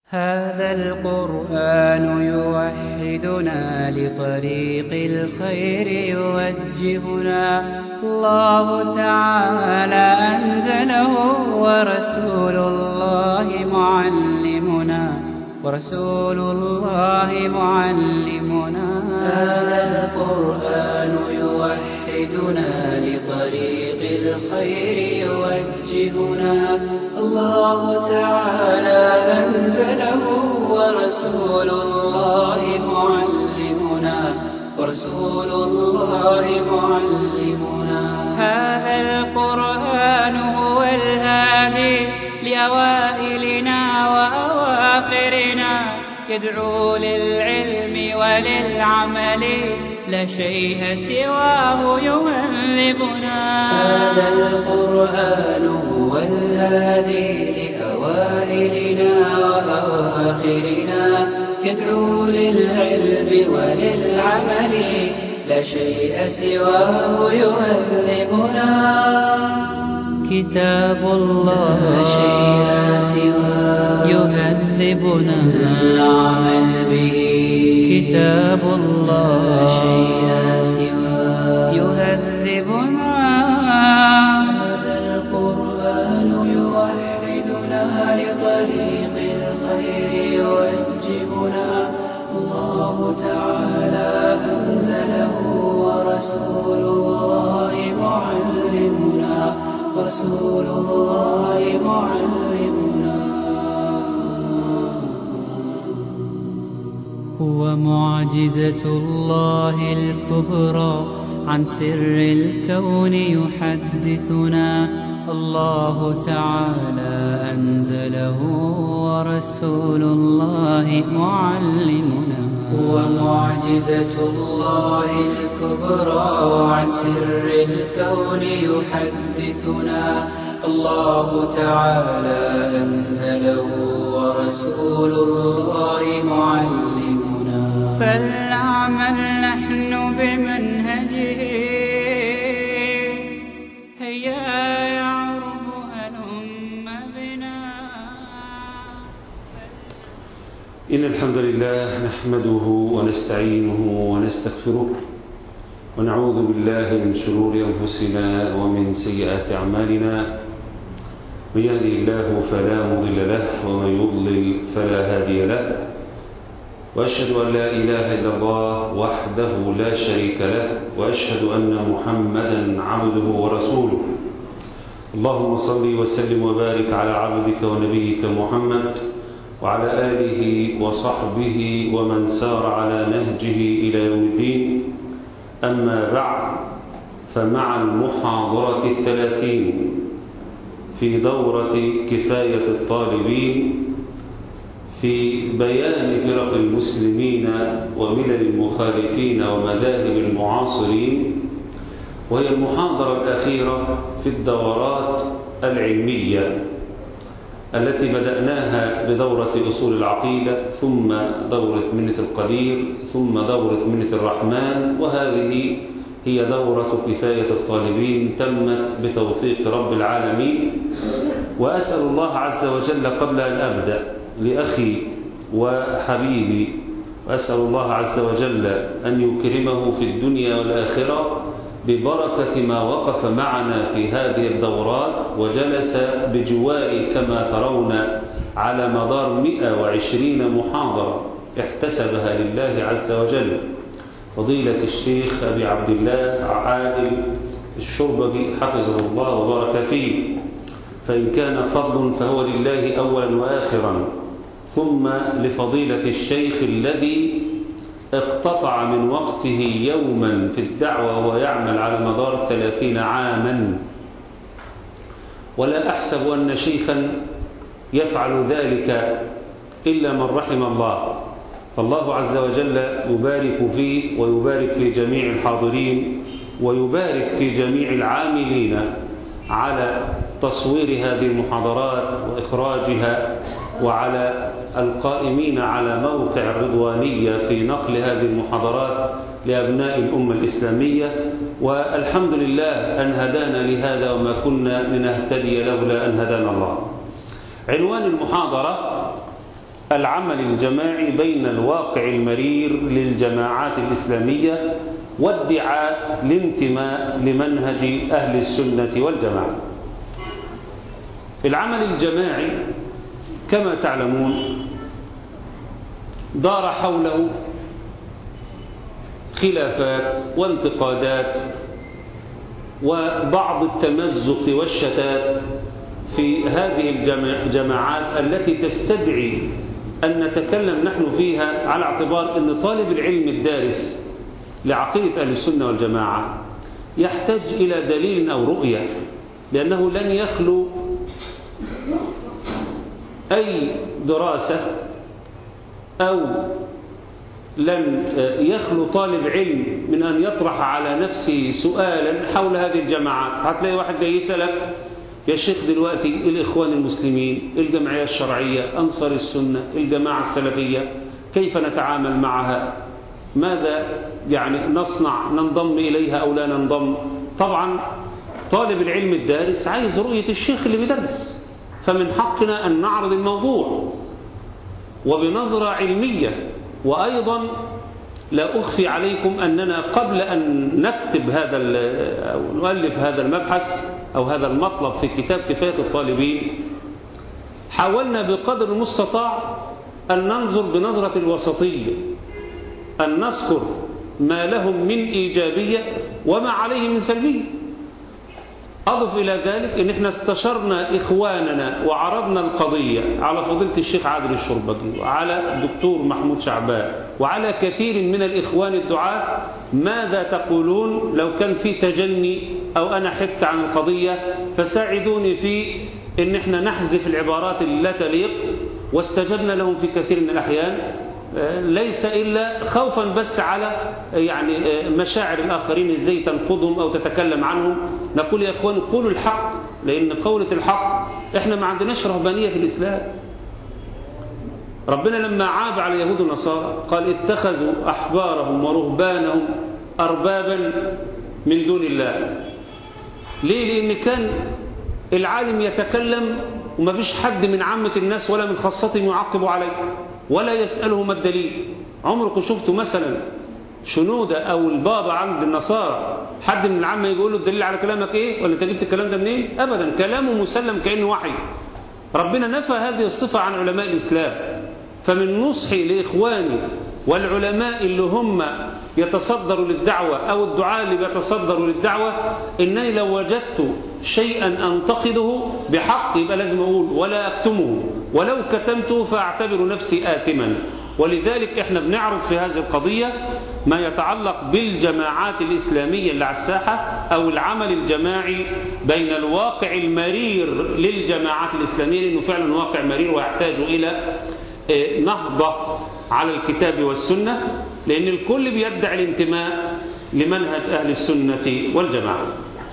هذا القرآن يوحدنا لطريق الخير يوجهنا الله تعالى أنزله ورسول الله معلمنا ورسول الله معلمنا هذا القرآن يوحدنا لطريق الخير يوجهنا الله تعالى أنزله ورسول الله معلمنا ورسول الله معلمنا هذا القرآن هو الهادي لأوائلنا وأواخرنا يدعو للعلم وللعمل لا شيء سواه يهذبنا هذا القرآن هو الهادي لأوائلنا وأواخرنا يدعو للعلم وللعمل لا شيء سواه يهذبنا كتاب الله لا شيء سواه يهذبنا العمل به كتاب الله لا شيء سواه يهذبنا هذا القرآن يوحدنا لطريق الخير يوجهنا الله تعالى أنزله ورسول الله معلمنا رسول الله معلمنا هو معجزة الله الكبرى عن سر الكون يحدثنا الله تعالى أنزله ورسول الله معلمنا هو معجزة الله الكبرى عن سر الكون يحدثنا الله تعالى أنزله ورسول الله معلمنا فلنعمل نحن بمنهجه هيا يعرب هلم بنا إن الحمد لله نحمده ونستعينه ونستغفره ونعوذ بالله من شرور أنفسنا ومن سيئات أعمالنا من يهدي الله فلا مضل له ومن يضلل فلا هادي له وأشهد أن لا إله إلا الله وحده لا شريك له وأشهد أن محمدا عبده ورسوله اللهم صل وسلم وبارك على عبدك ونبيك محمد وعلى آله وصحبه ومن سار على نهجه إلى يوم الدين أما بعد فمع المحاضرة الثلاثين في دورة كفاية الطالبين في بيان فرق المسلمين وملل المخالفين ومذاهب المعاصرين وهي المحاضرة الأخيرة في الدورات العلمية التي بدأناها بدورة أصول العقيدة ثم دورة منة القدير ثم دورة منة الرحمن وهذه هي دورة كفاية الطالبين تمت بتوفيق رب العالمين وأسأل الله عز وجل قبل أن أبدأ لأخي وحبيبي وأسأل الله عز وجل أن يكرمه في الدنيا والآخرة ببركة ما وقف معنا في هذه الدورات وجلس بجواري كما ترون على مدار 120 محاضرة احتسبها لله عز وجل فضيلة الشيخ أبي عبد الله عادل الشرببي حفظه الله وبارك فيه فإن كان فضل فهو لله أولا وآخرا ثم لفضيلة الشيخ الذي اقتطع من وقته يوما في الدعوة وهو يعمل على مدار ثلاثين عاما ولا أحسب أن شيخا يفعل ذلك إلا من رحم الله فالله عز وجل يبارك فيه ويبارك في جميع الحاضرين ويبارك في جميع العاملين على تصوير هذه المحاضرات وإخراجها وعلى القائمين على موقع الرضوانية في نقل هذه المحاضرات لأبناء الأمة الإسلامية والحمد لله أن هدانا لهذا وما كنا لنهتدي لولا أن هدانا الله عنوان المحاضرة العمل الجماعي بين الواقع المرير للجماعات الإسلامية وادعاء الانتماء لمنهج أهل السنة والجماعة العمل الجماعي كما تعلمون دار حوله خلافات وانتقادات وبعض التمزق والشتات في هذه الجماعات التي تستدعي أن نتكلم نحن فيها على اعتبار أن طالب العلم الدارس لعقيدة أهل السنة والجماعة يحتاج إلى دليل أو رؤية لأنه لن يخلو أي دراسة أو لن يخلو طالب علم من أن يطرح على نفسه سؤالا حول هذه الجماعات هتلاقي واحد جاي يسألك يا شيخ دلوقتي الإخوان المسلمين الجمعية الشرعية أنصر السنة الجماعة السلفية كيف نتعامل معها ماذا يعني نصنع ننضم إليها أو لا ننضم طبعا طالب العلم الدارس عايز رؤية الشيخ اللي بيدرس فمن حقنا أن نعرض الموضوع وبنظرة علمية وأيضا لا أخفي عليكم أننا قبل أن نكتب هذا أو نؤلف هذا المبحث أو هذا المطلب في كتاب كفاية الطالبين حاولنا بقدر المستطاع أن ننظر بنظرة الوسطية أن نذكر ما لهم من إيجابية وما عليه من سلبية أضف إلى ذلك أن احنا استشرنا إخواننا وعرضنا القضية على فضيلة الشيخ عادل الشربجي وعلى الدكتور محمود شعبان وعلى كثير من الإخوان الدعاة ماذا تقولون لو كان في تجني أو أنا حكت عن القضية فساعدوني في أن احنا نحذف العبارات اللي لا تليق واستجبنا لهم في كثير من الأحيان ليس إلا خوفا بس على يعني مشاعر الآخرين ازاي تنقضهم أو تتكلم عنهم نقول يا أخوان قولوا الحق لأن قولة الحق احنا ما عندناش رهبانية في الإسلام ربنا لما عاب على اليهود والنصارى قال اتخذوا أحبارهم ورهبانهم أربابا من دون الله ليه لأن كان العالم يتكلم وما فيش حد من عامة الناس ولا من خاصتهم يعقب عليه ولا يسأله ما الدليل عمركم شفتوا مثلا شنودة أو البابا عند النصارى حد من العامة يقول له الدليل على كلامك إيه ولا أنت جبت الكلام ده منين أبدا كلامه مسلم كأنه وحي ربنا نفى هذه الصفة عن علماء الإسلام فمن نصحي لإخواني والعلماء اللي هم يتصدروا للدعوة أو الدعاء اللي بيتصدروا للدعوة إنني لو وجدت شيئا أنتقده بحق يبقى لازم أقول ولا أكتمه ولو كتمته فأعتبر نفسي آثما ولذلك احنا بنعرض في هذه القضية ما يتعلق بالجماعات الإسلامية اللي على الساحة أو العمل الجماعي بين الواقع المرير للجماعات الإسلامية لأنه فعلا واقع مرير ويحتاج إلى نهضة على الكتاب والسنة لأن الكل بيدعي الانتماء لمنهج أهل السنة والجماعة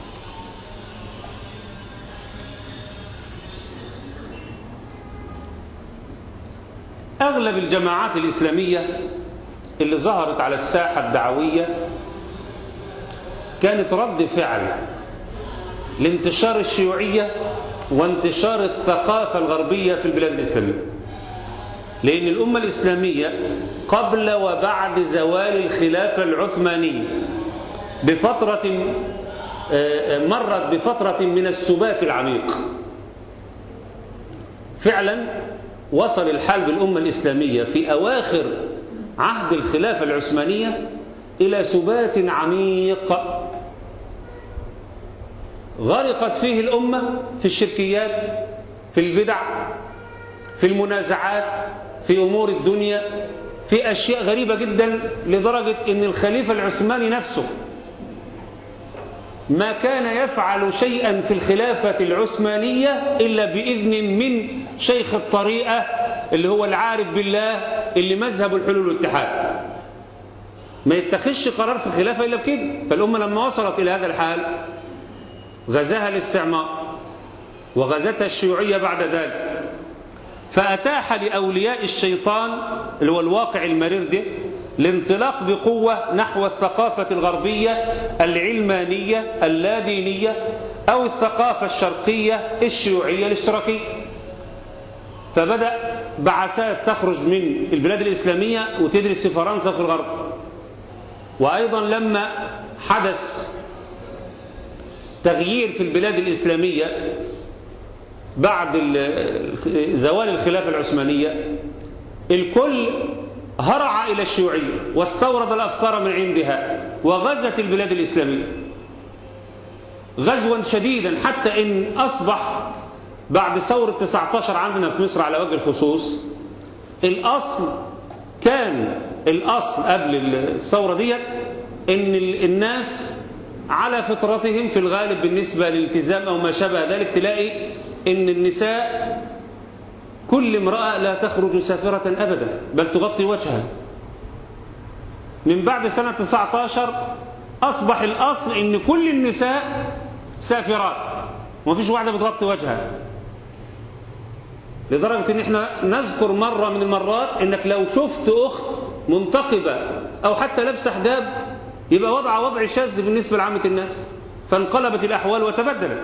أغلب الجماعات الإسلامية اللي ظهرت على الساحة الدعوية كانت رد فعل لانتشار الشيوعية وانتشار الثقافة الغربية في البلاد الإسلامية لأن الأمة الإسلامية قبل وبعد زوال الخلافة العثمانية بفترة مرت بفترة من السبات العميق فعلا وصل الحال بالأمة الإسلامية في أواخر عهد الخلافة العثمانية إلى سبات عميق غرقت فيه الأمة في الشركيات في البدع في المنازعات في أمور الدنيا في أشياء غريبة جدا لدرجة أن الخليفة العثماني نفسه ما كان يفعل شيئا في الخلافة العثمانية إلا بإذن من شيخ الطريقة اللي هو العارف بالله اللي مذهب الحلول والاتحاد ما يتخذش قرار في الخلافة إلا بكده فالأمة لما وصلت إلى هذا الحال غزاها الاستعمار وغزتها الشيوعية بعد ذلك فأتاح لأولياء الشيطان اللي هو الواقع المرير ده الانطلاق بقوة نحو الثقافة الغربية العلمانية اللادينية أو الثقافة الشرقية الشيوعية الاشتراكية فبدأ بعثات تخرج من البلاد الإسلامية وتدرس في فرنسا في الغرب وأيضا لما حدث تغيير في البلاد الإسلامية بعد زوال الخلافة العثمانية الكل هرع إلى الشيوعية واستورد الأفكار من عندها وغزت البلاد الإسلامية غزوا شديدا حتى إن أصبح بعد ثورة 19 عندنا في مصر على وجه الخصوص الأصل كان الأصل قبل الثورة ديت إن الناس على فطرتهم في الغالب بالنسبة للالتزام أو ما شابه ذلك تلاقي إن النساء كل امرأة لا تخرج سافرة أبدا بل تغطي وجهها من بعد سنة 19 أصبح الأصل إن كل النساء سافرات ومفيش واحدة بتغطي وجهها لدرجة إن إحنا نذكر مرة من المرات إنك لو شفت أخت منتقبة أو حتى لابسة حجاب يبقى وضع وضع شاذ بالنسبة لعامة الناس فانقلبت الأحوال وتبدلت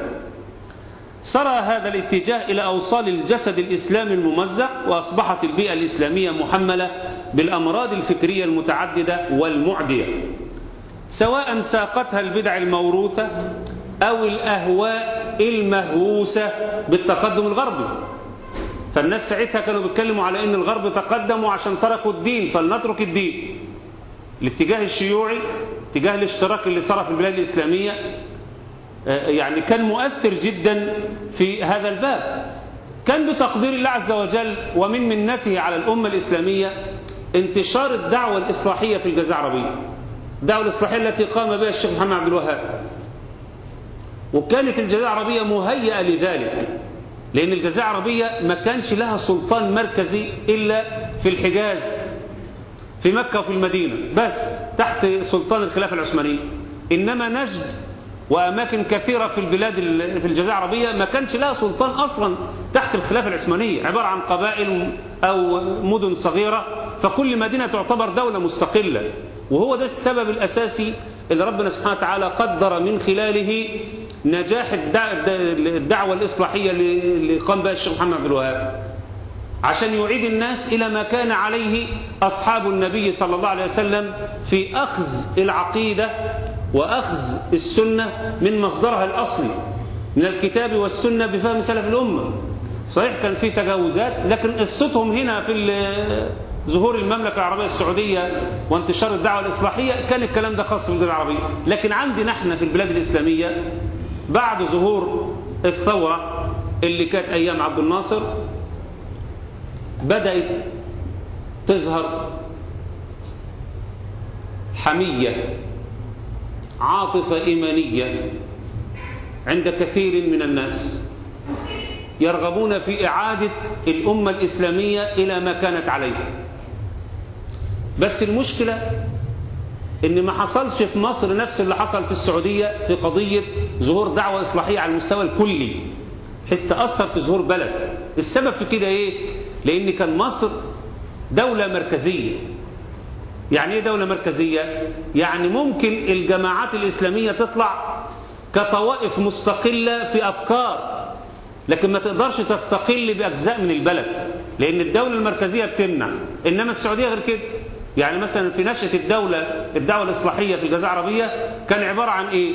سرى هذا الاتجاه إلى أوصال الجسد الإسلامي الممزق وأصبحت البيئة الإسلامية محملة بالأمراض الفكرية المتعددة والمعدية سواء ساقتها البدع الموروثة أو الأهواء المهووسة بالتقدم الغربي فالناس ساعتها كانوا بيتكلموا على ان الغرب تقدموا عشان تركوا الدين فلنترك الدين الاتجاه الشيوعي اتجاه الاشتراك اللي صار في البلاد الإسلامية يعني كان مؤثر جدا في هذا الباب كان بتقدير الله عز وجل ومن منته على الأمة الإسلامية انتشار الدعوة الإصلاحية في الجزيرة العربية الدعوة الإصلاحية التي قام بها الشيخ محمد عبد الوهاب وكانت الجزيرة العربية مهيئة لذلك لأن الجزيرة العربية ما كانش لها سلطان مركزي إلا في الحجاز في مكة وفي المدينة بس تحت سلطان الخلافة العثمانية إنما نجد وأماكن كثيرة في البلاد في الجزيرة العربية ما كانش لها سلطان أصلا تحت الخلافة العثمانية عبارة عن قبائل أو مدن صغيرة فكل مدينة تعتبر دولة مستقلة وهو ده السبب الأساسي اللي ربنا سبحانه وتعالى قدر من خلاله نجاح الدعوة الإصلاحية اللي قام بها الشيخ محمد عبد الوهاب عشان يعيد الناس إلى ما كان عليه أصحاب النبي صلى الله عليه وسلم في أخذ العقيدة وأخذ السنة من مصدرها الأصلي من الكتاب والسنة بفهم سلف الأمة صحيح كان في تجاوزات لكن قصتهم هنا في ظهور المملكة العربية السعودية وانتشار الدعوة الإصلاحية كان الكلام ده خاص بالبلاد العربية لكن عندنا احنا في البلاد الإسلامية بعد ظهور الثورة اللي كانت أيام عبد الناصر بدأت تظهر حمية عاطفة إيمانية عند كثير من الناس يرغبون في إعادة الأمة الإسلامية إلى ما كانت عليه بس المشكلة إن ما حصلش في مصر نفس اللي حصل في السعودية في قضية ظهور دعوة إصلاحية على المستوى الكلي حيث تأثر في ظهور بلد السبب في كده إيه؟ لأن كان مصر دولة مركزية يعني إيه دولة مركزية؟ يعني ممكن الجماعات الإسلامية تطلع كطوائف مستقلة في أفكار لكن ما تقدرش تستقل بأجزاء من البلد لأن الدولة المركزية بتمنع إنما السعودية غير كده يعني مثلا في نشأة الدولة الدعوة الإصلاحية في الجزيرة العربية كان عبارة عن إيه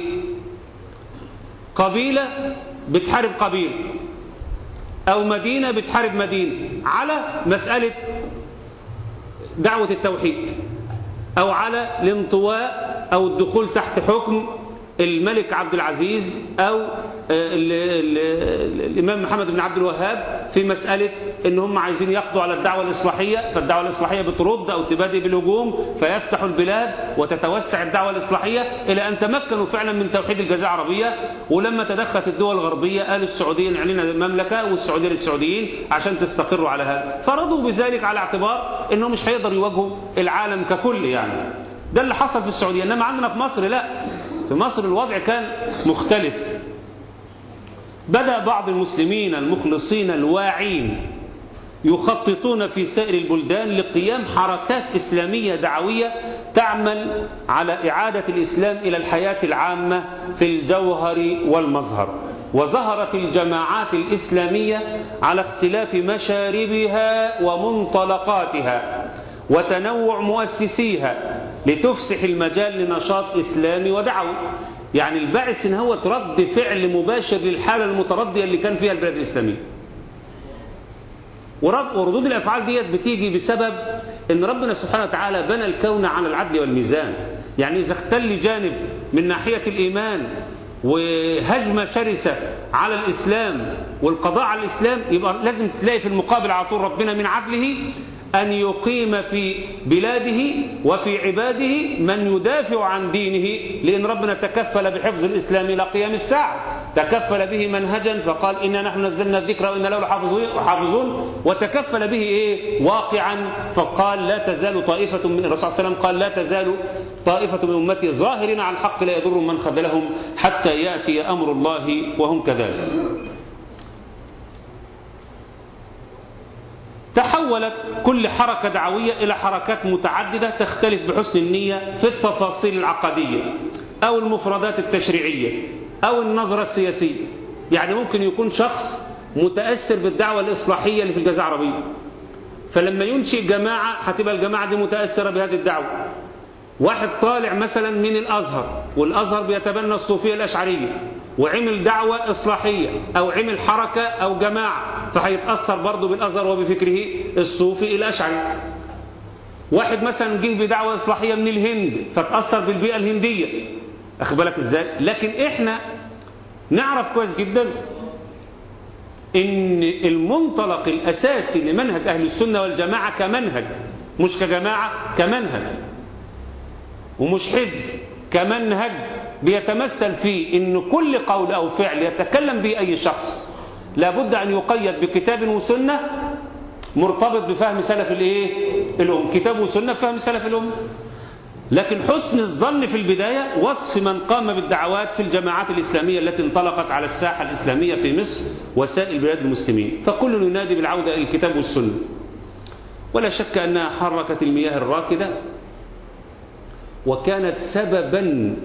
قبيلة بتحارب قبيلة أو مدينة بتحارب مدينة على مسألة دعوة التوحيد أو على الانطواء أو الدخول تحت حكم الملك عبد العزيز أو ال ال الإمام محمد بن عبد الوهاب في مسألة إن هم عايزين يقضوا على الدعوة الإصلاحية فالدعوة الإصلاحية بترد أو تبادئ بالهجوم فيفتح البلاد وتتوسع الدعوة الإصلاحية إلى أن تمكنوا فعلا من توحيد الجزيرة العربية ولما تدخلت الدول الغربية قال السعودية نعلن مملكة والسعودية للسعوديين عشان تستقروا على هذا فرضوا بذلك على اعتبار إنهم مش هيقدروا يواجهوا العالم ككل يعني ده اللي حصل في السعودية إنما عندنا في مصر لا في مصر الوضع كان مختلف بدأ بعض المسلمين المخلصين الواعين يخططون في سائر البلدان لقيام حركات إسلامية دعوية تعمل على إعادة الإسلام إلى الحياة العامة في الجوهر والمظهر وظهرت الجماعات الإسلامية على اختلاف مشاربها ومنطلقاتها وتنوع مؤسسيها لتفسح المجال لنشاط إسلامي ودعوي يعني البعث إن هو رد فعل مباشر للحالة المتردية اللي كان فيها البلاد الإسلامية وردود الأفعال ديت بتيجي بسبب أن ربنا سبحانه وتعالى بنى الكون على العدل والميزان يعني إذا اختل جانب من ناحية الإيمان وهجمة شرسة على الإسلام والقضاء على الإسلام يبقى لازم تلاقي في المقابل على طول ربنا من عدله أن يقيم في بلاده وفي عباده من يدافع عن دينه لأن ربنا تكفل بحفظ الإسلام إلى قيام الساعة تكفل به منهجا فقال إنا نحن نزلنا الذكر وإنا له حافظون وتكفل به إيه واقعا فقال لا تزال طائفة من الرسول صلى الله عليه وسلم قال لا تزال طائفة من أمتي ظاهرين على الحق لا يضر من خذلهم حتى يأتي أمر الله وهم كذلك تحولت كل حركة دعوية إلى حركات متعددة تختلف بحسن النية في التفاصيل العقدية أو المفردات التشريعية أو النظرة السياسية يعني ممكن يكون شخص متأثر بالدعوة الإصلاحية اللي في الجزائر العربية فلما ينشئ جماعة هتبقى الجماعة دي متأثرة بهذه الدعوة واحد طالع مثلا من الأزهر والأزهر بيتبنى الصوفية الأشعرية وعمل دعوة إصلاحية أو عمل حركة أو جماعة فهيتأثر برضه بالأزهر وبفكره الصوفي الأشعري واحد مثلا جه بدعوة إصلاحية من الهند فتأثر بالبيئة الهندية أخد بالك إزاي لكن إحنا نعرف كويس جدا إن المنطلق الأساسي لمنهج أهل السنة والجماعة كمنهج مش كجماعة كمنهج ومش حزب كمنهج بيتمثل في ان كل قول او فعل يتكلم به اي شخص لابد ان يقيد بكتاب وسنه مرتبط بفهم سلف الايه الام كتاب وسنه بفهم سلف الام لكن حسن الظن في البدايه وصف من قام بالدعوات في الجماعات الاسلاميه التي انطلقت على الساحه الاسلاميه في مصر وسائر بلاد المسلمين فكل ينادي بالعوده الى الكتاب والسنه ولا شك انها حركت المياه الراكده وكانت سببا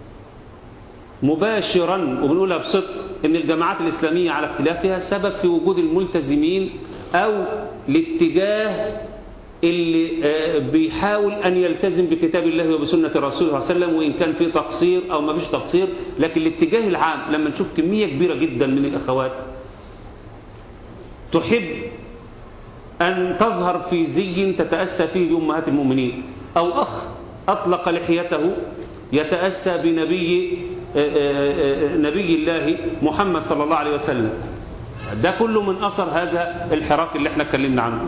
مباشرا وبنقولها بصدق ان الجماعات الاسلاميه على اختلافها سبب في وجود الملتزمين او الاتجاه اللي بيحاول ان يلتزم بكتاب الله وبسنه الرسول صلى الله عليه وسلم وان كان في تقصير او ما فيش تقصير لكن الاتجاه العام لما نشوف كميه كبيره جدا من الاخوات تحب ان تظهر في زي تتاسى فيه بامهات المؤمنين او اخ اطلق لحيته يتاسى بنبي نبي الله محمد صلى الله عليه وسلم ده كله من أثر هذا الحراك اللي احنا اتكلمنا عنه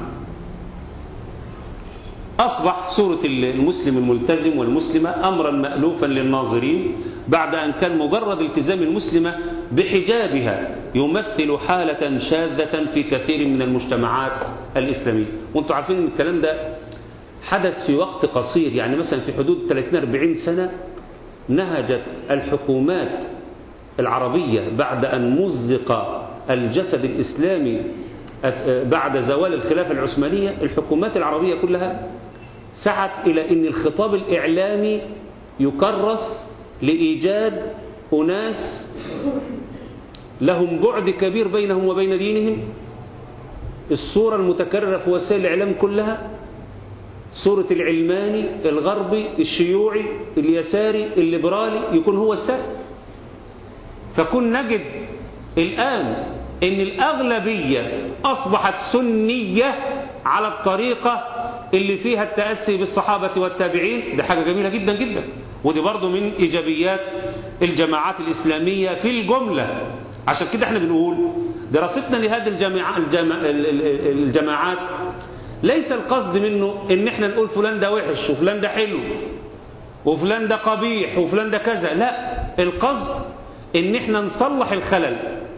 أصبح صورة المسلم الملتزم والمسلمة أمرا مألوفا للناظرين بعد أن كان مجرد التزام المسلمة بحجابها يمثل حالة شاذة في كثير من المجتمعات الإسلامية وانتم عارفين ان الكلام ده حدث في وقت قصير يعني مثلا في حدود 30-40 سنة نهجت الحكومات العربية بعد أن مزق الجسد الإسلامي بعد زوال الخلافة العثمانية الحكومات العربية كلها سعت إلى أن الخطاب الإعلامي يكرس لإيجاد أناس لهم بعد كبير بينهم وبين دينهم الصورة المتكررة في وسائل الإعلام كلها صورة العلماني الغربي الشيوعي اليساري الليبرالي يكون هو السائد فكن نجد الآن ان الأغلبية أصبحت سنية على الطريقة اللي فيها التأسي بالصحابة والتابعين ده حاجة جميلة جدا جدا ودي برضو من إيجابيات الجماعات الإسلامية في الجملة عشان كده احنا بنقول دراستنا لهذه الجماعة الجماع الجماعات ليس القصد منه ان احنا نقول فلان ده وحش وفلان ده حلو وفلان ده قبيح وفلان ده كذا لا القصد ان احنا نصلح الخلل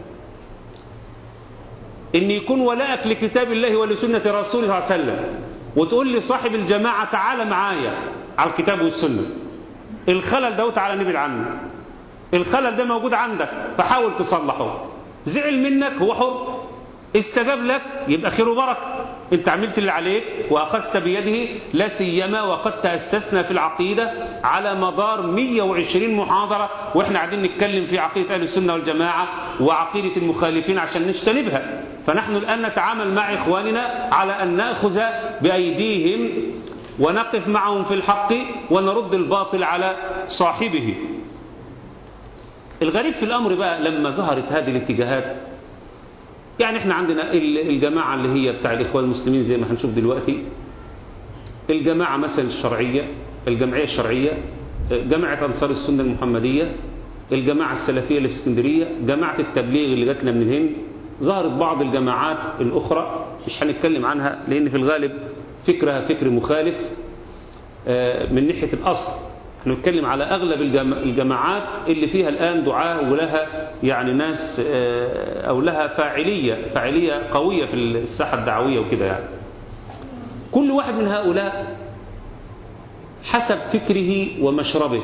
ان يكون ولاءك لكتاب الله ولسنة رسوله صلى الله عليه وسلم وتقول لي صاحب الجماعة تعالى معايا على الكتاب والسنة الخلل ده تعالى نبعد عنه الخلل ده موجود عندك فحاول تصلحه زعل منك هو حر استجاب لك يبقى خير وبركة انت عملت اللي عليك واخذت بيده لا سيما وقد تاسسنا في العقيده على مدار 120 محاضره واحنا قاعدين نتكلم في عقيده اهل السنه والجماعه وعقيده المخالفين عشان نجتنبها فنحن الان نتعامل مع اخواننا على ان ناخذ بايديهم ونقف معهم في الحق ونرد الباطل على صاحبه الغريب في الامر بقى لما ظهرت هذه الاتجاهات يعني احنا عندنا الجماعة اللي هي بتاع الإخوان المسلمين زي ما هنشوف دلوقتي الجماعة مثلا الشرعية الجمعية الشرعية جماعة أنصار السنة المحمدية الجماعة السلفية اللي في اسكندرية جماعة التبليغ اللي جاتنا من الهند ظهرت بعض الجماعات الأخرى مش هنتكلم عنها لأن في الغالب فكرها فكر مخالف من ناحية الأصل احنا بنتكلم على أغلب الجماعات اللي فيها الآن دعاة ولها يعني ناس أو لها فاعلية فاعلية قوية في الساحة الدعوية وكده يعني كل واحد من هؤلاء حسب فكره ومشربه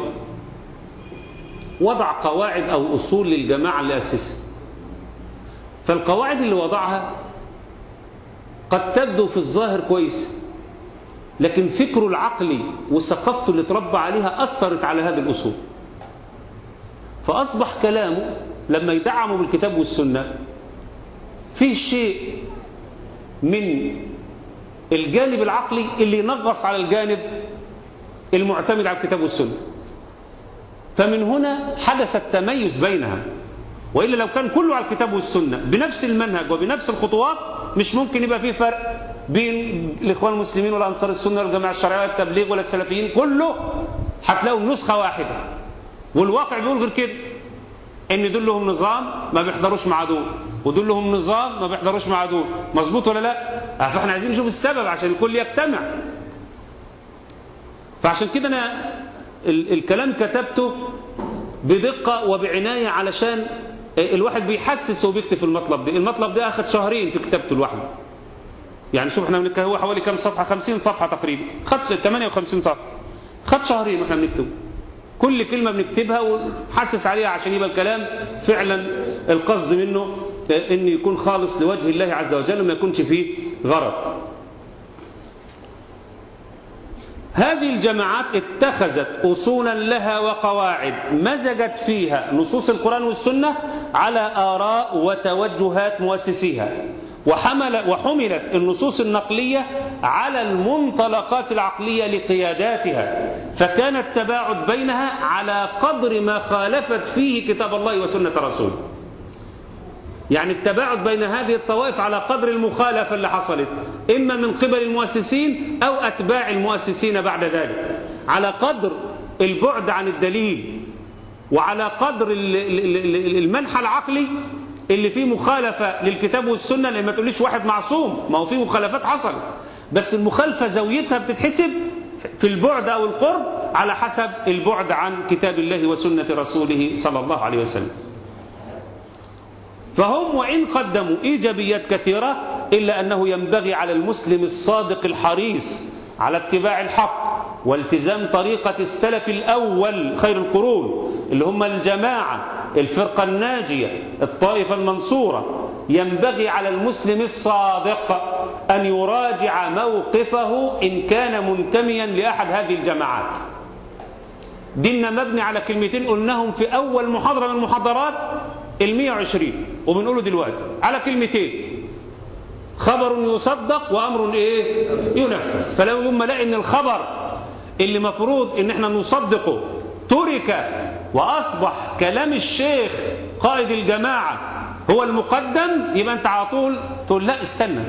وضع قواعد أو أصول للجماعة اللي أسسها فالقواعد اللي وضعها قد تبدو في الظاهر كويسه لكن فكره العقلي وثقافته اللي اتربى عليها أثرت على هذه الأصول فأصبح كلامه لما يدعمه بالكتاب والسنة فيه شيء من الجانب العقلي اللي ينغص على الجانب المعتمد على الكتاب والسنة فمن هنا حدث التميز بينها وإلا لو كان كله على الكتاب والسنة بنفس المنهج وبنفس الخطوات مش ممكن يبقى فيه فرق بين الإخوان المسلمين والأنصار السنة والجماعة الشرعية والتبليغ ولا السلفيين كله هتلاقوا نسخة واحدة والواقع بيقول غير كده ان دول لهم نظام ما بيحضروش مع دول ودول لهم نظام ما بيحضروش مع دول مظبوط ولا لا فاحنا عايزين نشوف السبب عشان الكل يجتمع فعشان كده انا ال الكلام كتبته بدقة وبعناية علشان الواحد بيحسس وبيكتب في المطلب ده المطلب ده اخد شهرين في كتابته لوحده يعني شوف احنا بنتكلم هو حوالي كام صفحة 50 صفحة تقريبا خد 58 صفحة خد شهرين واحنا بنكتب كل كلمة بنكتبها ونحسس عليها عشان يبقى الكلام فعلا القصد منه ان يكون خالص لوجه الله عز وجل وما يكونش فيه غرض هذه الجماعات اتخذت أصولا لها وقواعد مزجت فيها نصوص القرآن والسنة على آراء وتوجهات مؤسسيها وحمل وحملت النصوص النقلية على المنطلقات العقلية لقياداتها فكان التباعد بينها على قدر ما خالفت فيه كتاب الله وسنة رسوله يعني التباعد بين هذه الطوائف على قدر المخالفة اللي حصلت إما من قبل المؤسسين أو أتباع المؤسسين بعد ذلك على قدر البعد عن الدليل وعلى قدر المنحى العقلي اللي فيه مخالفة للكتاب والسنة لما ما تقوليش واحد معصوم ما هو فيه مخالفات حصلت بس المخالفة زاويتها بتتحسب في البعد أو القرب على حسب البعد عن كتاب الله وسنة رسوله صلى الله عليه وسلم فهم وإن قدموا إيجابيات كثيرة إلا أنه ينبغي على المسلم الصادق الحريص على اتباع الحق والتزام طريقة السلف الأول خير القرون اللي هم الجماعة الفرقة الناجية الطائفة المنصورة ينبغي على المسلم الصادق أن يراجع موقفه إن كان منتميا لأحد هذه الجماعات ديننا مبني على كلمتين قلناهم في أول محاضرة من المحاضرات المية وعشرين وبنقوله دلوقتي على كلمتين خبر يصدق وأمر إيه ينفذ فلو يوم لقى إن الخبر اللي مفروض إن احنا نصدقه ترك وأصبح كلام الشيخ قائد الجماعة هو المقدم يبقى أنت على طول تقول لا استنى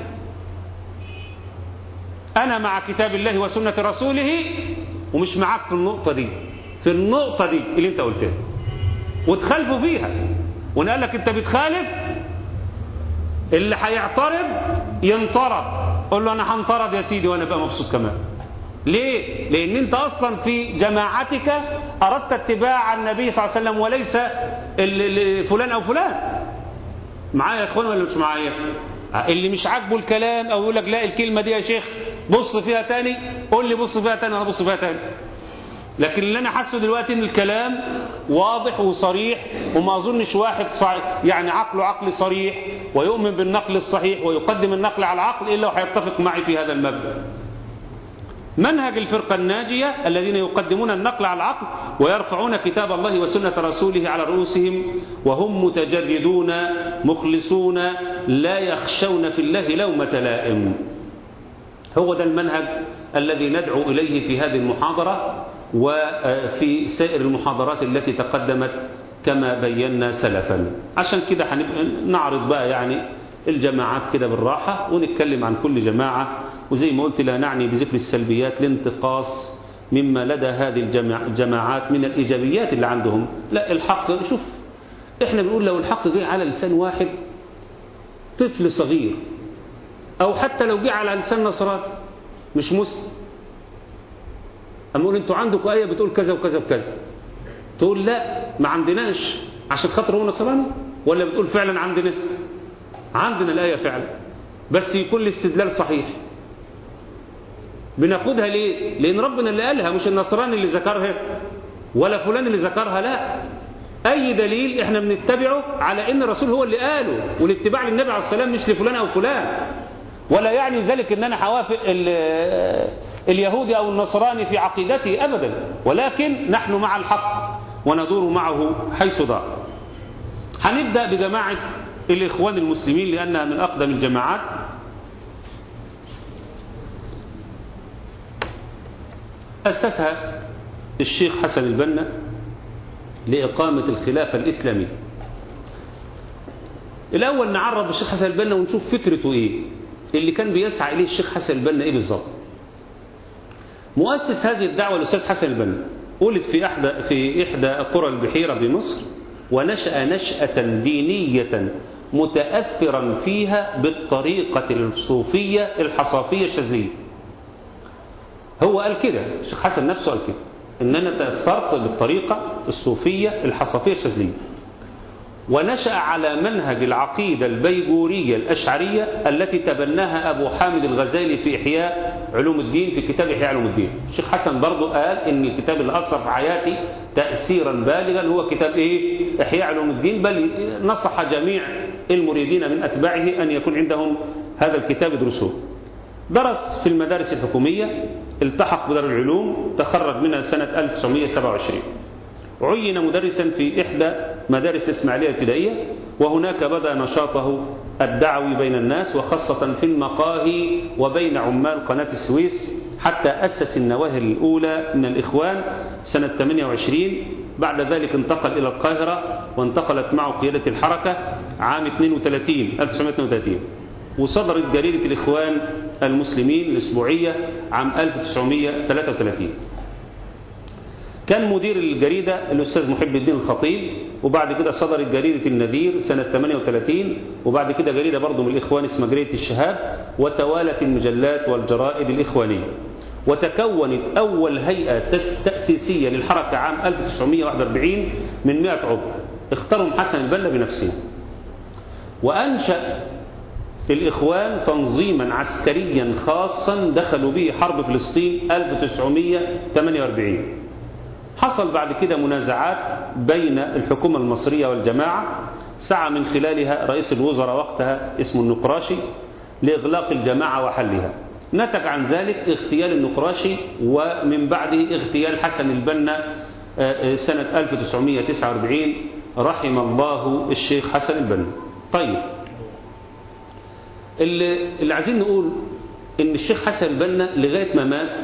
أنا مع كتاب الله وسنة رسوله ومش معاك في النقطة دي في النقطة دي اللي أنت قلتها وتخالفوا فيها ونقال لك أنت بتخالف اللي هيعترض ينطرد قول له أنا هنطرد يا سيدي وأنا بقى مبسوط كمان ليه؟ لأن أنت أصلا في جماعتك أردت اتباع النبي صلى الله عليه وسلم وليس فلان أو فلان معايا يا إخوان ولا مش معايا؟ اللي مش عاجبه الكلام أو يقول لك لا الكلمة دي يا شيخ بص فيها تاني قول لي بص فيها تاني أنا بص فيها تاني لكن اللي انا حاسه دلوقتي ان الكلام واضح وصريح وما اظنش واحد صع- يعني عقله عقل صريح ويؤمن بالنقل الصحيح ويقدم النقل على العقل الا وهيتفق معي في هذا المبدا منهج الفرقة الناجية الذين يقدمون النقل على العقل ويرفعون كتاب الله وسنة رسوله على رؤوسهم وهم متجردون مخلصون لا يخشون في الله لومة لائم هو ده المنهج الذي ندعو إليه في هذه المحاضرة وفي سائر المحاضرات التي تقدمت كما بينا سلفا عشان كده هنبقى نعرض بقى يعني الجماعات كده بالراحة ونتكلم عن كل جماعة وزي ما قلت لا نعني بذكر السلبيات لانتقاص مما لدى هذه الجماع- الجماعات من الإيجابيات اللي عندهم لا الحق شوف احنا بنقول لو الحق جه على لسان واحد طفل صغير أو حتى لو جه على لسان نصراني مش مسلم أما نقول انتوا عندكم آية بتقول كذا وكذا وكذا تقول لا ما عندناش عشان خاطر هو نصراني ولا بتقول فعلا عندنا عندنا الآية فعلا بس يكون الاستدلال صحيح بناخدها ليه لأن ربنا اللي قالها مش النصراني اللي ذكرها ولا فلان اللي ذكرها لا أي دليل احنا بنتبعه على أن الرسول هو اللي قاله والاتباع للنبي عليه السلام مش لفلان أو فلان ولا يعني ذلك أن أنا هوافق ال- اليهودي أو النصراني في عقيدته أبدا ولكن نحن مع الحق وندور معه حيث دار هنبدأ بجماعة الإخوان المسلمين لأنها من أقدم الجماعات أسسها الشيخ حسن البنا لإقامة الخلافة الإسلامية الأول نعرف الشيخ حسن البنا ونشوف فكرته إيه اللي كان بيسعى إليه الشيخ حسن البنا إيه بالظبط مؤسس هذه الدعوة الأستاذ حسن البنا ولد في إحدى في إحدى قرى البحيرة بمصر ونشأ نشأة دينية متأثرا فيها بالطريقة الصوفية الحصافية الشاذلية هو قال كده الشيخ حسن نفسه قال كده ان انا تاثرت بالطريقه الصوفيه الحصافيه الشاذليه ونشا على منهج العقيده البيجوريه الاشعريه التي تبناها ابو حامد الغزالي في احياء علوم الدين في كتاب احياء علوم الدين الشيخ حسن برضه قال ان الكتاب اللي اثر في حياتي تاثيرا بالغا هو كتاب ايه احياء علوم الدين بل نصح جميع المريدين من اتباعه ان يكون عندهم هذا الكتاب يدرسوه درس في المدارس الحكومية التحق بدار العلوم تخرج منها سنة 1927 عين مدرسا في إحدى مدارس الإسماعيلية الابتدائية وهناك بدأ نشاطه الدعوي بين الناس وخاصة في المقاهي وبين عمال قناة السويس حتى أسس النواهي الأولى من الإخوان سنة 28 بعد ذلك انتقل إلى القاهرة وانتقلت معه قيادة الحركة عام 32 1932 وصدرت جريدة الإخوان المسلمين الأسبوعية عام 1933 كان مدير الجريدة الأستاذ محب الدين الخطيب وبعد كده صدرت جريدة النذير سنة 38 وبعد كده جريدة برضه من الإخوان اسمها جريدة الشهاب وتوالت المجلات والجرائد الإخوانية وتكونت أول هيئة تس- تأسيسية للحركة عام 1941 من 100 عضو اختارهم حسن البنا بنفسه وأنشأ الإخوان تنظيما عسكريا خاصا دخلوا به حرب فلسطين 1948 حصل بعد كده منازعات بين الحكومة المصرية والجماعة سعى من خلالها رئيس الوزراء وقتها اسمه النقراشي لإغلاق الجماعة وحلها نتج عن ذلك اغتيال النقراشي ومن بعده اغتيال حسن البنا آه، سنة 1949 رحم الله الشيخ حسن البنا طيب اللي, اللي عايزين نقول ان الشيخ حسن البنا لغاية ما مات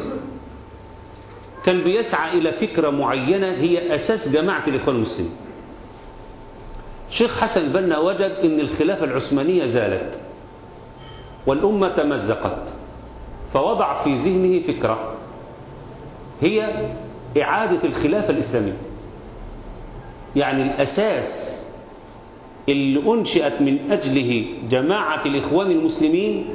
كان بيسعى إلى فكرة معينة هي أساس جماعة الإخوان المسلمين شيخ حسن البنا وجد أن الخلافة العثمانية زالت والأمة تمزقت فوضع في ذهنه فكرة هي إعادة الخلافة الإسلامية يعني الأساس اللي أنشئت من أجله جماعة الإخوان المسلمين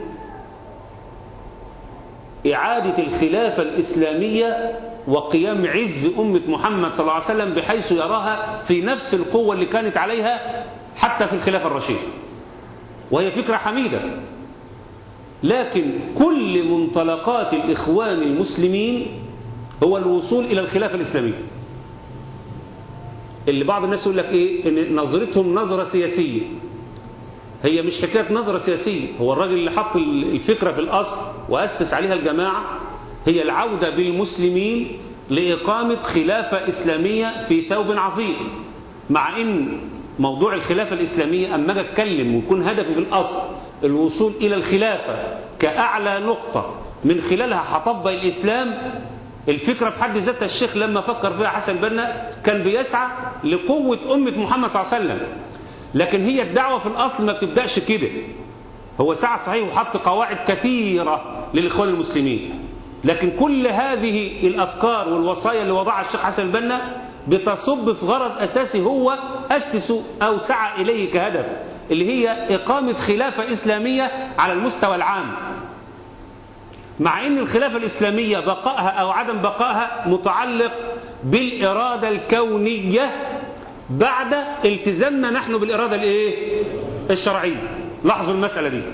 إعادة الخلافة الإسلامية وقيام عز أمة محمد صلى الله عليه وسلم بحيث يراها في نفس القوة اللي كانت عليها حتى في الخلافة الرشيدة وهي فكرة حميدة لكن كل منطلقات الإخوان المسلمين هو الوصول إلى الخلافة الإسلامية اللي بعض الناس يقول لك إيه إن نظرتهم نظرة سياسية هي مش حكاية نظرة سياسية هو الراجل اللي حط الفكرة في الأصل وأسس عليها الجماعة هي العودة بالمسلمين لإقامة خلافة إسلامية في ثوب عظيم مع إن موضوع الخلافة الإسلامية أما أجي أتكلم ويكون هدفي في الأصل الوصول إلى الخلافة كأعلى نقطة من خلالها هطبق الإسلام الفكرة في حد ذاتها الشيخ لما فكر فيها حسن البنا كان بيسعى لقوة أمة محمد صلى الله عليه وسلم لكن هي الدعوة في الأصل ما بتبدأش كده هو سعى صحيح وحط قواعد كثيرة للإخوان المسلمين لكن كل هذه الأفكار والوصايا اللي وضعها الشيخ حسن البنا بتصب في غرض أساسي هو أسسه أو سعى إليه كهدف اللي هي إقامة خلافة إسلامية على المستوى العام مع أن الخلافة الإسلامية بقائها أو عدم بقائها متعلق بالإرادة الكونية بعد التزامنا نحن بالإرادة الإيه؟ الشرعية لاحظوا المسألة دي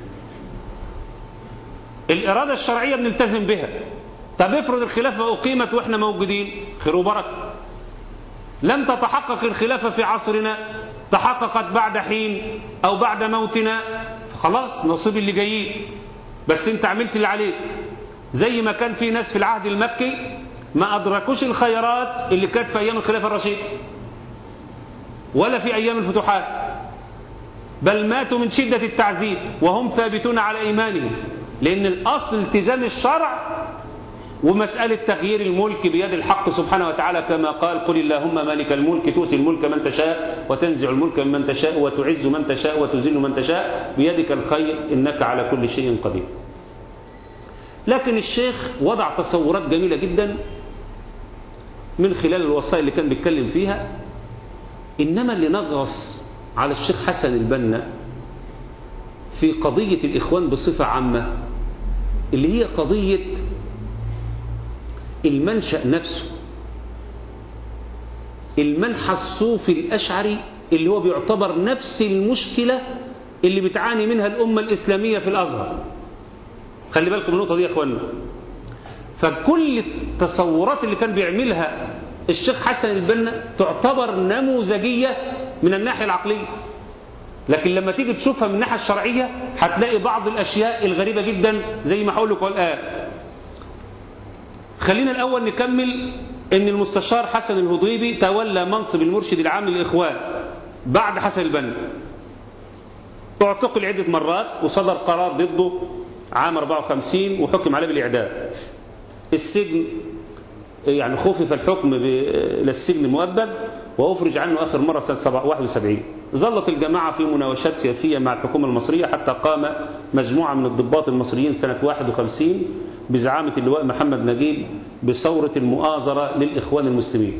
الإرادة الشرعية بنلتزم بها طب افرض الخلافة أقيمت وإحنا موجودين خير وبركة لم تتحقق الخلافة في عصرنا تحققت بعد حين أو بعد موتنا خلاص نصيب اللي جايين بس انت عملت اللي عليك زي ما كان في ناس في العهد المكي ما أدركوش الخيرات اللي كانت في أيام الخلافة الرشيد ولا في أيام الفتوحات بل ماتوا من شدة التعذيب وهم ثابتون على إيمانهم لأن الأصل التزام الشرع ومسألة تغيير الملك بيد الحق سبحانه وتعالى كما قال قل اللهم مالك الملك تؤتي الملك من تشاء وتنزع الملك من تشاء وتعز من تشاء وتذل من تشاء بيدك الخير إنك على كل شيء قدير لكن الشيخ وضع تصورات جميلة جدا من خلال الوصايا اللي كان بيتكلم فيها إنما اللي نغص على الشيخ حسن البنا في قضية الإخوان بصفة عامة اللي هي قضية المنشأ نفسه المنحى الصوفي الأشعري اللي هو بيعتبر نفس المشكلة اللي بتعاني منها الأمة الإسلامية في الأزهر خلي بالكم النقطة دي يا أخوانا فكل التصورات اللي كان بيعملها الشيخ حسن البنا تعتبر نموذجية من الناحية العقلية لكن لما تيجي تشوفها من الناحية الشرعية هتلاقي بعض الأشياء الغريبة جدا زي ما هقول لكم الآن خلينا الأول نكمل أن المستشار حسن الهضيبي تولى منصب المرشد العام للإخوان بعد حسن البنا اعتقل عدة مرات وصدر قرار ضده عام 54 وحكم عليه بالإعدام السجن يعني خفف الحكم إلى السجن مؤبد وأفرج عنه آخر مرة سنة 71 ظلت الجماعة في مناوشات سياسية مع الحكومة المصرية حتى قام مجموعة من الضباط المصريين سنة 51 بزعامة اللواء محمد نجيب بثورة المؤازرة للإخوان المسلمين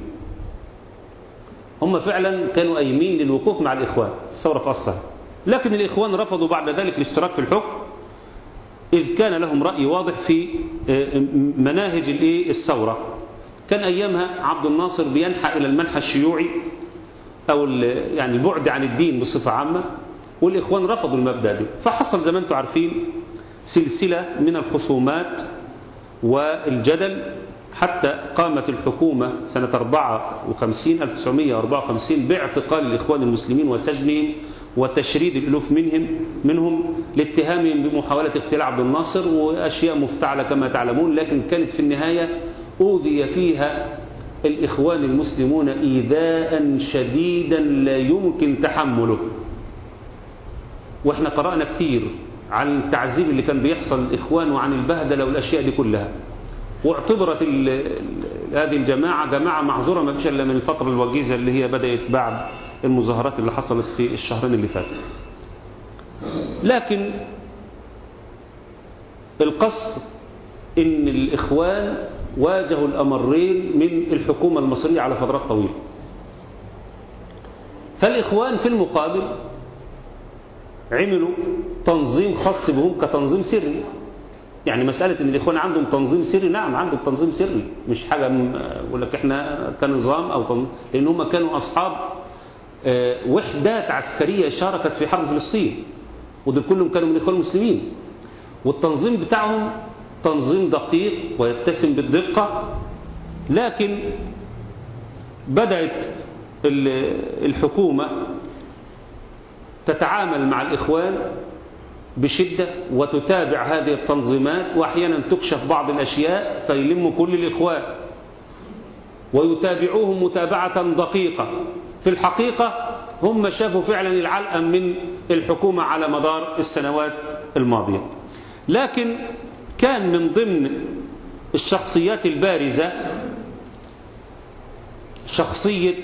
هم فعلا كانوا أيمين للوقوف مع الإخوان الثورة في أصلها لكن الإخوان رفضوا بعد ذلك الاشتراك في الحكم إذ كان لهم رأي واضح في مناهج الثورة كان أيامها عبد الناصر بينحى إلى المنحى الشيوعي أو يعني البعد عن الدين بصفة عامة والإخوان رفضوا المبدأ ده فحصل زي ما أنتم عارفين سلسلة من الخصومات والجدل حتى قامت الحكومة سنة 54 1954 باعتقال الإخوان المسلمين وسجنهم وتشريد الألوف منهم منهم لاتهامهم بمحاولة اغتيال عبد الناصر وأشياء مفتعلة كما تعلمون لكن كانت في النهاية أوذي فيها الإخوان المسلمون إيذاء شديدا لا يمكن تحمله وإحنا قرأنا كتير عن التعذيب اللي كان بيحصل الإخوان وعن البهدلة والأشياء دي كلها واعتبرت هذه الجماعة جماعة معذورة ما فيش إلا من الفترة الوجيزة اللي هي بدأت بعد المظاهرات اللي حصلت في الشهرين اللي فاتوا لكن القصد ان الإخوان واجهوا الأمرين من الحكومة المصرية على فترات طويلة فالإخوان في المقابل عملوا تنظيم خاص بهم كتنظيم سري يعني مسألة ان الإخوان عندهم تنظيم سري نعم عندهم تنظيم سري مش حاجة يقول لك احنا كنظام أو تنظيم لأن هم كانوا أصحاب وحدات عسكرية شاركت في حرب فلسطين ودول كلهم كانوا من الإخوان المسلمين والتنظيم بتاعهم تنظيم دقيق ويتسم بالدقة لكن بدأت الحكومة تتعامل مع الإخوان بشدة وتتابع هذه التنظيمات وأحيانا تكشف بعض الأشياء فيلم كل الإخوان ويتابعوهم متابعة دقيقة في الحقيقة هم شافوا فعلا العلقة من الحكومة على مدار السنوات الماضية لكن كان من ضمن الشخصيات البارزة شخصية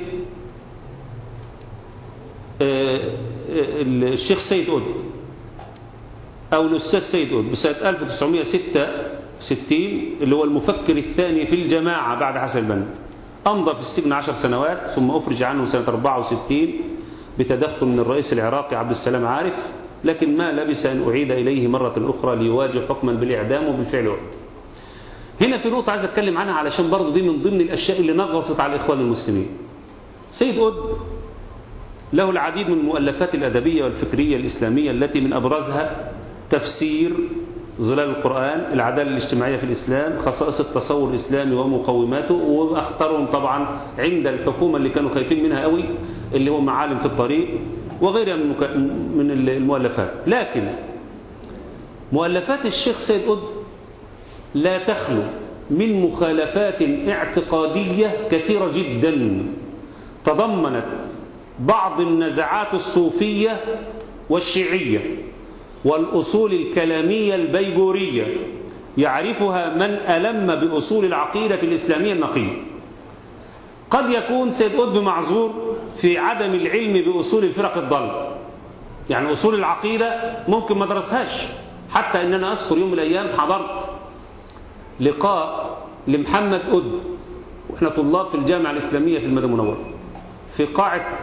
الشيخ سيد قطب أو الأستاذ سيد قطب بسنة 1966 اللي هو المفكر الثاني في الجماعة بعد حسن البنا أمضى في السجن عشر سنوات ثم أفرج عنه سنة 64 بتدخل من الرئيس العراقي عبد السلام عارف لكن ما لبس أن أعيد إليه مرة أخرى ليواجه حكما بالإعدام وبالفعل أعد هنا في نقطة عايز أتكلم عنها علشان برضه دي من ضمن الأشياء اللي نغصت على الإخوان المسلمين سيد قطب له العديد من المؤلفات الأدبية والفكرية الإسلامية التي من أبرزها تفسير ظلال القرآن العدالة الاجتماعية في الإسلام خصائص التصور الإسلامي ومقوماته وأخطرهم طبعا عند الحكومة اللي كانوا خايفين منها قوي اللي هو معالم في الطريق وغيرها من, المك... من المؤلفات لكن مؤلفات الشيخ سيد قطب لا تخلو من مخالفات اعتقادية كثيرة جدا تضمنت بعض النزعات الصوفية والشيعية والأصول الكلامية البيجورية يعرفها من ألم بأصول العقيدة الإسلامية النقية قد يكون سيد قطب معذور في عدم العلم بأصول الفرق الضالة يعني أصول العقيدة ممكن ما درسهاش حتى أن أنا أذكر يوم من الأيام حضرت لقاء لمحمد قطب وإحنا طلاب في الجامعة الإسلامية في المدينة المنورة في قاعة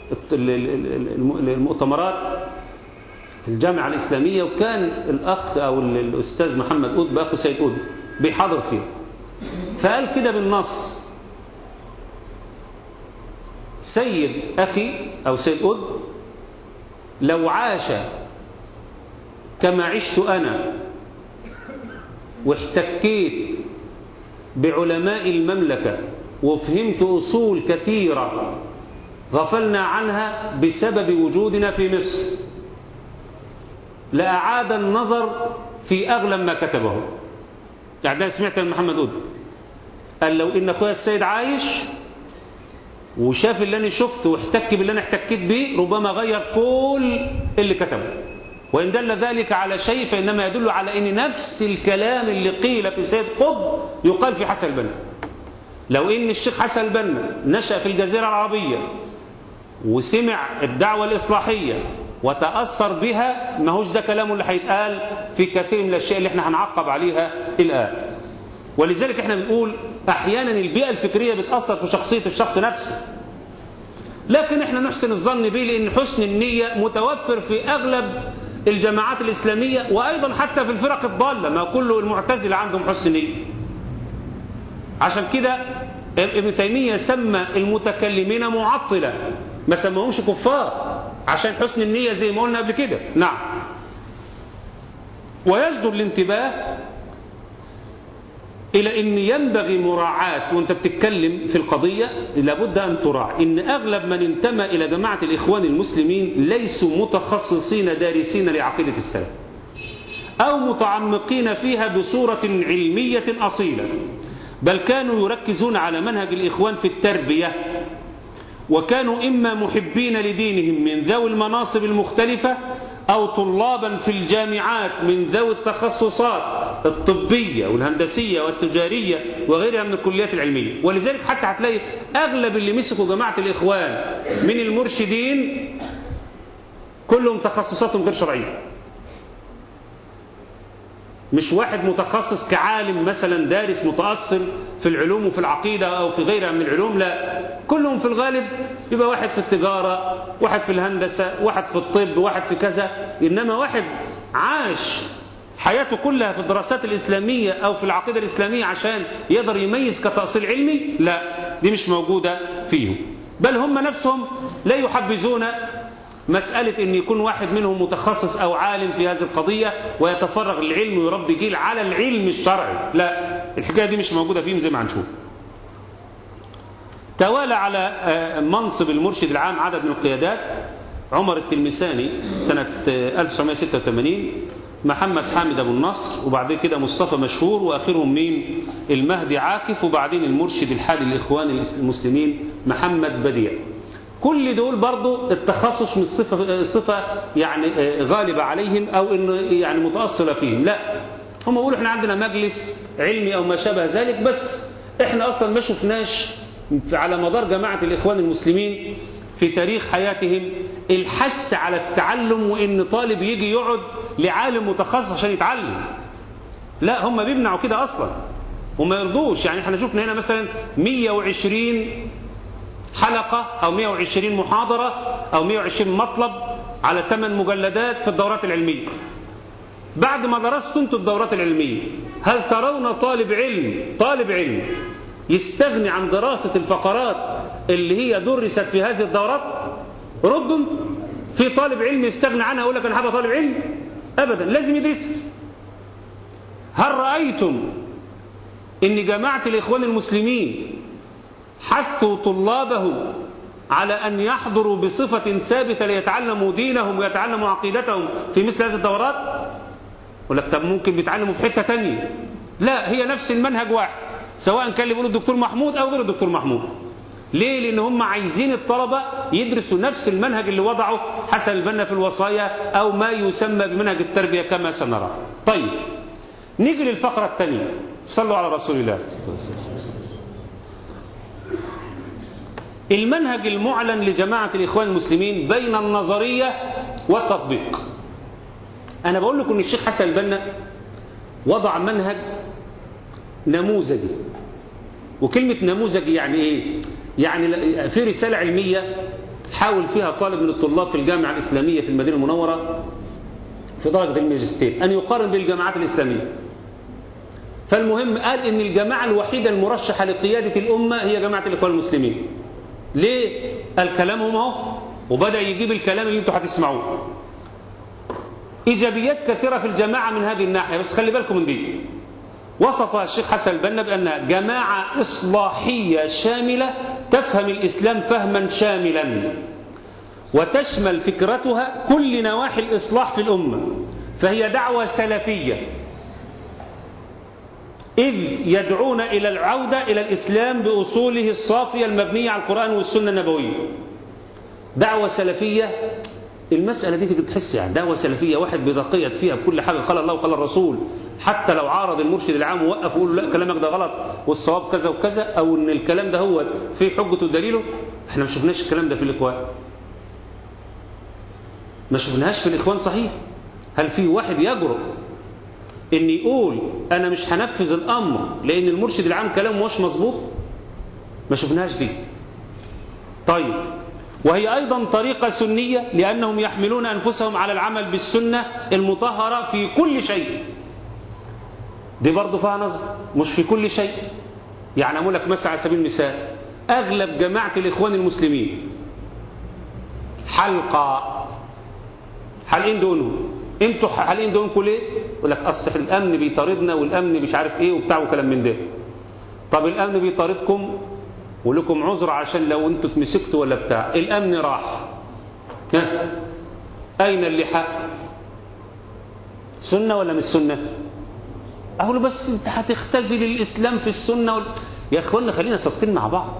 المؤتمرات في الجامعة الإسلامية وكان الأخ أو الأستاذ محمد قطب أخو سيد قطب بيحاضر فيه فقال كده بالنص سيد أخي أو سيد قطب لو عاش كما عشت أنا واحتكيت بعلماء المملكة وفهمت أصول كثيرة غفلنا عنها بسبب وجودنا في مصر لأعاد النظر في أغلب ما كتبه يعني ده سمعت من محمد قطب قال لو إن أخويا السيد عايش وشاف اللي أنا شفته واحتك باللي أنا احتكيت به ربما غير كل اللي كتبه وإن دل ذلك على شيء فإنما يدل على أن نفس الكلام اللي قيل في سيد قطب يقال في حسن البنا لو إن الشيخ حسن البنا نشأ في الجزيرة العربية وسمع الدعوة الإصلاحية وتأثر بها ما هوش ده كلامه اللي هيتقال في كثير من الأشياء اللي احنا هنعقب عليها الآن ولذلك احنا بنقول أحيانا البيئة الفكرية بتأثر في شخصية الشخص نفسه لكن احنا نحسن الظن به لأن حسن النية متوفر في أغلب الجماعات الإسلامية وأيضا حتى في الفرق الضالة ما كل المعتزلة عندهم حسن نية عشان كده ابن تيمية سمى المتكلمين معطلة ما سموهمش كفار عشان حسن النية زي ما قلنا قبل كده نعم ويجدر الانتباه إلى أن ينبغي مراعاة وأنت بتتكلم في القضية لابد أن تراعي أن أغلب من انتمى إلى جماعة الإخوان المسلمين ليسوا متخصصين دارسين لعقيدة السلف أو متعمقين فيها بصورة علمية أصيلة بل كانوا يركزون على منهج الإخوان في التربية وكانوا إما محبين لدينهم من ذوي المناصب المختلفة أو طلابا في الجامعات من ذوي التخصصات الطبية والهندسية والتجارية وغيرها من الكليات العلمية ولذلك حتى هتلاقي أغلب اللي مسكوا جماعة الإخوان من المرشدين كلهم تخصصاتهم غير شرعية مش واحد متخصص كعالم مثلا دارس متأصل في العلوم وفي العقيدة أو في غيرها من العلوم لا كلهم في الغالب يبقى واحد في التجارة واحد في الهندسة واحد في الطب واحد في كذا إنما واحد عاش حياته كلها في الدراسات الإسلامية أو في العقيدة الإسلامية عشان يقدر يميز كتأصيل علمي لا دي مش موجودة فيهم بل هم نفسهم لا يحبذون مسألة أن يكون واحد منهم متخصص أو عالم في هذه القضية ويتفرغ للعلم ويربي جيل على العلم الشرعي لا الحكاية دي مش موجودة فيهم زي ما هنشوف توالى على منصب المرشد العام عدد من القيادات عمر التلمساني سنة 1986 محمد حامد أبو النصر وبعد كده مصطفى مشهور وآخرهم مين المهدي عاكف وبعدين المرشد الحالي للإخوان المسلمين محمد بديع كل دول برضو التخصص من صفة, صفة يعني غالبة عليهم أو إنه يعني متأصلة فيهم لا هم يقولوا احنا عندنا مجلس علمي أو ما شابه ذلك بس احنا أصلا ما شفناش على مدار جماعة الإخوان المسلمين في تاريخ حياتهم الحث على التعلم وإن طالب يجي يقعد لعالم متخصص عشان يتعلم لا هم بيمنعوا كده أصلا وما يرضوش يعني احنا شفنا هنا مثلا 120 حلقة أو 120 محاضرة أو 120 مطلب على 8 مجلدات في الدورات العلمية بعد ما درست انتوا الدورات العلمية هل ترون طالب علم طالب علم يستغني عن دراسة الفقرات اللي هي درست في هذه الدورات ردوا في طالب علم يستغني عنها يقول لك انا حابب طالب علم ابدا لازم يدرسها هل رأيتم ان جماعة الاخوان المسلمين حثوا طلابهم على أن يحضروا بصفة ثابتة ليتعلموا دينهم ويتعلموا عقيدتهم في مثل هذه الدورات ولا طب ممكن بيتعلموا في حتة تانية لا هي نفس المنهج واحد سواء كان اللي بيقوله الدكتور محمود أو غير الدكتور محمود ليه لأن هم عايزين الطلبة يدرسوا نفس المنهج اللي وضعه حسن البنا في الوصايا أو ما يسمى بمنهج التربية كما سنرى طيب نيجي للفقرة الثانية صلوا على رسول الله المنهج المعلن لجماعة الإخوان المسلمين بين النظرية والتطبيق أنا بقول لكم أن الشيخ حسن البنا وضع منهج نموذجي وكلمة نموذجي يعني إيه؟ يعني في رسالة علمية حاول فيها طالب من الطلاب في الجامعة الإسلامية في المدينة المنورة في درجة الماجستير أن يقارن بالجامعات الإسلامية فالمهم قال إن الجماعة الوحيدة المرشحة لقيادة الأمة هي جماعة الإخوان المسلمين ليه الكلام هم اهو وبدأ يجيب الكلام اللي انتوا هتسمعوه إيجابيات كثيرة في الجماعة من هذه الناحية بس خلي بالكم من دي وصف الشيخ حسن البنا بأنها جماعة إصلاحية شاملة تفهم الإسلام فهما شاملا وتشمل فكرتها كل نواحي الإصلاح في الأمة فهي دعوة سلفية إذ يدعون إلى العودة إلى الإسلام بأصوله الصافية المبنية على القرآن والسنة النبوية دعوة سلفية المسألة دي تيجي تحس يعني دعوة سلفية واحد بيتقيد فيها بكل حاجة قال الله وقال الرسول حتى لو عارض المرشد العام ووقف ويقول لا كلامك ده غلط والصواب كذا وكذا أو إن الكلام ده هو في حجته ودليله احنا ما شفناش الكلام ده في الإخوان ما شفناهاش في الإخوان صحيح هل في واحد يجرؤ ان يقول انا مش هنفذ الامر لان المرشد العام كلامه مش مظبوط ما شفناهاش دي طيب وهي ايضا طريقة سنية لانهم يحملون انفسهم على العمل بالسنة المطهرة في كل شيء دي برضه فيها نظر مش في كل شيء يعني اقول لك مثلا على سبيل المثال اغلب جماعة الاخوان المسلمين حلقة حلقين دونهم انتوا حاليا دونكم ليه يقول لك اصل الامن بيطاردنا والامن مش عارف ايه وبتاع وكلام من ده طب الامن بيطاردكم ولكم عذر عشان لو انتوا اتمسكتوا ولا بتاع الامن راح ها اين اللحاء سنه ولا مش سنه اقول بس انت هتختزل الاسلام في السنه وال... يا اخوانا خلينا صادقين مع بعض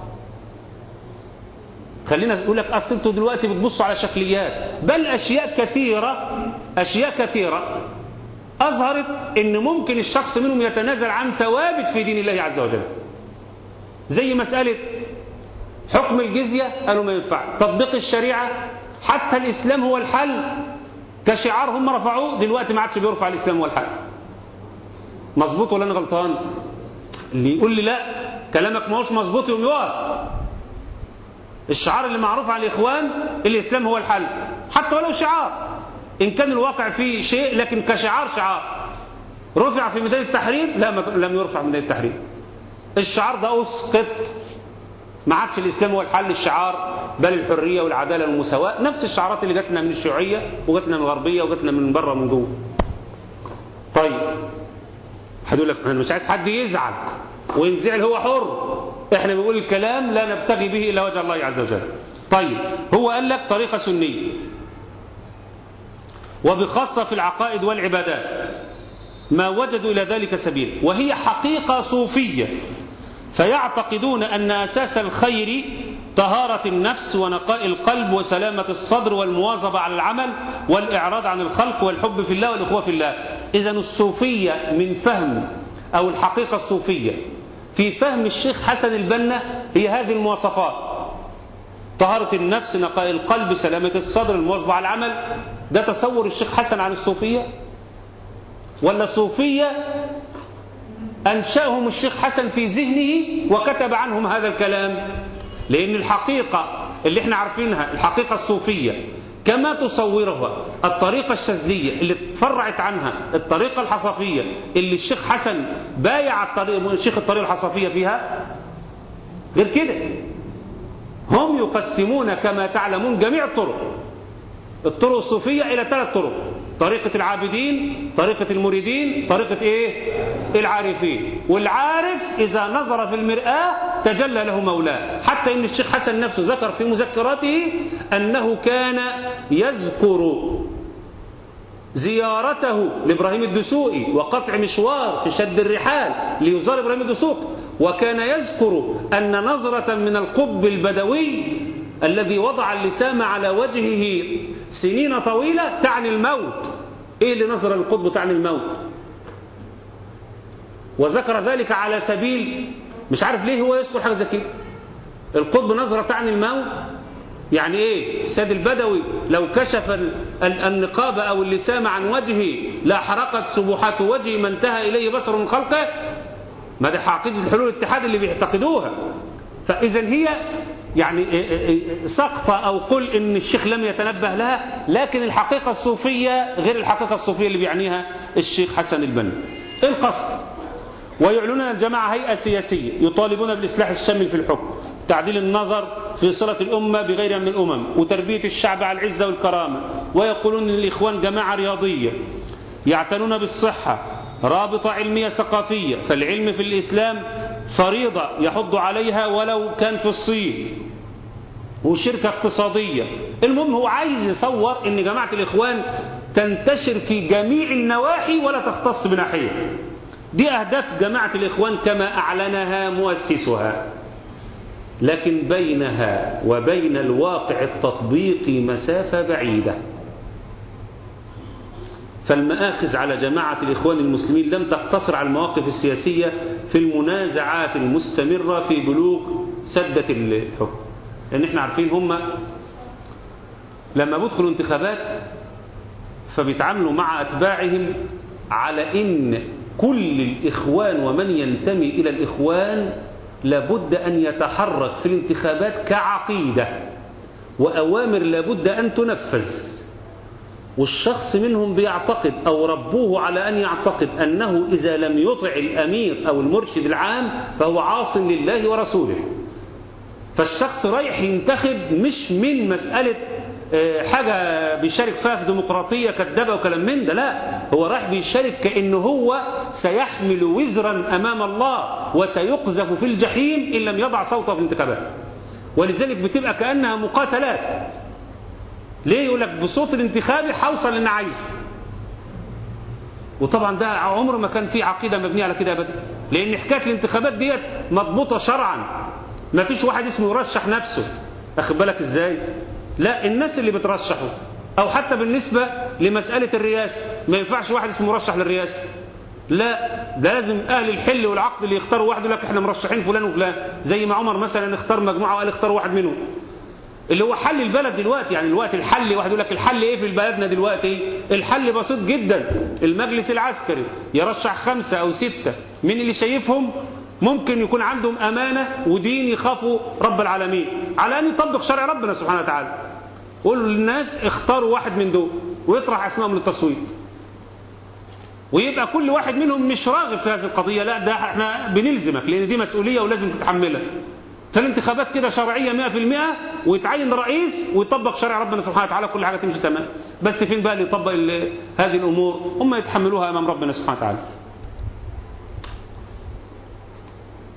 خلينا نقول لك اصل انتوا دلوقتي بتبصوا على شكليات بل اشياء كثيره اشياء كثيره اظهرت ان ممكن الشخص منهم يتنازل عن ثوابت في دين الله عز وجل زي مساله حكم الجزيه قالوا ما ينفع تطبيق الشريعه حتى الاسلام هو الحل كشعار هم رفعوه دلوقتي ما عادش بيرفع الاسلام هو الحل مظبوط ولا انا غلطان اللي يقول لي لا كلامك ما هوش مظبوط يوم يقف الشعار اللي معروف على الإخوان الإسلام هو الحل حتى ولو شعار إن كان الواقع فيه شيء لكن كشعار شعار رفع في ميدان التحرير لا لم يرفع في ميدان التحرير الشعار ده أسقط ما عادش الإسلام هو الحل الشعار بل الحرية والعدالة والمساواة نفس الشعارات اللي جاتنا من الشيوعية وجاتنا من الغربية وجاتنا من بره من جوه طيب هتقول لك أنا مش عايز حد يزعل وإن زعل هو حر احنا بنقول الكلام لا نبتغي به إلا وجه الله عز وجل طيب هو قال لك طريقة سنية وبخاصة في العقائد والعبادات ما وجدوا إلى ذلك سبيل وهي حقيقة صوفية فيعتقدون أن أساس الخير طهارة النفس ونقاء القلب وسلامة الصدر والمواظبة على العمل والإعراض عن الخلق والحب في الله والإخوة في الله إذا الصوفية من فهم أو الحقيقة الصوفية في فهم الشيخ حسن البنا هي هذه المواصفات طهارة النفس نقاء القلب سلامة الصدر المواظبة على العمل ده تصور الشيخ حسن عن الصوفية ولا صوفية أنشأهم الشيخ حسن في ذهنه وكتب عنهم هذا الكلام لأن الحقيقة اللي احنا عارفينها الحقيقة الصوفية كما تصورها الطريقة الشاذلية اللي تفرعت عنها الطريقة الحصفية اللي الشيخ حسن بايع الطريق الشيخ الطريقة الحصفية فيها غير كده هم يقسمون كما تعلمون جميع الطرق الطرق الصوفية إلى ثلاث طرق طريقة العابدين طريقة المريدين طريقة إيه العارفين والعارف إذا نظر في المرآة تجلى له مولاه حتى إن الشيخ حسن نفسه ذكر في مذكراته أنه كان يذكر زيارته لإبراهيم الدسوقي وقطع مشوار في شد الرحال ليزار إبراهيم الدسوقي وكان يذكر أن نظرة من القب البدوي الذي وضع اللسام على وجهه سنين طويلة تعني الموت ايه اللي نظر القطب تعني الموت وذكر ذلك على سبيل مش عارف ليه هو يذكر حاجة زي كده القطب نظرة تعني الموت يعني ايه السيد البدوي لو كشف النقاب او اللسام عن وجهه لاحرقت سبحات وجهه ما انتهى اليه بصر من خلقه ما ده عقيدة الحلول الاتحاد اللي بيعتقدوها فاذا هي يعني سقطة أو قل إن الشيخ لم يتنبه لها لكن الحقيقة الصوفية غير الحقيقة الصوفية اللي بيعنيها الشيخ حسن البنا القصد ويعلنون الجماعة هيئة سياسية يطالبون بالإصلاح الشامل في الحكم تعديل النظر في صلة الأمة بغيرها من الأمم وتربية الشعب على العزة والكرامة ويقولون إن الإخوان جماعة رياضية يعتنون بالصحة رابطة علمية ثقافية فالعلم في الإسلام فريضة يحض عليها ولو كان في الصين وشركة اقتصادية المهم هو عايز يصور ان جماعة الاخوان تنتشر في جميع النواحي ولا تختص بناحية دي اهداف جماعة الاخوان كما اعلنها مؤسسها لكن بينها وبين الواقع التطبيقي مسافة بعيدة فالمآخذ على جماعة الإخوان المسلمين لم تقتصر على المواقف السياسية في المنازعات المستمرة في بلوغ سدة الحكم لأن احنا عارفين هم لما بيدخلوا انتخابات فبيتعاملوا مع أتباعهم على إن كل الإخوان ومن ينتمي إلى الإخوان لابد أن يتحرك في الانتخابات كعقيدة وأوامر لابد أن تنفذ والشخص منهم بيعتقد أو ربوه على أن يعتقد أنه إذا لم يطع الأمير أو المرشد العام فهو عاص لله ورسوله فالشخص رايح ينتخب مش من مسألة حاجة بيشارك فيها في ديمقراطية كدابة وكلام من ده لا هو رايح بيشارك كأنه هو سيحمل وزرا أمام الله وسيقذف في الجحيم إن لم يضع صوته في الانتخابات ولذلك بتبقى كأنها مقاتلات ليه يقول لك بصوت الانتخابي حوصل اللي انا عايزه وطبعا ده عمره ما كان في عقيدة مبنية على كده أبدا لأن حكاية الانتخابات ديت مضبوطة شرعا ما فيش واحد اسمه يرشح نفسه أخد بالك إزاي لا الناس اللي بترشحوا أو حتى بالنسبة لمسألة الرئاسة ما ينفعش واحد اسمه مرشح للرئاسة لا ده لازم أهل الحل والعقد اللي يختاروا واحد يقول لك احنا مرشحين فلان وفلان زي ما عمر مثلا اختار مجموعة وقال اختار واحد منهم اللي هو حل البلد دلوقتي يعني الوقت الحل واحد يقول لك الحل ايه في بلدنا دلوقتي الحل بسيط جدا المجلس العسكري يرشح خمسة او ستة من اللي شايفهم ممكن يكون عندهم امانة ودين يخافوا رب العالمين على ان يطبق شرع ربنا سبحانه وتعالى قول للناس اختاروا واحد من دول ويطرح اسمائهم للتصويت ويبقى كل واحد منهم مش راغب في هذه القضية لا ده احنا بنلزمك لان دي مسؤولية ولازم تتحملها فالانتخابات كده شرعية 100% ويتعين رئيس ويطبق شرع ربنا سبحانه وتعالى كل حاجة تمشي تمام بس فين بقى اللي يطبق هذه الأمور هم يتحملوها أمام ربنا سبحانه وتعالى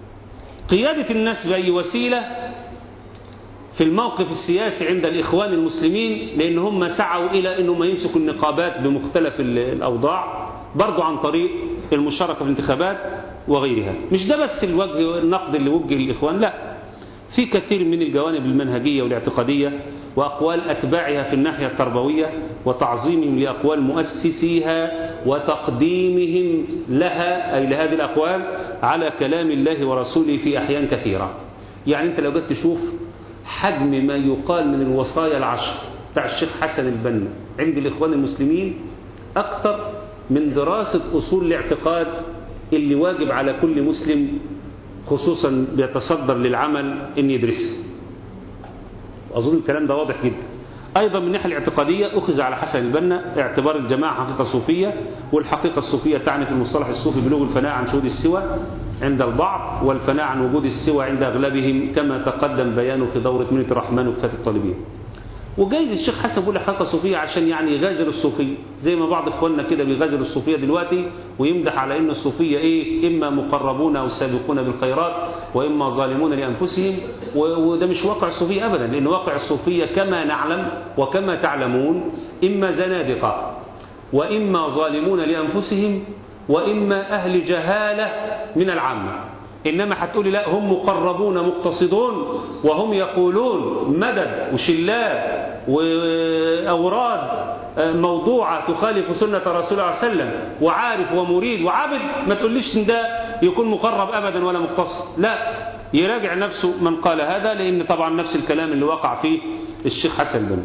قيادة الناس بأي وسيلة في الموقف السياسي عند الإخوان المسلمين لأن هم سعوا إلى أنهم يمسكوا النقابات بمختلف الأوضاع برضو عن طريق المشاركة في الانتخابات وغيرها مش ده بس الوجه النقد اللي وجه للإخوان لا في كثير من الجوانب المنهجية والاعتقادية وأقوال أتباعها في الناحية التربوية وتعظيمهم لأقوال مؤسسيها وتقديمهم لها أي لهذه الأقوال على كلام الله ورسوله في أحيان كثيرة يعني أنت لو جيت تشوف حجم ما يقال من الوصايا العشر بتاع الشيخ حسن البنا عند الإخوان المسلمين أكثر من دراسة أصول الاعتقاد اللي واجب على كل مسلم خصوصا بيتصدر للعمل ان يدرسه أظن الكلام ده واضح جدا أيضا من الناحية الاعتقادية أخذ على حسن البنا اعتبار الجماعة حقيقة صوفية والحقيقة الصوفية تعني في المصطلح الصوفي بلوغ الفناء عن شهود السوى عند البعض والفناء عن وجود السوى عند أغلبهم كما تقدم بيانه في دورة منة الرحمن وكفاة الطالبين وجايز الشيخ حسن بيقول حقيقة صوفية عشان يعني يغازل الصوفية زي ما بعض اخواننا كده بيغازل الصوفية دلوقتي ويمدح على ان الصوفية ايه اما مقربون او سابقون بالخيرات واما ظالمون لانفسهم وده مش واقع الصوفية ابدا لان واقع الصوفية كما نعلم وكما تعلمون اما زنادقة واما ظالمون لانفسهم واما اهل جهالة من العامة إنما هتقولي لا هم مقربون مقتصدون وهم يقولون مدد وشلات وأوراد موضوعة تخالف سنة رسول الله صلى الله عليه وسلم وعارف ومريد وعابد ما تقوليش إن ده يكون مقرب أبدا ولا مقتصد لا يراجع نفسه من قال هذا لأن طبعا نفس الكلام اللي وقع فيه الشيخ حسن بن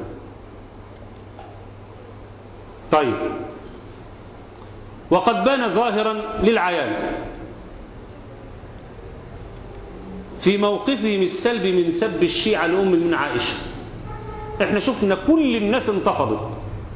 طيب وقد بان ظاهرا للعيان في موقفهم السلبي من سب الشيعة لأم من عائشة احنا شفنا كل الناس انتفضت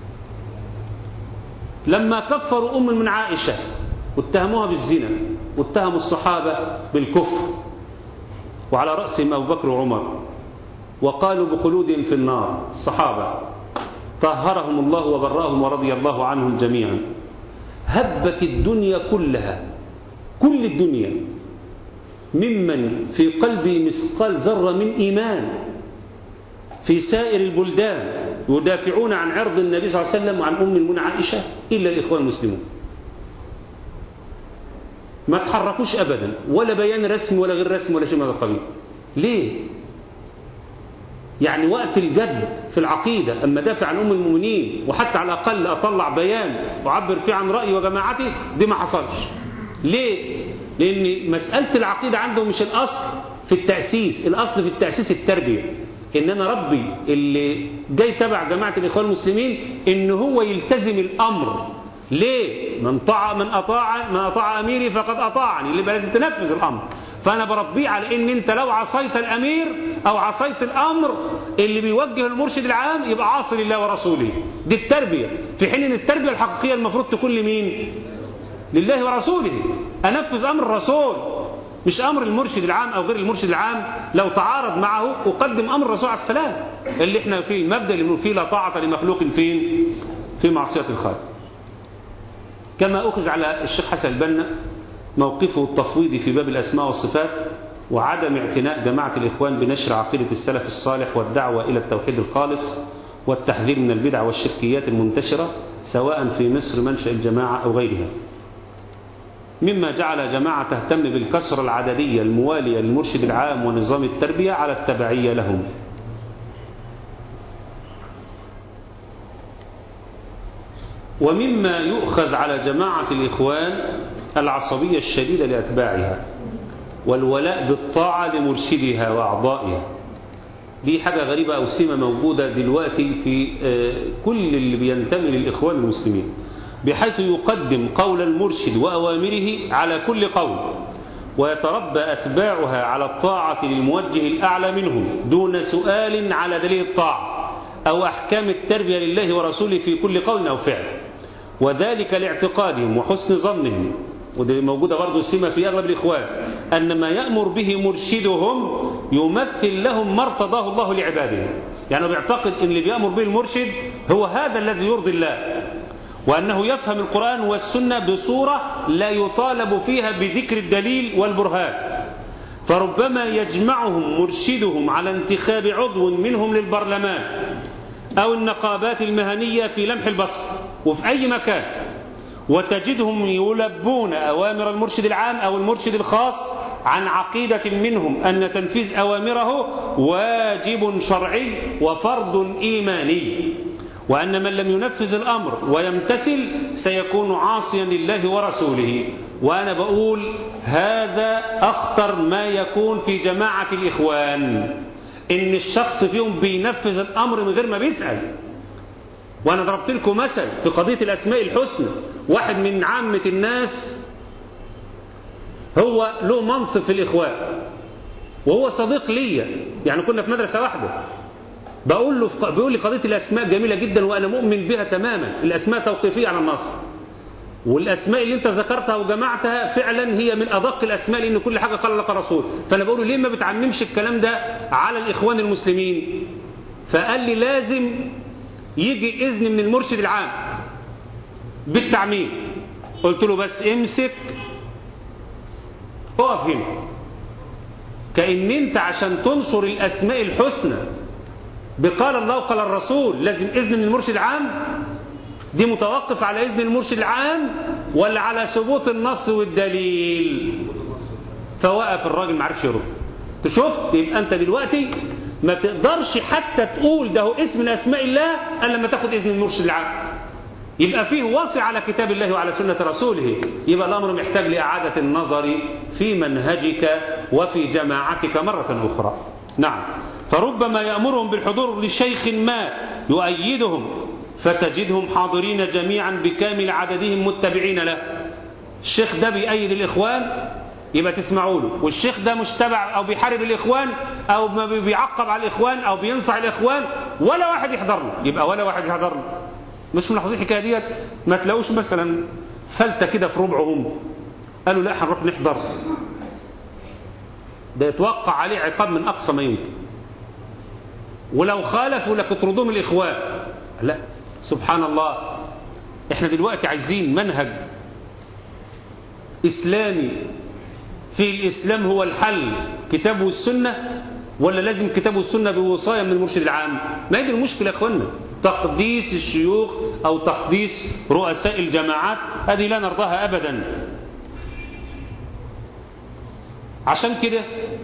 لما كفروا أم من عائشة واتهموها بالزنا واتهموا الصحابة بالكفر وعلى رأسهم أبو بكر وعمر وقالوا بخلودهم في النار الصحابة طهرهم الله وبراهم ورضي الله عنهم جميعا هبت الدنيا كلها كل الدنيا ممن في قلبه مثقال ذرة من إيمان في سائر البلدان يدافعون عن عرض النبي صلى الله عليه وسلم وعن أم المؤمنين عائشة إلا الإخوان المسلمون ما تحركوش أبدا ولا بيان رسمي ولا غير رسمي ولا شيء من هذا القبيل ليه؟ يعني وقت الجد في العقيدة أما دافع عن أم المؤمنين وحتى على الأقل أطلع بيان وعبر فيه عن رأيي وجماعتي دي ما حصلش ليه؟ لأن مسألة العقيدة عنده مش الأصل في التأسيس الأصل في التأسيس التربية إن أنا ربي اللي جاي تبع جماعة الإخوان المسلمين إن هو يلتزم الأمر ليه؟ من طاع من أطاع من أطاع أميري فقد أطاعني اللي لازم تنفذ الأمر فأنا بربيه على إن أنت لو عصيت الأمير أو عصيت الأمر اللي بيوجه المرشد العام يبقى عاصي لله ورسوله دي التربية في حين أن التربية الحقيقية المفروض تكون لمين؟ لله ورسوله أنفذ أمر الرسول مش أمر المرشد العام أو غير المرشد العام لو تعارض معه أقدم أمر الرسول عليه السلام اللي احنا فيه المبدأ اللي فيه لا طاعة لمخلوق فين في معصية الخالق كما أخذ على الشيخ حسن البنا موقفه التفويضي في باب الأسماء والصفات وعدم اعتناء جماعة الإخوان بنشر عقيدة السلف الصالح والدعوة إلى التوحيد الخالص والتحذير من البدع والشركيات المنتشرة سواء في مصر منشأ الجماعة أو غيرها مما جعل جماعة تهتم بالكسرة العددية الموالية للمرشد العام ونظام التربية على التبعية لهم ومما يؤخذ على جماعة الإخوان العصبية الشديدة لأتباعها والولاء بالطاعة لمرشدها وأعضائها دي حاجة غريبة أو سمة موجودة دلوقتي في كل اللي بينتمي للإخوان المسلمين بحيث يقدم قول المرشد وأوامره على كل قول ويتربى أتباعها على الطاعة للموجه الأعلى منهم دون سؤال على دليل الطاعة أو أحكام التربية لله ورسوله في كل قول أو فعل وذلك لاعتقادهم وحسن ظنهم ودي موجودة برضه سمة في أغلب الإخوان أن ما يأمر به مرشدهم يمثل لهم ما ارتضاه الله لعباده يعني بيعتقد أن اللي بيأمر به المرشد هو هذا الذي يرضي الله وأنه يفهم القرآن والسنة بصورة لا يطالب فيها بذكر الدليل والبرهان فربما يجمعهم مرشدهم على انتخاب عضو منهم للبرلمان أو النقابات المهنية في لمح البصر وفي أي مكان وتجدهم يلبون أوامر المرشد العام أو المرشد الخاص عن عقيدة منهم أن تنفيذ أوامره واجب شرعي وفرض إيماني وأن من لم ينفذ الأمر ويمتثل سيكون عاصيا لله ورسوله وأنا بقول هذا أخطر ما يكون في جماعة الإخوان إن الشخص فيهم بينفذ الأمر من غير ما بيسأل وأنا ضربت لكم مثل في قضية الأسماء الحسنى واحد من عامة الناس هو له منصب في الإخوان وهو صديق ليا يعني كنا في مدرسة واحدة بقول له بيقول لي قضية الأسماء جميلة جدا وأنا مؤمن بها تماما الأسماء توقيفية على النص والأسماء اللي أنت ذكرتها وجمعتها فعلا هي من أدق الأسماء لأن كل حاجة قال لك رسول فأنا بقول له ليه ما بتعممش الكلام ده على الإخوان المسلمين فقال لي لازم يجي إذن من المرشد العام بالتعميم قلت له بس امسك اقف هنا كأن انت عشان تنصر الأسماء الحسنى بقال الله وقال الرسول لازم إذن من المرشد العام دي متوقف على إذن المرشد العام ولا على ثبوت النص والدليل فوقف الراجل ما عرفش يرد شفت يبقى انت دلوقتي ما تقدرش حتى تقول ده هو اسم من اسماء الله الا لما تاخد اذن المرشد العام يبقى فيه وصي على كتاب الله وعلى سنة رسوله يبقى الأمر محتاج لإعادة النظر في منهجك وفي جماعتك مرة أخرى نعم فربما يأمرهم بالحضور لشيخ ما يؤيدهم فتجدهم حاضرين جميعا بكامل عددهم متبعين له الشيخ ده بيأيد الإخوان يبقى تسمعوا له والشيخ ده مشتبع أو بيحارب الإخوان أو ما بيعقب على الإخوان أو بينصح الإخوان ولا واحد يحضر له يبقى ولا واحد يحضر له مش ملاحظين الحكايه ديت ما تلاقوش مثلا فلته كده في ربعهم قالوا لا هنروح نحضر ده يتوقع عليه عقاب من اقصى ما يمكن ولو خالفوا لتطردوهم الاخوان لا سبحان الله احنا دلوقتي عايزين منهج اسلامي في الاسلام هو الحل كتاب والسنه ولا لازم كتاب والسنه بوصايه من المرشد العام ما هي دي المشكله يا اخوانا تقديس الشيوخ أو تقديس رؤساء الجماعات هذه لا نرضاها أبدا عشان كده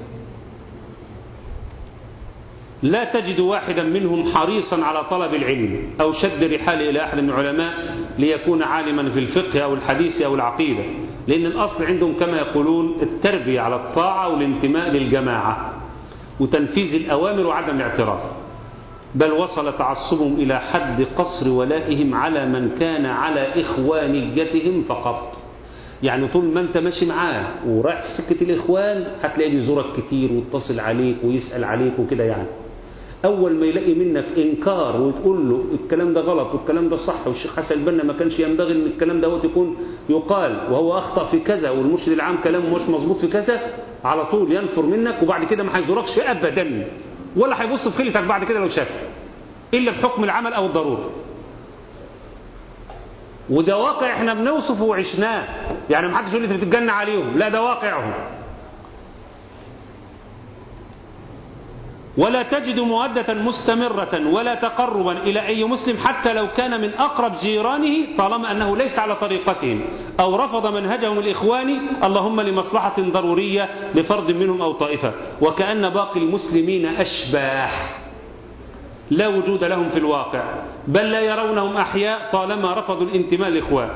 لا تجد واحدا منهم حريصا على طلب العلم أو شد رحاله إلى أحد من العلماء ليكون عالما في الفقه أو الحديث أو العقيدة لأن الأصل عندهم كما يقولون التربية على الطاعة والانتماء للجماعة وتنفيذ الأوامر وعدم الاعتراض بل وصل تعصبهم إلى حد قصر ولائهم على من كان على إخوانيتهم فقط يعني طول ما انت ماشي معاه ورايح في سكة الإخوان هتلاقيه بيزورك كتير ويتصل عليك ويسأل عليك وكده يعني أول ما يلاقي منك إنكار وتقول له الكلام ده غلط والكلام ده صح والشيخ حسن البنا ما كانش ينبغي أن الكلام ده يكون يقال وهو أخطأ في كذا والمرشد العام كلامه مش مظبوط في كذا على طول ينفر منك وبعد كده ما هيزوركش أبدا ولا هيبص في خيلتك بعد كده لو شافك إلا بحكم العمل أو الضرورة وده واقع احنا بنوصفه وعشناه يعني ما حدش يقول لي انت بتتجنى عليهم لا ده واقعهم ولا تجد مودة مستمرة ولا تقربا إلى أي مسلم حتى لو كان من أقرب جيرانه طالما أنه ليس على طريقتهم أو رفض منهجهم الإخواني اللهم لمصلحة ضرورية لفرد منهم أو طائفة وكأن باقي المسلمين أشباح لا وجود لهم في الواقع بل لا يرونهم أحياء طالما رفضوا الانتماء للإخوان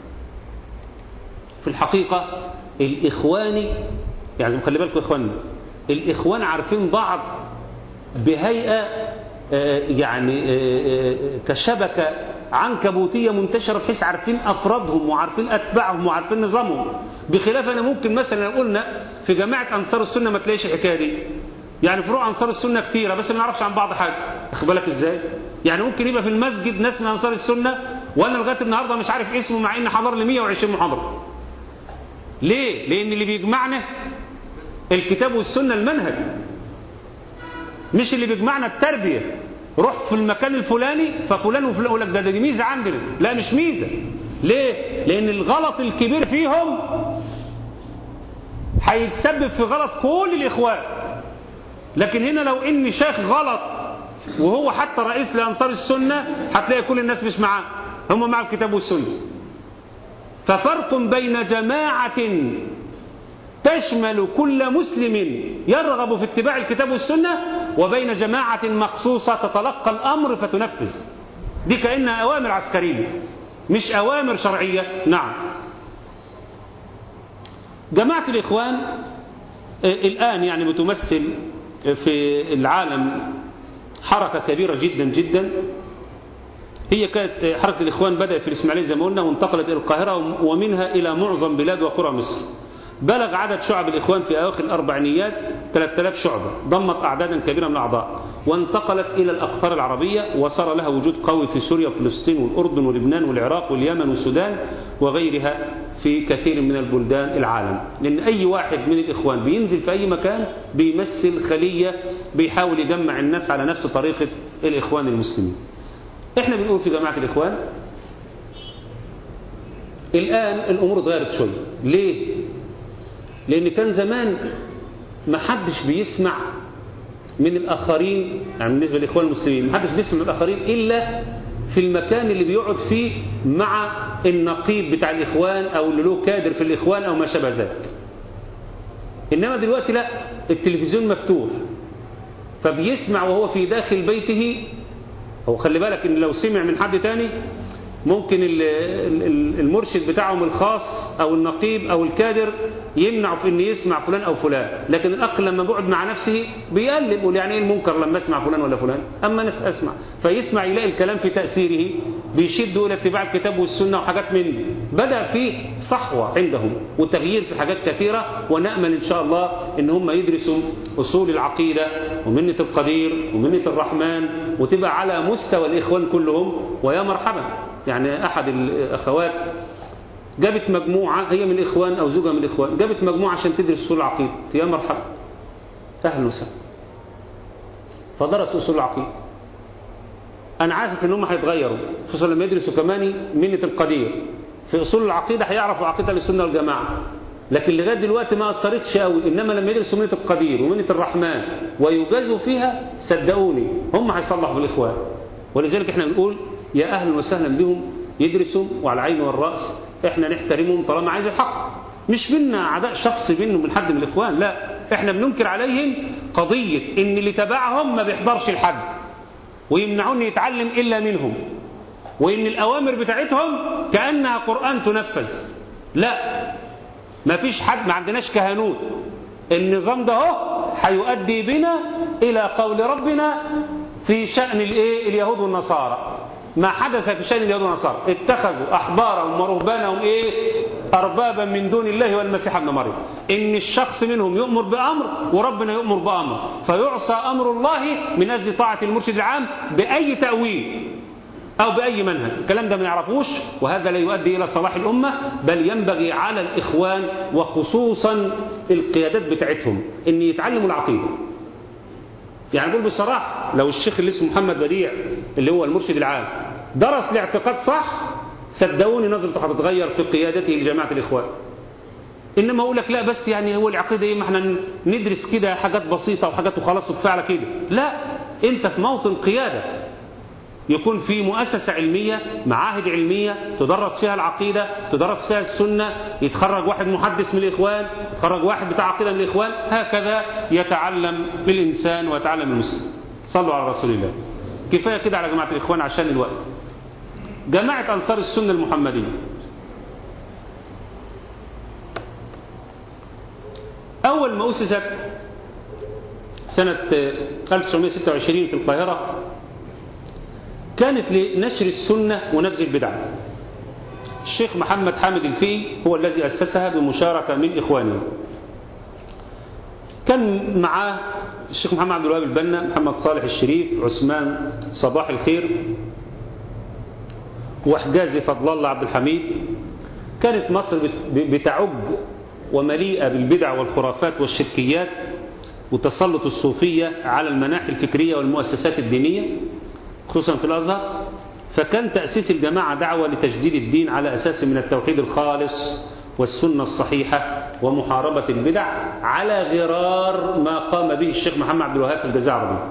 في الحقيقة الإخواني يعني خلي بالكم إخواننا الإخوان عارفين بعض بهيئة يعني كشبكة عنكبوتية منتشرة بحيث عارفين أفرادهم وعارفين أتباعهم وعارفين نظامهم بخلاف أنا ممكن مثلا قلنا في جماعة أنصار السنة ما تلاقيش الحكاية دي يعني فروع أنصار السنة كتيرة بس ما نعرفش عن بعض حاجة أخد بالك إزاي يعني ممكن يبقى في المسجد ناس من أنصار السنة وأنا لغاية النهاردة مش عارف اسمه مع إن حضر لي 120 محاضرة ليه؟ لأن اللي بيجمعنا الكتاب والسنة المنهج مش اللي بيجمعنا التربية روح في المكان الفلاني ففلان وفلان يقول لك ده دي ميزة عندنا لا مش ميزة ليه؟ لأن الغلط الكبير فيهم هيتسبب في غلط كل الإخوان لكن هنا لو إن شيخ غلط وهو حتى رئيس لأنصار السنة هتلاقي كل الناس مش معاه هم مع الكتاب والسنة ففرق بين جماعة تشمل كل مسلم يرغب في اتباع الكتاب والسنة وبين جماعة مخصوصة تتلقى الأمر فتنفذ دي كأنها أوامر عسكرية مش أوامر شرعية نعم جماعة الإخوان الآن يعني بتمثل في العالم حركة كبيرة جدا جدا هي كانت حركة الإخوان بدأت في الإسماعيلية زي ما قلنا وانتقلت إلى القاهرة ومنها إلى معظم بلاد وقرى مصر بلغ عدد شعب الإخوان في أواخر الأربعينيات 3000 شعبة ضمت أعدادا كبيرة من الأعضاء وانتقلت إلى الأقطار العربية وصار لها وجود قوي في سوريا وفلسطين والأردن ولبنان والعراق واليمن والسودان وغيرها في كثير من البلدان العالم لأن أي واحد من الإخوان بينزل في أي مكان بيمثل خلية بيحاول يجمع الناس على نفس طريقة الإخوان المسلمين احنا بنقول في جماعة الإخوان الآن الأمور اتغيرت شوية ليه؟ لأن كان زمان ما حدش بيسمع من الآخرين يعني بالنسبة للإخوان المسلمين ما حدش بيسمع من الآخرين إلا في المكان اللي بيقعد فيه مع النقيب بتاع الإخوان أو اللي له كادر في الإخوان أو ما شابه ذلك إنما دلوقتي لا التلفزيون مفتوح فبيسمع وهو في داخل بيته هو خلي بالك إن لو سمع من حد تاني ممكن المرشد بتاعهم الخاص أو النقيب أو الكادر يمنع في أن يسمع فلان أو فلان لكن الأخ لما بيقعد مع نفسه بيقلب يقول يعني إيه المنكر لما أسمع فلان ولا فلان أما ناس أسمع فيسمع يلاقي الكلام في تأثيره بيشدوا إلى اتباع الكتاب والسنة وحاجات من دي بدأ في صحوة عندهم وتغيير في حاجات كثيرة ونأمل إن شاء الله إن هم يدرسوا أصول العقيدة ومنة القدير ومنة الرحمن وتبقى على مستوى الإخوان كلهم ويا مرحبا يعني أحد الأخوات جابت مجموعة هي من الإخوان أو زوجها من الإخوان جابت مجموعة عشان تدرس أصول العقيدة يا مرحبا أهلا وسهلا فدرس أصول العقيدة أنا عارف إن هم هيتغيروا خصوصا لما يدرسوا كمان منة القدير في أصول العقيدة هيعرفوا عقيدة السنة والجماعة لكن لغاية دلوقتي ما أثرتش قوي إنما لما يدرسوا منة القدير ومنة الرحمن ويجازوا فيها صدقوني هم هيصلحوا بالإخوان ولذلك احنا بنقول يا أهلا وسهلا بهم يدرسوا وعلى العين والرأس احنا نحترمهم طالما عايز الحق مش منا عداء شخصي بينه من حد من الإخوان لا احنا بننكر عليهم قضية ان اللي تبعهم ما بيحضرش الحد ويمنعون يتعلم إلا منهم وإن الأوامر بتاعتهم كأنها قرآن تنفذ لا ما فيش حد ما عندناش كهنوت النظام ده اهو هيؤدي بنا إلى قول ربنا في شأن الايه اليهود والنصارى ما حدث في شأن اليهود والنصارى اتخذوا أحبارهم ورهبانهم إيه أربابا من دون الله والمسيح ابن مريم إن الشخص منهم يؤمر بأمر وربنا يؤمر بأمر فيعصى أمر الله من أجل طاعة المرشد العام بأي تأويل أو بأي منهج الكلام ده ما نعرفوش وهذا لا يؤدي إلى صلاح الأمة بل ينبغي على الإخوان وخصوصا القيادات بتاعتهم أن يتعلموا العقيدة يعني نقول بصراحة لو الشيخ اللي اسمه محمد بديع اللي هو المرشد العام درس الاعتقاد صح صدقوني نظرته هتتغير في قيادته لجماعة الإخوان إنما أقول لك لا بس يعني هو العقيدة إيه ما احنا ندرس كده حاجات بسيطة وحاجات وخلاص وكفاية على كده لا أنت في موطن قيادة يكون في مؤسسة علمية معاهد علمية تدرس فيها العقيدة تدرس فيها السنة يتخرج واحد محدث من الإخوان يتخرج واحد بتاع عقيدة من الإخوان هكذا يتعلم الإنسان ويتعلم المسلم صلوا على رسول الله كفاية كده على جماعة الإخوان عشان الوقت جماعة أنصار السنة المحمدية أول ما أسست سنة 1926 في القاهرة كانت لنشر السنة ونبذ البدعة الشيخ محمد حامد الفي هو الذي أسسها بمشاركة من إخوانه كان معاه الشيخ محمد عبد الوهاب البنا محمد صالح الشريف عثمان صباح الخير وحجازي فضل الله عبد الحميد كانت مصر بتعج ومليئة بالبدع والخرافات والشركيات وتسلط الصوفية على المناحي الفكرية والمؤسسات الدينية خصوصا في الأزهر فكان تأسيس الجماعة دعوة لتجديد الدين على أساس من التوحيد الخالص والسنة الصحيحة ومحاربة البدع على غرار ما قام به الشيخ محمد عبد الوهاب في الجزائر العربية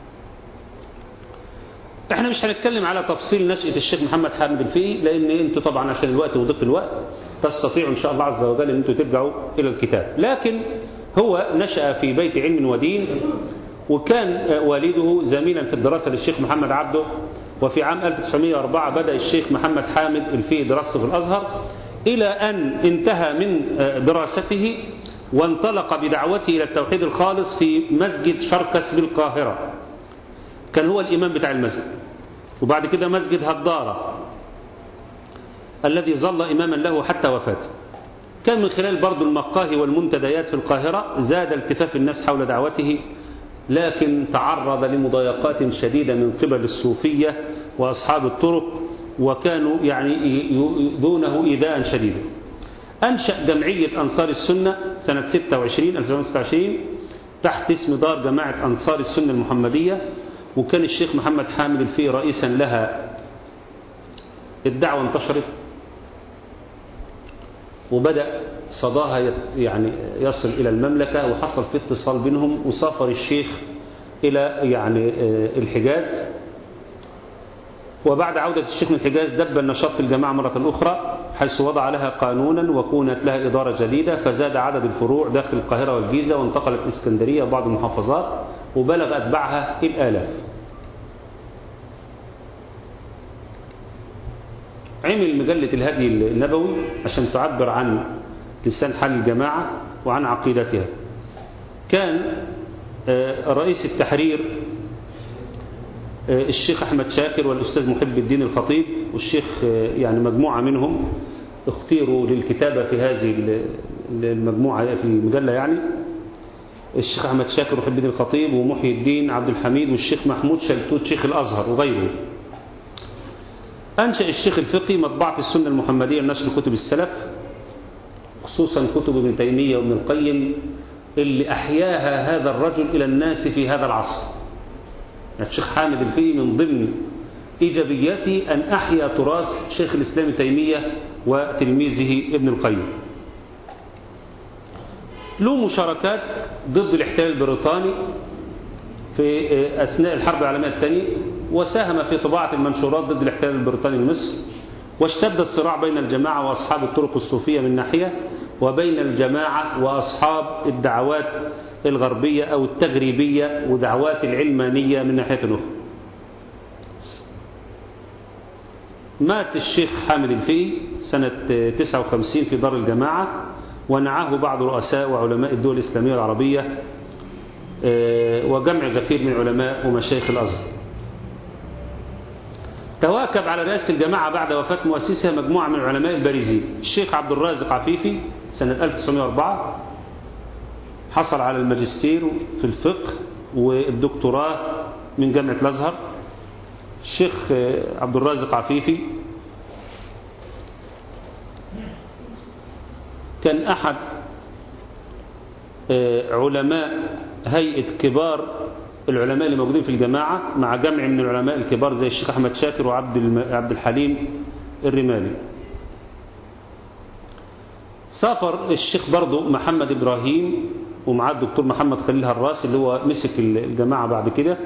احنا مش هنتكلم على تفصيل نشأة الشيخ محمد حامد الفقي لان انتوا طبعا عشان الوقت وضيق الوقت تستطيعوا ان شاء الله عز وجل ان انتوا ترجعوا الى الكتاب لكن هو نشأ في بيت علم ودين وكان والده زميلا في الدراسة للشيخ محمد عبده وفي عام 1904 بدأ الشيخ محمد حامد الفقي دراسته في الأزهر إلى أن انتهى من دراسته وانطلق بدعوته إلى التوحيد الخالص في مسجد شركس بالقاهرة كان هو الإمام بتاع المسجد وبعد كده مسجد هدارة الذي ظل إماما له حتى وفاته كان من خلال برضو المقاهي والمنتديات في القاهرة زاد التفاف الناس حول دعوته لكن تعرض لمضايقات شديدة من قبل الصوفية وأصحاب الطرق وكانوا يعني يؤذونه إيذاء شديدا أنشأ جمعية أنصار السنة سنة 26 1926 تحت اسم دار جماعة أنصار السنة المحمدية وكان الشيخ محمد حامد الفقي رئيسا لها الدعوة انتشرت وبدأ صداها يعني يصل إلى المملكة وحصل في اتصال بينهم وسافر الشيخ إلى يعني الحجاز وبعد عودة الشيخ من الحجاز دب النشاط في الجماعة مرة أخرى حيث وضع لها قانونا وكونت لها إدارة جديدة فزاد عدد الفروع داخل القاهرة والجيزة وانتقلت الإسكندرية وبعض المحافظات وبلغ أتباعها الآلاف عمل مجلة الهدي النبوي عشان تعبر عن لسان حال الجماعة وعن عقيدتها كان رئيس التحرير الشيخ أحمد شاكر والأستاذ محب الدين الخطيب والشيخ يعني مجموعة منهم اختيروا للكتابة في هذه المجموعة في المجلة يعني الشيخ أحمد شاكر ومحب الدين الخطيب ومحي الدين عبد الحميد والشيخ محمود شلتوت شيخ الأزهر وغيره أنشأ الشيخ الفقي مطبعة السنة المحمدية لنشر كتب السلف خصوصا كتب ابن تيمية وابن القيم اللي أحياها هذا الرجل إلى الناس في هذا العصر الشيخ حامد الفقي من ضمن إيجابياته أن أحيا تراث شيخ الإسلام تيمية وتلميذه ابن القيم له مشاركات ضد الاحتلال البريطاني في أثناء الحرب العالمية الثانية وساهم في طباعة المنشورات ضد الاحتلال البريطاني لمصر واشتد الصراع بين الجماعة وأصحاب الطرق الصوفية من ناحية وبين الجماعة وأصحاب الدعوات الغربية أو التغريبية ودعوات العلمانية من ناحية أخرى مات الشيخ حامد الفقي سنة 59 في دار الجماعة ونعاه بعض رؤساء وعلماء الدول الإسلامية العربية وجمع غفير من علماء ومشايخ الأزهر تواكب على رئاسة الجماعة بعد وفاة مؤسسها مجموعة من العلماء البارزين الشيخ عبد الرازق عفيفي سنة 1904 حصل على الماجستير في الفقه والدكتوراه من جامعة الأزهر الشيخ عبد الرازق عفيفي كان أحد علماء هيئة كبار العلماء اللي موجودين في الجماعة مع جمع من العلماء الكبار زي الشيخ أحمد شاكر وعبد عبد الحليم الرمالي سافر الشيخ برضه محمد إبراهيم ومعاه الدكتور محمد خليل هراس اللي هو مسك الجماعة بعد كده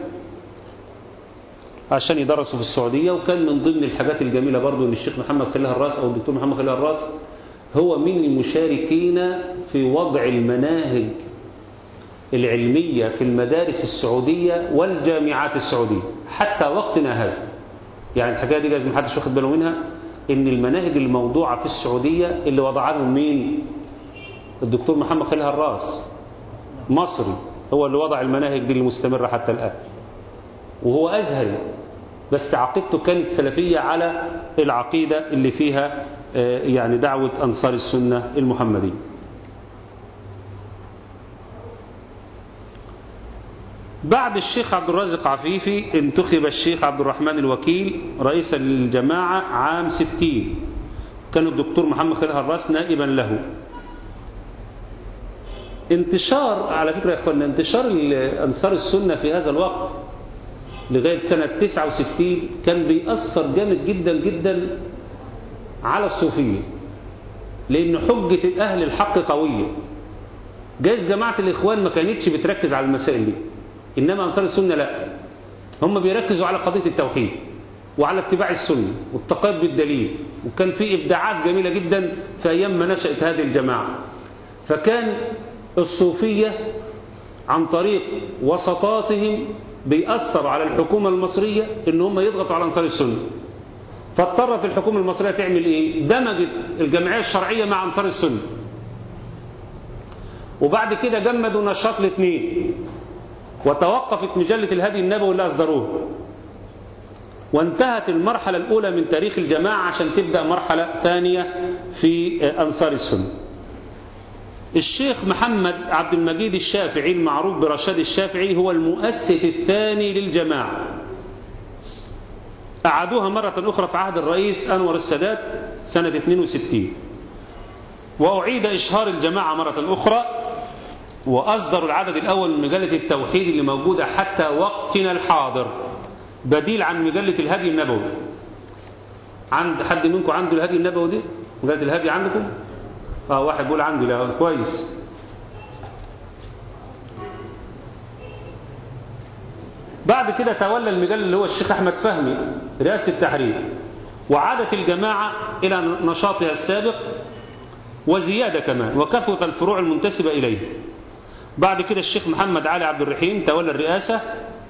عشان يدرسوا في السعودية وكان من ضمن الحاجات الجميلة برضه ان الشيخ محمد خليل هراس او الدكتور محمد خليل هراس هو من المشاركين في وضع المناهج العلمية في المدارس السعودية والجامعات السعودية حتى وقتنا هذا يعني الحكاية دي لازم محدش واخد باله منها ان المناهج الموضوعة في السعودية اللي وضعها لهم مين الدكتور محمد خليل هراس مصري هو اللي وضع المناهج دي اللي مستمرة حتى الآن وهو أزهري بس عقيدته كانت سلفية على العقيدة اللي فيها يعني دعوة أنصار السنة المحمدية بعد الشيخ عبد الرازق عفيفي انتخب الشيخ عبد الرحمن الوكيل رئيسا للجماعة عام ستين كان الدكتور محمد خليل هراس نائبا له انتشار على فكرة يا اخوانا انتشار أنصار السنة في هذا الوقت لغاية سنة 69 كان بيأثر جامد جدا جدا على الصوفية لأن حجة أهل الحق قوية جايز جماعة الإخوان ما كانتش بتركز على المسائل دي إنما أنصار السنة لا هم بيركزوا على قضية التوحيد وعلى اتباع السنة والتقيد بالدليل وكان في إبداعات جميلة جدا في أيام ما نشأت هذه الجماعة فكان الصوفية عن طريق وسطاتهم بيأثر على الحكومة المصرية إن هم يضغطوا على أنصار السنة فاضطرت الحكومة المصرية تعمل إيه دمجت الجمعية الشرعية مع أنصار السنة وبعد كده جمدوا نشاط الاثنين وتوقفت مجلة الهدي النبوي اللي أصدروه وانتهت المرحلة الأولى من تاريخ الجماعة عشان تبدأ مرحلة ثانية في أنصار السنة الشيخ محمد عبد المجيد الشافعي المعروف برشاد الشافعي هو المؤسس الثاني للجماعة أعادوها مرة أخرى في عهد الرئيس أنور السادات سنة 62 وأعيد إشهار الجماعة مرة أخرى وأصدروا العدد الأول من مجلة التوحيد اللي موجودة حتى وقتنا الحاضر بديل عن مجلة الهدي النبوي عند حد منكم عنده الهدي النبوي دي مجلة الهدي عندكم اه واحد بيقول عندي لا كويس بعد كده تولى المجلة اللي هو الشيخ أحمد فهمي رئاسة التحرير وعادت الجماعة إلى نشاطها السابق وزيادة كمان وكثرت الفروع المنتسبة إليه بعد كده الشيخ محمد علي عبد الرحيم تولى الرئاسة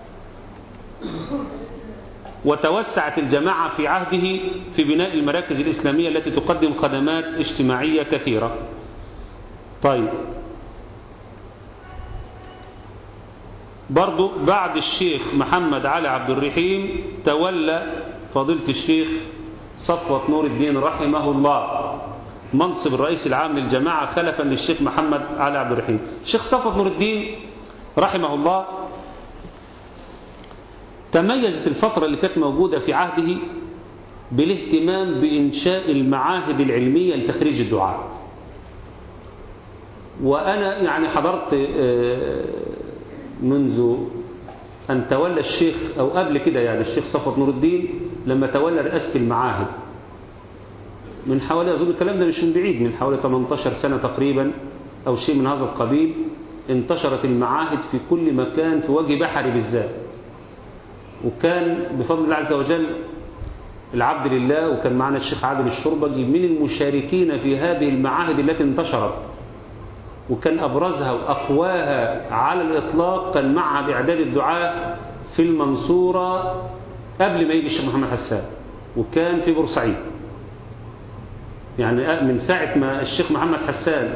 وتوسعت الجماعة في عهده في بناء المراكز الإسلامية التي تقدم خدمات اجتماعية كثيرة طيب برضو بعد الشيخ محمد علي عبد الرحيم تولى فضيلة الشيخ صفوة نور الدين رحمه الله منصب الرئيس العام للجماعة خلفا للشيخ محمد علي عبد الرحيم الشيخ صفوة نور الدين رحمه الله تميزت الفترة اللي كانت موجودة في عهده بالاهتمام بإنشاء المعاهد العلمية لتخريج الدعاء وأنا يعني حضرت منذ أن تولى الشيخ أو قبل كده يعني الشيخ صفوت نور الدين لما تولى رئاسة المعاهد من حوالي أظن الكلام ده مش من بعيد من حوالي 18 سنة تقريبا أو شيء من هذا القبيل انتشرت المعاهد في كل مكان في وجه بحري بالذات وكان بفضل الله عز وجل العبد لله وكان معنا الشيخ عادل الشربجي من المشاركين في هذه المعاهد التي انتشرت وكان أبرزها وأقواها على الإطلاق كان معهد إعداد الدعاء في المنصورة قبل ما يجي الشيخ محمد حسان وكان في بورسعيد يعني من ساعة ما الشيخ محمد حسان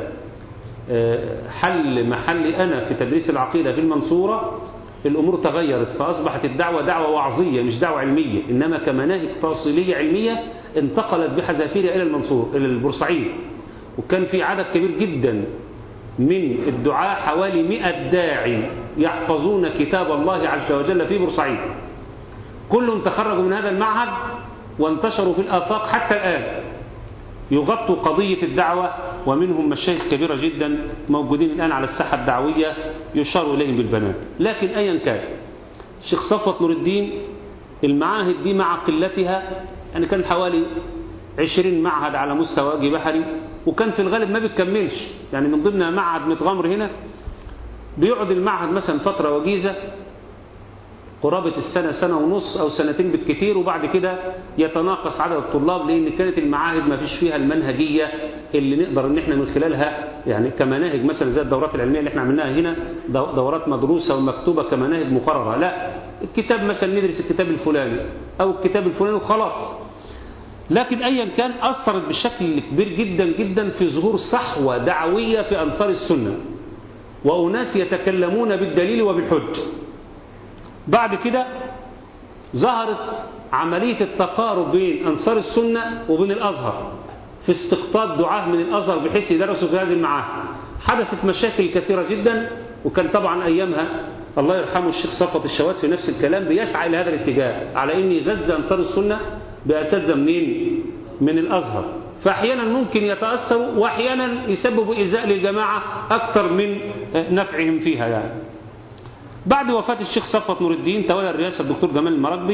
حل محلي أنا في تدريس العقيدة في المنصورة الأمور تغيرت فأصبحت الدعوة دعوة وعظية مش دعوة علمية إنما كمناهج تواصلية علمية انتقلت بحذافيرها إلى المنصور إلى البورسعيد وكان في عدد كبير جدا من الدعاء حوالي مئة داعي يحفظون كتاب الله عز وجل في بورسعيد كلهم تخرجوا من هذا المعهد وانتشروا في الآفاق حتى الآن يغطوا قضية الدعوة ومنهم مشايخ كبيرة جدا موجودين الآن على الساحة الدعوية يشار إليهم بالبنات لكن أيا كان الشيخ صفوة نور الدين المعاهد دي مع قلتها يعني كان حوالي عشرين معهد على مستوى وجه بحري وكان في الغالب ما بتكملش يعني من ضمنها معهد متغمر هنا بيقعد المعهد مثلا فترة وجيزة قرابة السنة سنة ونص أو سنتين بالكثير وبعد كده يتناقص عدد الطلاب لأن كانت المعاهد ما فيش فيها المنهجية اللي نقدر ان احنا من خلالها يعني كمناهج مثلا زي الدورات العلمية اللي احنا عملناها هنا دورات مدروسة ومكتوبة كمناهج مقررة لا الكتاب مثلا ندرس الكتاب الفلاني أو الكتاب الفلاني وخلاص لكن أيا كان أثرت بشكل كبير جدا جدا في ظهور صحوة دعوية في أنصار السنة وأناس يتكلمون بالدليل وبالحج بعد كده ظهرت عملية التقارب بين أنصار السنة وبين الأزهر في استقطاب دعاة من الأزهر بحيث يدرسوا في هذه المعاهد حدثت مشاكل كثيرة جدا وكان طبعا أيامها الله يرحمه الشيخ صفوت الشوات في نفس الكلام بيسعى إلى هذا الاتجاه على أن يغذى أنصار السنة بأساتذة منين؟ من الأزهر فأحيانا ممكن يتأثروا وأحيانا يسببوا إيذاء للجماعة أكثر من نفعهم فيها يعني بعد وفاة الشيخ صفوت نور الدين تولى الرئاسة الدكتور جمال المراكبي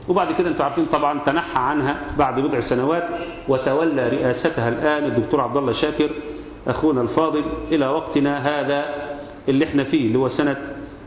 وبعد كده انتم عارفين طبعا تنحى عنها بعد بضع سنوات وتولى رئاستها الآن الدكتور عبد الله شاكر أخونا الفاضل إلى وقتنا هذا اللي احنا فيه اللي هو سنة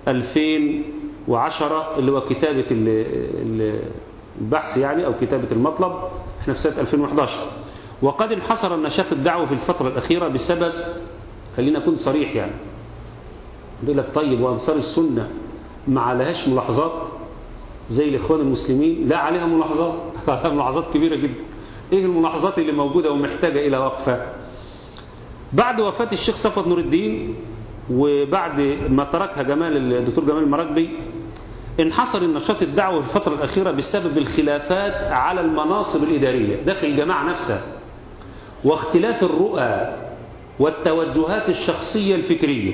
2010 اللي هو كتابة البحث يعني أو كتابة المطلب احنا في سنة 2011 وقد انحصر النشاط الدعوي في الفترة الأخيرة بسبب خلينا أكون صريح يعني بيقول لك طيب وأنصار السنة ما عليهاش ملاحظات زي الإخوان المسلمين لا عليها ملاحظات ملاحظات كبيرة جدا إيه الملاحظات اللي موجودة ومحتاجة إلى وقفة بعد وفاة الشيخ صفوت نور الدين وبعد ما تركها جمال الدكتور جمال المراكبي انحصر النشاط الدعوي في الفترة الأخيرة بسبب الخلافات على المناصب الإدارية داخل الجماعة نفسها واختلاف الرؤى والتوجهات الشخصية الفكرية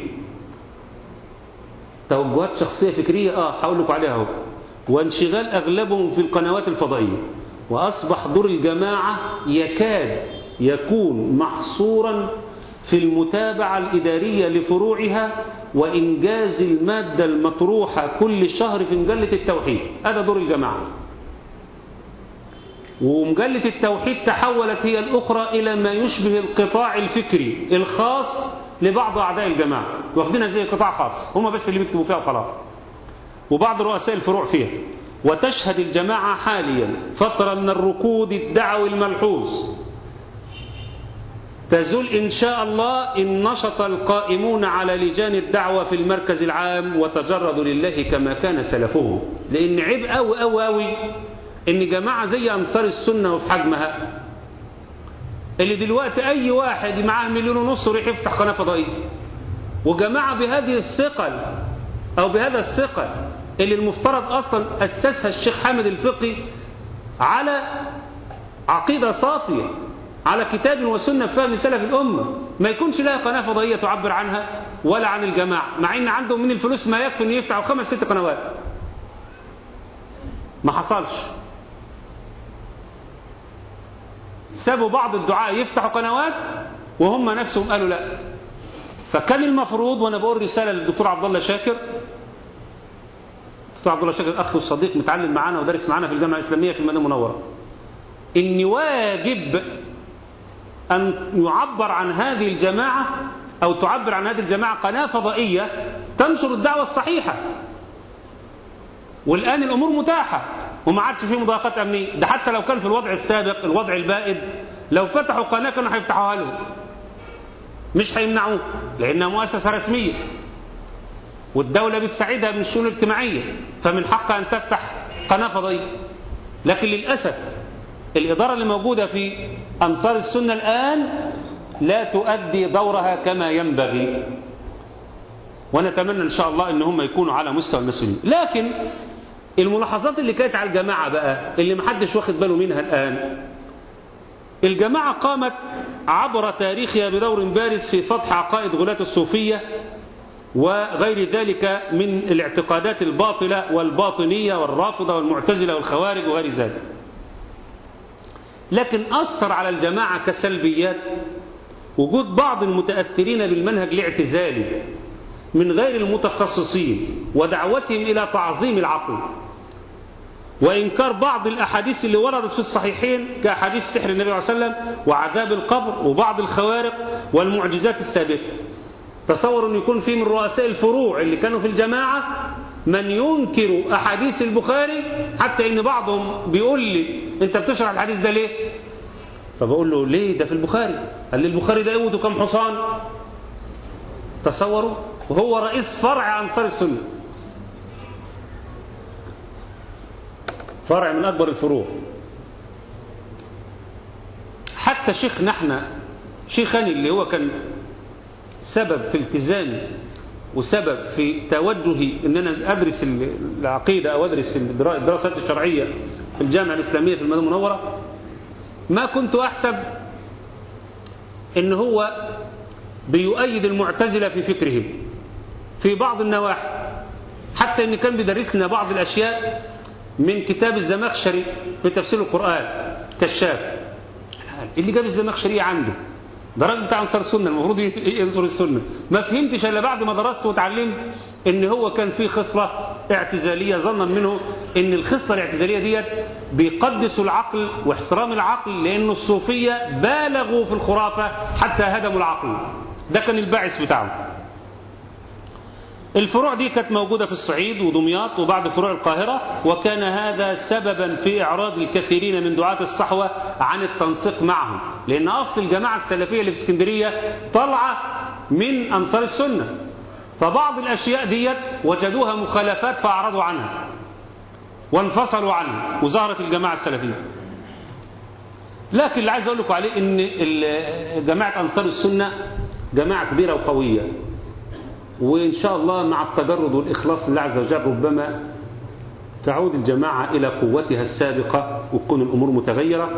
توجهات شخصية فكرية آه هقول لكم عليها اهو وانشغال أغلبهم في القنوات الفضائية وأصبح دور الجماعة يكاد يكون محصورا في المتابعة الإدارية لفروعها وإنجاز المادة المطروحة كل شهر في مجلة التوحيد هذا دور الجماعة ومجلة التوحيد تحولت هي الأخرى إلى ما يشبه القطاع الفكري الخاص لبعض أعداء الجماعة واخدينها زي قطاع خاص هم بس اللي بيكتبوا فيها وخلاص وبعض رؤساء الفروع فيها وتشهد الجماعة حاليا فترة من الركود الدعوي الملحوظ تزول إن شاء الله إن نشط القائمون على لجان الدعوة في المركز العام وتجردوا لله كما كان سلفهم لأن عيب أوي أوي أوي إن جماعة زي أنصار السنة وفي حجمها اللي دلوقتي أي واحد معاه مليون ونص يروح يفتح قناة فضائية وجماعة بهذه الثقل أو بهذا الثقل اللي المفترض أصلا أسسها الشيخ حامد الفقي على عقيدة صافية على كتاب وسنة فهم سلف الأمة ما يكونش لها قناة فضائية تعبر عنها ولا عن الجماعة مع ان عندهم من الفلوس ما يكفي ان يفتحوا خمس ست قنوات ما حصلش سابوا بعض الدعاء يفتحوا قنوات وهم نفسهم قالوا لا فكان المفروض وانا بقول رسالة للدكتور عبد الله شاكر الدكتور عبد الله شاكر اخي والصديق متعلم معانا ودرس معانا في الجامعة الإسلامية في المدينة المنورة ان واجب أن يعبر عن هذه الجماعة أو تعبر عن هذه الجماعة قناة فضائية تنشر الدعوة الصحيحة والآن الأمور متاحة وما عادش فيه مضايقات أمنية ده حتى لو كان في الوضع السابق الوضع البائد لو فتحوا قناة كانوا هيفتحوها لهم مش هيمنعوه لأنها مؤسسة رسمية والدولة بتساعدها من الشؤون الاجتماعية فمن حقها أن تفتح قناة فضائية لكن للأسف الإدارة اللي موجودة في أنصار السنة الآن لا تؤدي دورها كما ينبغي ونتمنى إن شاء الله إن هم يكونوا على مستوى المسؤولين لكن الملاحظات اللي كانت على الجماعة بقى اللي محدش واخد باله منها الآن الجماعة قامت عبر تاريخها بدور بارز في فتح عقائد غلاة الصوفية وغير ذلك من الاعتقادات الباطلة والباطنية والرافضة والمعتزلة والخوارج وغير ذلك لكن أثر على الجماعة كسلبيات وجود بعض المتأثرين بالمنهج الاعتزالي من غير المتخصصين ودعوتهم إلى تعظيم العقل وإنكار بعض الأحاديث اللي وردت في الصحيحين كأحاديث سحر النبي صلى الله عليه وسلم وعذاب القبر وبعض الخوارق والمعجزات السابقة تصور أن يكون في من رؤساء الفروع اللي كانوا في الجماعة من ينكر أحاديث البخاري حتى إن بعضهم بيقول لي أنت بتشرح الحديث ده ليه فبقول له ليه ده في البخاري قال لي البخاري ده قوته كم حصان تصوروا وهو رئيس فرع أنصار السنة فرع من أكبر الفروع حتى شيخنا احنا شيخني اللي هو كان سبب في التزامي وسبب في توجهي ان انا ادرس العقيده او ادرس الدراسات الشرعيه في الجامعه الاسلاميه في المدينه المنوره ما كنت احسب ان هو بيؤيد المعتزله في فكرهم في بعض النواحي حتى ان كان بيدرسنا بعض الاشياء من كتاب الزمخشري في تفسير القران كشاف اللي جاب الزمخشري عنده ده راجل بتاع انصار السنه المفروض ينصر السنه ما فهمتش الا بعد ما درست وتعلمت ان هو كان فيه خصله اعتزاليه ظنا منه ان الخصلة الاعتزالية ديت بيقدسوا العقل واحترام العقل لأن الصوفية بالغوا في الخرافة حتى هدموا العقل ده كان الباعث بتاعهم الفروع دي كانت موجودة في الصعيد ودمياط وبعض فروع القاهرة وكان هذا سببا في إعراض الكثيرين من دعاة الصحوة عن التنسيق معهم لأن أصل الجماعة السلفية اللي في اسكندرية طالعة من أنصار السنة فبعض الأشياء ديت وجدوها مخالفات فأعرضوا عنها وانفصلوا عنها وظهرت الجماعة السلفية لكن اللي عايز أقول لكم عليه إن جماعة أنصار السنة جماعة كبيرة وقوية وإن شاء الله مع التجرد والإخلاص لله عز وجل ربما تعود الجماعة إلى قوتها السابقة وتكون الأمور متغيرة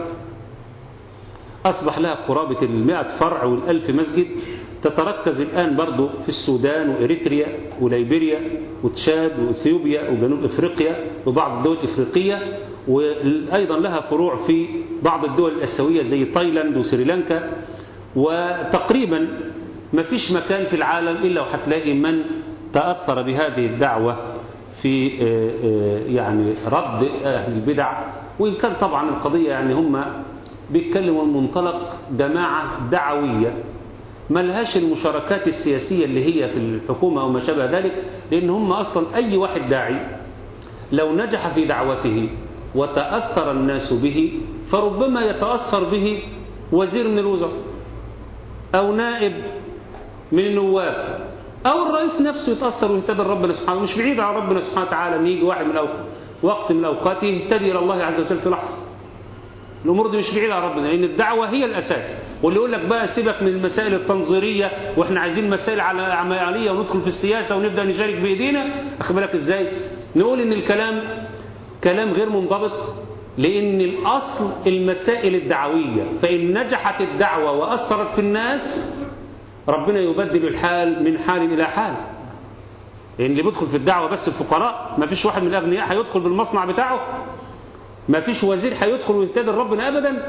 أصبح لها قرابة المئة فرع والألف مسجد تتركز الآن برضو في السودان وإريتريا وليبيريا وتشاد وإثيوبيا وجنوب إفريقيا وبعض الدول الإفريقية وأيضا لها فروع في بعض الدول الأسيوية زي تايلاند وسريلانكا وتقريبا ما فيش مكان في العالم إلا وهتلاقي من تأثر بهذه الدعوة في يعني رد أهل البدع وإن كان طبعا القضية يعني هم بيتكلموا من منطلق جماعة دعوية ما لهاش المشاركات السياسية اللي هي في الحكومة أو ما شابه ذلك لأن هم أصلا أي واحد داعي لو نجح في دعوته وتأثر الناس به فربما يتأثر به وزير من الوزراء أو نائب من النواب أو الرئيس نفسه يتأثر ويهتدي ربنا سبحانه مش بعيد عن ربنا سبحانه وتعالى أن يجي واحد من الأوقات وقت من الأوقات يهتدي إلى الله عز وجل في لحظة الأمور دي مش بعيدة عن ربنا لأن الدعوة هي الأساس واللي يقول لك بقى سيبك من المسائل التنظيرية وإحنا عايزين مسائل على عملية وندخل في السياسة ونبدأ نشارك بإيدينا أخد بالك إزاي نقول إن الكلام كلام غير منضبط لأن الأصل المسائل الدعوية فإن نجحت الدعوة وأثرت في الناس ربنا يبدل الحال من حال إلى حال لأن اللي بيدخل في الدعوة بس الفقراء ما فيش واحد من الأغنياء هيدخل بالمصنع بتاعه ما فيش وزير هيدخل ويهتدي ربنا أبدا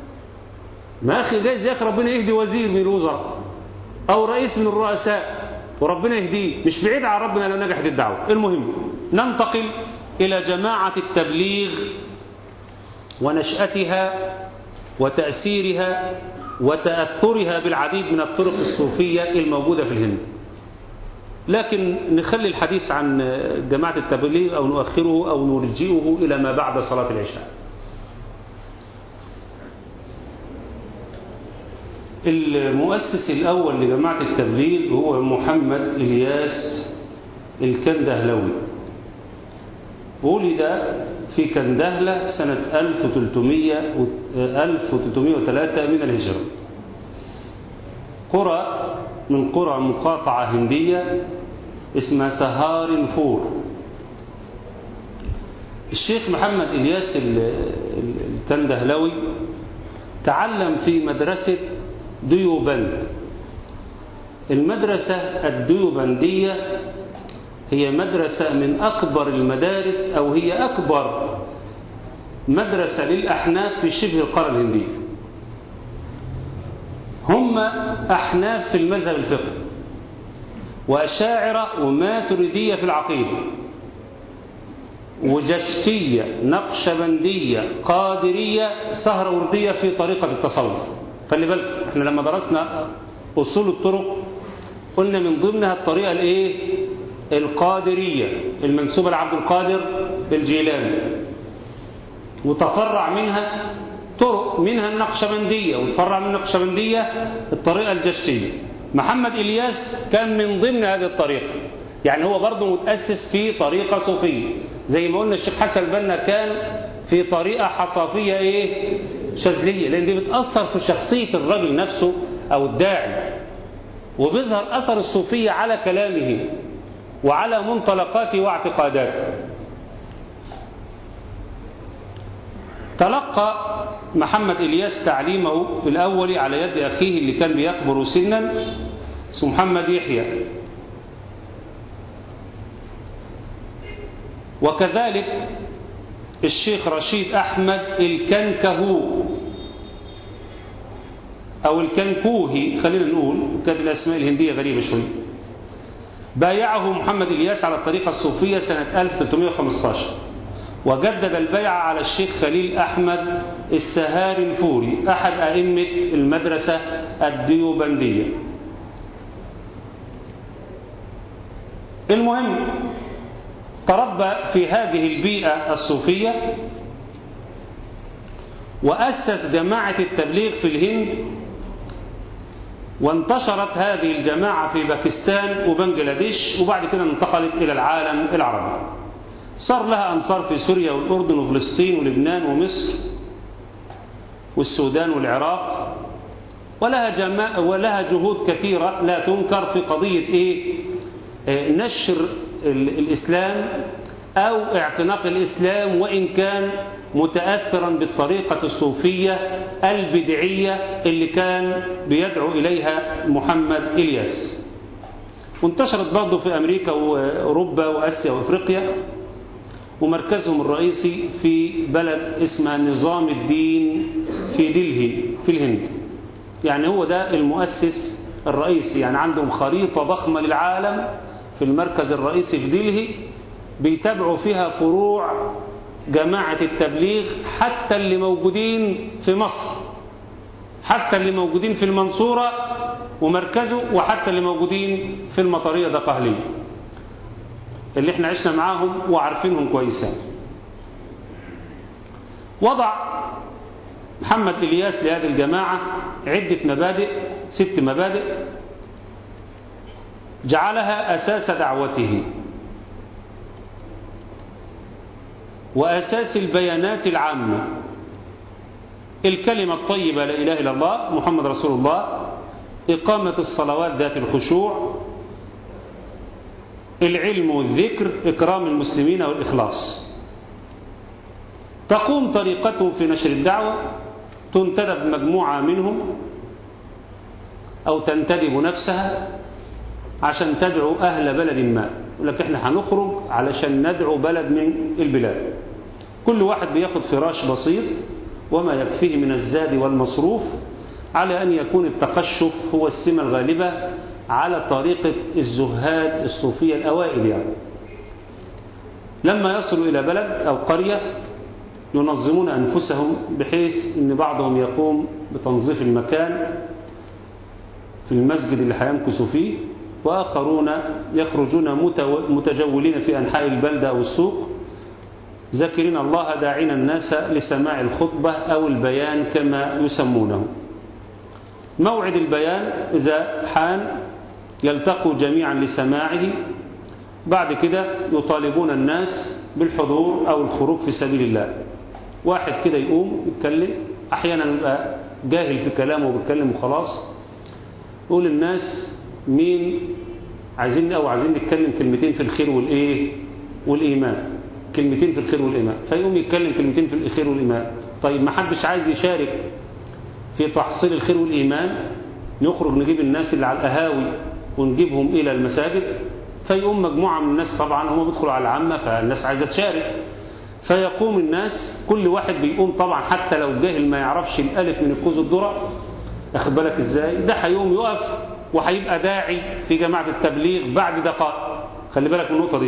ما أخي جايز يا أخي ربنا يهدي وزير من الوزراء أو رئيس من الرؤساء وربنا يهديه مش بعيد عن ربنا لو نجحت الدعوة المهم ننتقل إلى جماعة التبليغ ونشأتها وتأثيرها وتأثرها بالعديد من الطرق الصوفية الموجودة في الهند لكن نخلي الحديث عن جماعة التبليغ أو نؤخره أو نرجئه إلى ما بعد صلاة العشاء المؤسس الأول لجماعة التبليغ هو محمد إلياس الكندهلوي ولد في كندهلة سنة 1300 1303 من الهجرة قرى من قرى مقاطعة هندية اسمها سهار فور الشيخ محمد إلياس الكندهلوي تعلم في مدرسة ديوبند المدرسة الديوبندية هي مدرسة من أكبر المدارس أو هي أكبر مدرسة للأحناف في شبه القارة الهندية هم أحناف في المذهب الفقهي وأشاعرة وماتريدية في العقيدة وجشتية نقشبندية قادرية سهرة وردية في طريقة التصوف خلي بالك احنا لما درسنا أصول الطرق قلنا من ضمنها الطريقة الايه القادرية المنسوبة لعبد القادر الجيلاني وتفرع منها طرق منها النقشبندية وتفرع من النقشبندية الطريقة الجشتية محمد إلياس كان من ضمن هذه الطريقة يعني هو برضه متأسس في طريقة صوفية زي ما قلنا الشيخ حسن البنا كان في طريقة حصافية ايه شاذلية لأن دي بتأثر في شخصية الرجل نفسه أو الداعي وبيظهر أثر الصوفية على كلامه وعلى منطلقاته واعتقاداته تلقى محمد إلياس تعليمه الأول على يد أخيه اللي كان بيكبر سنا اسمه محمد يحيى وكذلك الشيخ رشيد أحمد الكنكهو أو الكنكوهي خلينا نقول كانت الأسماء الهندية غريبة شوي بايعه محمد إلياس على الطريقة الصوفية سنة 1315 وجدد البيعة على الشيخ خليل أحمد السهاري الفوري أحد أئمة المدرسة الديوبندية المهم تربى في هذه البيئة الصوفية وأسس جماعة التبليغ في الهند وانتشرت هذه الجماعة في باكستان وبنجلاديش وبعد كده انتقلت إلى العالم العربي صار لها أنصار في سوريا والأردن وفلسطين ولبنان ومصر والسودان والعراق ولها, جما... ولها جهود كثيرة لا تنكر في قضية إيه؟ إيه نشر الإسلام أو اعتناق الإسلام وإن كان متأثرا بالطريقة الصوفية البدعية اللي كان بيدعو إليها محمد إلياس وانتشرت برضه في أمريكا وأوروبا وأسيا وأفريقيا ومركزهم الرئيسي في بلد اسمها نظام الدين في دلهي في الهند يعني هو ده المؤسس الرئيسي يعني عندهم خريطة ضخمة للعالم في المركز الرئيسي في دلهي بيتابعوا فيها فروع جماعة التبليغ حتى اللي موجودين في مصر حتى اللي موجودين في المنصورة ومركزه وحتى اللي موجودين في المطرية دقهلية اللي احنا عشنا معاهم وعارفينهم كويسا وضع محمد إلياس لهذه الجماعة عدة مبادئ ست مبادئ جعلها أساس دعوته وأساس البيانات العامة الكلمة الطيبة لا إله إلا الله محمد رسول الله إقامة الصلوات ذات الخشوع العلم والذكر إكرام المسلمين والإخلاص تقوم طريقتهم في نشر الدعوة تنتدب مجموعة منهم أو تنتدب نفسها عشان تدعو أهل بلد ما يقول لك احنا هنخرج علشان ندعو بلد من البلاد كل واحد بياخد فراش بسيط وما يكفيه من الزاد والمصروف على أن يكون التقشف هو السمة الغالبة على طريقة الزهاد الصوفية الأوائل يعني لما يصلوا إلى بلد أو قرية ينظمون أنفسهم بحيث أن بعضهم يقوم بتنظيف المكان في المسجد اللي هيمكثوا فيه وآخرون يخرجون متجولين في أنحاء البلدة أو السوق ذاكرين الله داعين الناس لسماع الخطبة أو البيان كما يسمونه موعد البيان إذا حان يلتقوا جميعا لسماعه بعد كده يطالبون الناس بالحضور أو الخروج في سبيل الله واحد كده يقوم يتكلم أحيانا يبقى جاهل في كلامه وبيتكلم وخلاص يقول الناس مين عايزين أو عايزين نتكلم كلمتين في الخير والإيه والإيمان كلمتين في الخير والإيمان فيقوم يتكلم كلمتين في الخير والإيمان طيب ما حدش عايز يشارك في تحصيل الخير والإيمان نخرج نجيب الناس اللي على القهاوي ونجيبهم إلى المساجد فيقوم مجموعة من الناس طبعا هم بيدخلوا على العامة فالناس عايزة تشارك فيقوم الناس كل واحد بيقوم طبعا حتى لو جاهل ما يعرفش الألف من الكوز الذرة أخد بالك إزاي ده هيقوم يقف وهيبقى داعي في جماعة التبليغ بعد دقائق خلي بالك من النقطة دي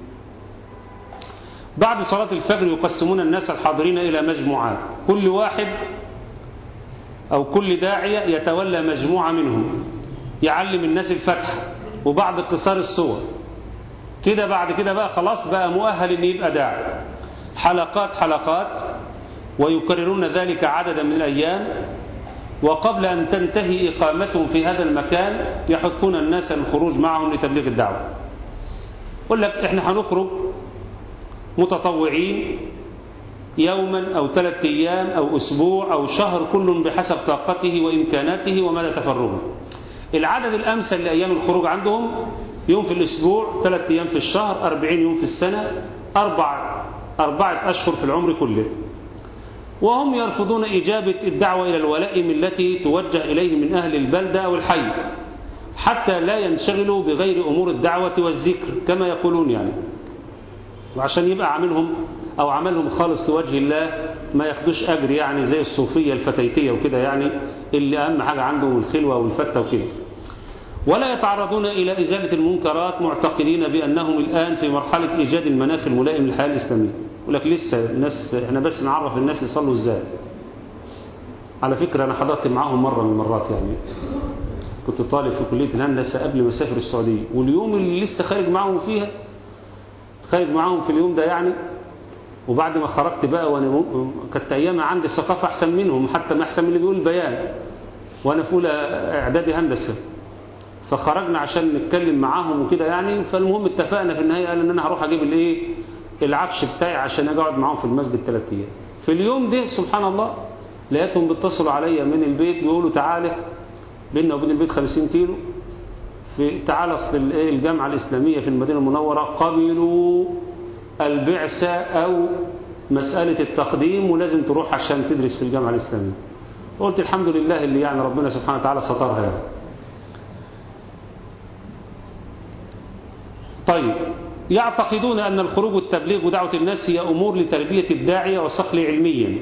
بعد صلاة الفجر يقسمون الناس الحاضرين إلى مجموعات كل واحد أو كل داعية يتولى مجموعة منهم يعلم الناس الفتح وبعض قصار الصور كده بعد كده بقى خلاص بقى مؤهل ان يبقى داعي حلقات حلقات ويكررون ذلك عددا من الأيام وقبل أن تنتهي إقامتهم في هذا المكان يحثون الناس الخروج معهم لتبليغ الدعوة يقول لك احنا هنخرج متطوعين يوما أو ثلاثة أيام أو أسبوع أو شهر كل بحسب طاقته وإمكاناته ومدى تفرغه العدد الأمثل لأيام الخروج عندهم يوم في الأسبوع ثلاثة أيام في الشهر أربعين يوم في السنة أربع أربعة أشهر في العمر كله وهم يرفضون إجابة الدعوة إلى الولائم التي توجه إليه من أهل البلدة أو الحي حتى لا ينشغلوا بغير أمور الدعوة والذكر كما يقولون يعني وعشان يبقى عاملهم أو عملهم خالص لوجه الله ما ياخدوش أجر يعني زي الصوفية الفتيتية وكده يعني اللي أهم حاجة عندهم الخلوة والفتة وكده ولا يتعرضون إلى إزالة المنكرات معتقدين بأنهم الآن في مرحلة إيجاد المناخ الملائم للحياة الإسلامية يقول لك لسه الناس احنا بس نعرف الناس يصلوا ازاي على فكرة أنا حضرت معاهم مرة من المرات يعني كنت طالب في كلية الهندسة قبل ما أسافر السعودية واليوم اللي لسه خارج معاهم فيها خارج معاهم في اليوم ده يعني وبعد ما خرجت بقى وانا م... كانت ايام عندي ثقافه احسن منهم حتى ما احسن من اللي بيقول بيان وانا في اولى اعدادي هندسه فخرجنا عشان نتكلم معاهم وكده يعني فالمهم اتفقنا في النهايه قال ان انا هروح اجيب الايه العفش بتاعي عشان اجي اقعد معاهم في المسجد ثلاث ايام في اليوم ده سبحان الله لقيتهم بيتصلوا عليا من البيت بيقولوا تعالى بيننا وبين البيت 50 كيلو في تعالى اصل الجامعه الاسلاميه في المدينه المنوره قبلوا البعثة أو مسألة التقديم ولازم تروح عشان تدرس في الجامعة الإسلامية قلت الحمد لله اللي يعني ربنا سبحانه وتعالى سترها يعني. طيب يعتقدون أن الخروج والتبليغ ودعوة الناس هي أمور لتربية الداعية وصقل علميا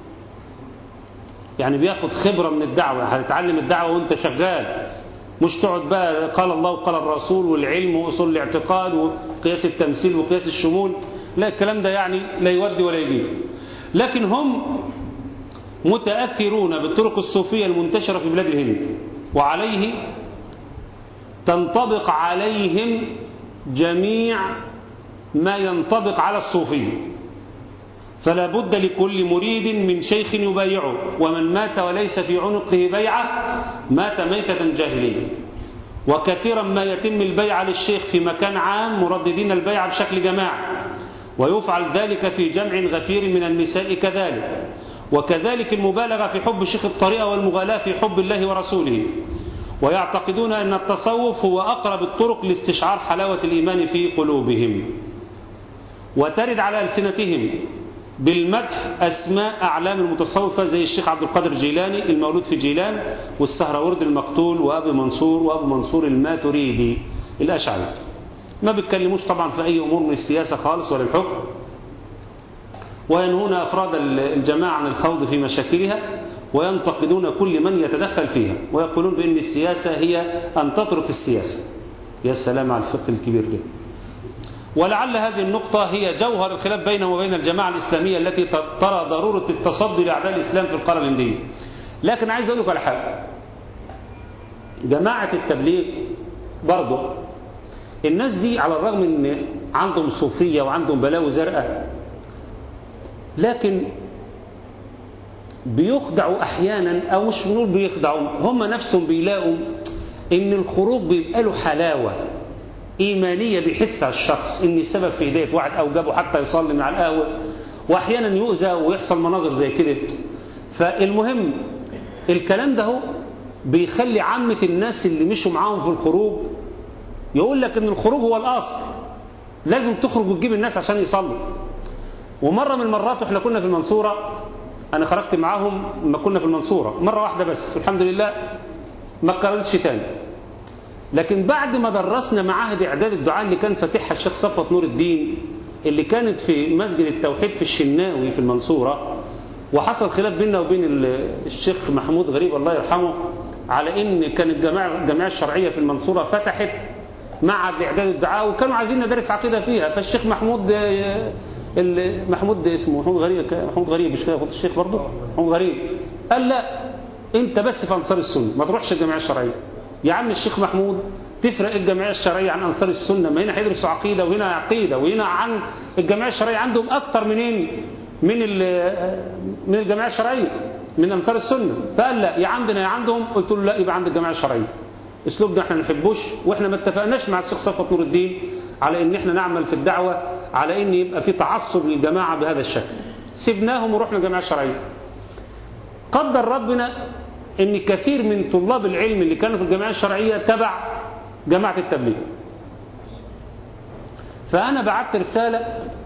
يعني بياخد خبرة من الدعوة هتتعلم الدعوة وانت شغال مش تقعد بقى قال الله وقال الرسول والعلم وأصول الاعتقاد وقياس التمثيل وقياس الشمول لا الكلام ده يعني لا يودي ولا يجيب لكن هم متأثرون بالطرق الصوفية المنتشرة في بلاد الهند وعليه تنطبق عليهم جميع ما ينطبق على الصوفية فلا بد لكل مريد من شيخ يبايعه ومن مات وليس في عنقه بيعة مات ميتة جاهلية وكثيرا ما يتم البيع للشيخ في مكان عام مرددين البيع بشكل جماعي ويفعل ذلك في جمع غفير من النساء كذلك وكذلك المبالغة في حب شيخ الطريقة والمغالاة في حب الله ورسوله ويعتقدون أن التصوف هو أقرب الطرق لاستشعار حلاوة الإيمان في قلوبهم وترد على ألسنتهم بالمدح أسماء أعلام المتصوفة زي الشيخ عبد القادر الجيلاني المولود في جيلان والسهرورد المقتول وأبي منصور وأبو منصور الماتريدي الأشعري ما بيتكلموش طبعا في أي أمور من السياسة خالص ولا الحكم وينهون أفراد الجماعة عن الخوض في مشاكلها وينتقدون كل من يتدخل فيها ويقولون بأن السياسة هي أن تترك السياسة يا سلام على الفقه الكبير ده ولعل هذه النقطة هي جوهر الخلاف بينه وبين الجماعة الإسلامية التي ترى ضرورة التصدي لأعداء الإسلام في القارة الهندية لكن عايز أقول لك على حاجة جماعة التبليغ برضه الناس دي على الرغم ان عندهم صوفية وعندهم بلاوي زرقاء لكن بيخدعوا احيانا او مش بنقول بيخدعوا هم نفسهم بيلاقوا ان الخروج بيبقى له حلاوة ايمانية بيحسها الشخص ان السبب في هداية واحد او جابه حتى يصلي من على القهوة واحيانا يؤذى ويحصل مناظر زي كده فالمهم الكلام ده هو بيخلي عامة الناس اللي مشوا معاهم في الخروج يقول لك ان الخروج هو الاصل لازم تخرج وتجيب الناس عشان يصلوا ومرة من المرات واحنا كنا في المنصورة انا خرجت معاهم لما كنا في المنصورة مرة واحدة بس الحمد لله ما كررتش تاني لكن بعد ما درسنا معاهد اعداد الدعاء اللي كان فاتحها الشيخ صفوت نور الدين اللي كانت في مسجد التوحيد في الشناوي في المنصورة وحصل خلاف بيننا وبين الشيخ محمود غريب الله يرحمه على ان كانت الجماعة الجمعية الشرعية في المنصورة فتحت معهد لاعداد الدعاء وكانوا عايزين ندرس عقيده فيها فالشيخ محمود محمود اسمه محمود غريب محمود غريب مش كده الشيخ برضه محمود غريب قال لا انت بس في انصار السنه ما تروحش الجمعيه الشرعيه يا عم الشيخ محمود تفرق الجمعيه الشرعيه عن انصار السنه ما هنا هيدرسوا عقيده وهنا عقيده وهنا عن الجمعيه الشرعيه عندهم اكتر منين من من الجمعيه الشرعيه من انصار السنه فقال لا يا عندنا يا عندهم قلت له لا يبقى عند الجمعيه الشرعيه اسلوب ده احنا ما نحبوش واحنا ما اتفقناش مع الشيخ صفوت نور الدين على ان احنا نعمل في الدعوه على ان يبقى في تعصب للجماعه بهذا الشكل سيبناهم ورحنا الجماعه الشرعيه قدر ربنا ان كثير من طلاب العلم اللي كانوا في الجماعه الشرعيه تبع جماعه التبليغ فانا بعت رساله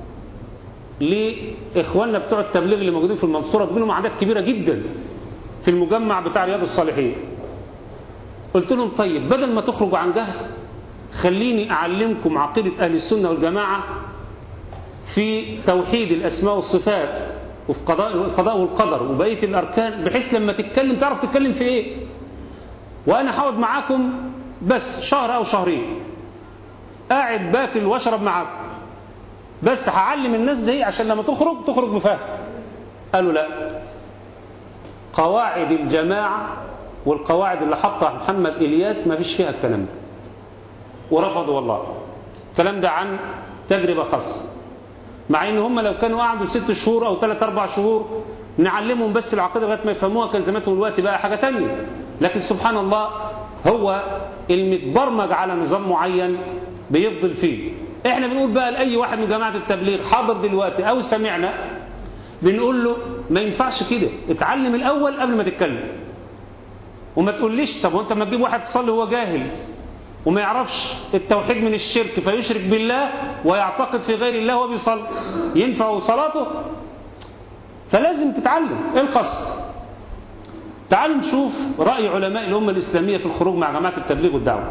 لاخواننا بتوع التبليغ اللي موجودين في المنصوره منهم اعداد كبيره جدا في المجمع بتاع رياض الصالحين قلت لهم طيب بدل ما تخرجوا عن جهل خليني أعلمكم عقيدة أهل السنة والجماعة في توحيد الأسماء والصفات وفي قضاء القضاء والقدر وبقية الأركان بحيث لما تتكلم تعرف تتكلم في إيه وأنا هقعد معاكم بس شهر أو شهرين قاعد باكل واشرب معاكم بس هعلم الناس دي عشان لما تخرج تخرج بفهم قالوا لا قواعد الجماعة والقواعد اللي حطها محمد إلياس ما فيش فيها الكلام ده ورفضوا والله الكلام ده عن تجربة خاصة مع ان هم لو كانوا قعدوا ست شهور او ثلاث اربع شهور نعلمهم بس العقيدة لغاية ما يفهموها كان زمانهم الوقت بقى حاجة تانية لكن سبحان الله هو المتبرمج على نظام معين بيفضل فيه احنا بنقول بقى لأي واحد من جماعة التبليغ حاضر دلوقتي او سمعنا بنقول له ما ينفعش كده اتعلم الاول قبل ما تتكلم وما تقوليش طب وانت ما تجيب واحد تصلي وهو جاهل وما يعرفش التوحيد من الشرك فيشرك بالله ويعتقد في غير الله وهو بيصلي ينفع صلاته فلازم تتعلم ايه القصد تعالوا نشوف رأي علماء الأمة الإسلامية في الخروج مع جماعة التبليغ والدعوة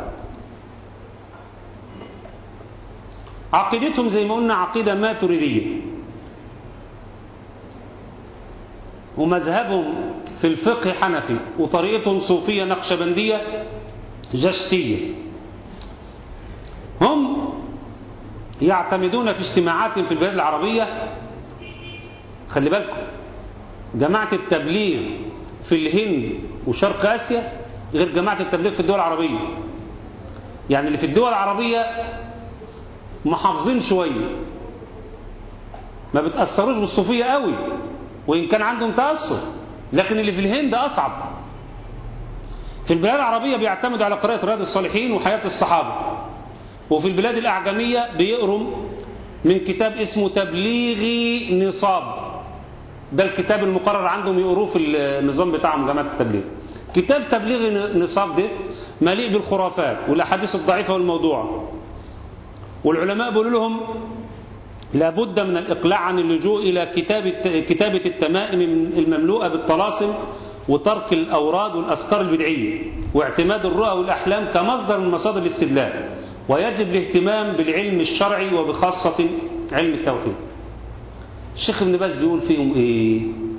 عقيدتهم زي ما قلنا عقيدة ماتريدية ومذهبهم في الفقه حنفي وطريقتهم صوفية نقشبندية جشتية هم يعتمدون في اجتماعاتهم في البلاد العربية خلي بالكم جماعة التبليغ في الهند وشرق آسيا غير جماعة التبليغ في الدول العربية يعني اللي في الدول العربية محافظين شوية ما بتأثروش بالصوفية قوي وإن كان عندهم تأثر لكن اللي في الهند أصعب في البلاد العربية بيعتمدوا على قراءة رياض الصالحين وحياة الصحابة وفي البلاد الأعجمية بيقروا من كتاب اسمه تبليغي نصاب ده الكتاب المقرر عندهم يقروه في النظام بتاعهم جماعة التبليغ كتاب تبليغ نصاب ده مليء بالخرافات والأحاديث الضعيفة والموضوعة والعلماء بيقولوا لهم لابد من الإقلاع عن اللجوء إلى كتابة, كتابة التمائم المملوءة بالطلاسم وترك الأوراد والأذكار البدعية واعتماد الرؤى والأحلام كمصدر من مصادر الاستدلال ويجب الاهتمام بالعلم الشرعي وبخاصة علم التوحيد الشيخ ابن باز بيقول فيهم ايه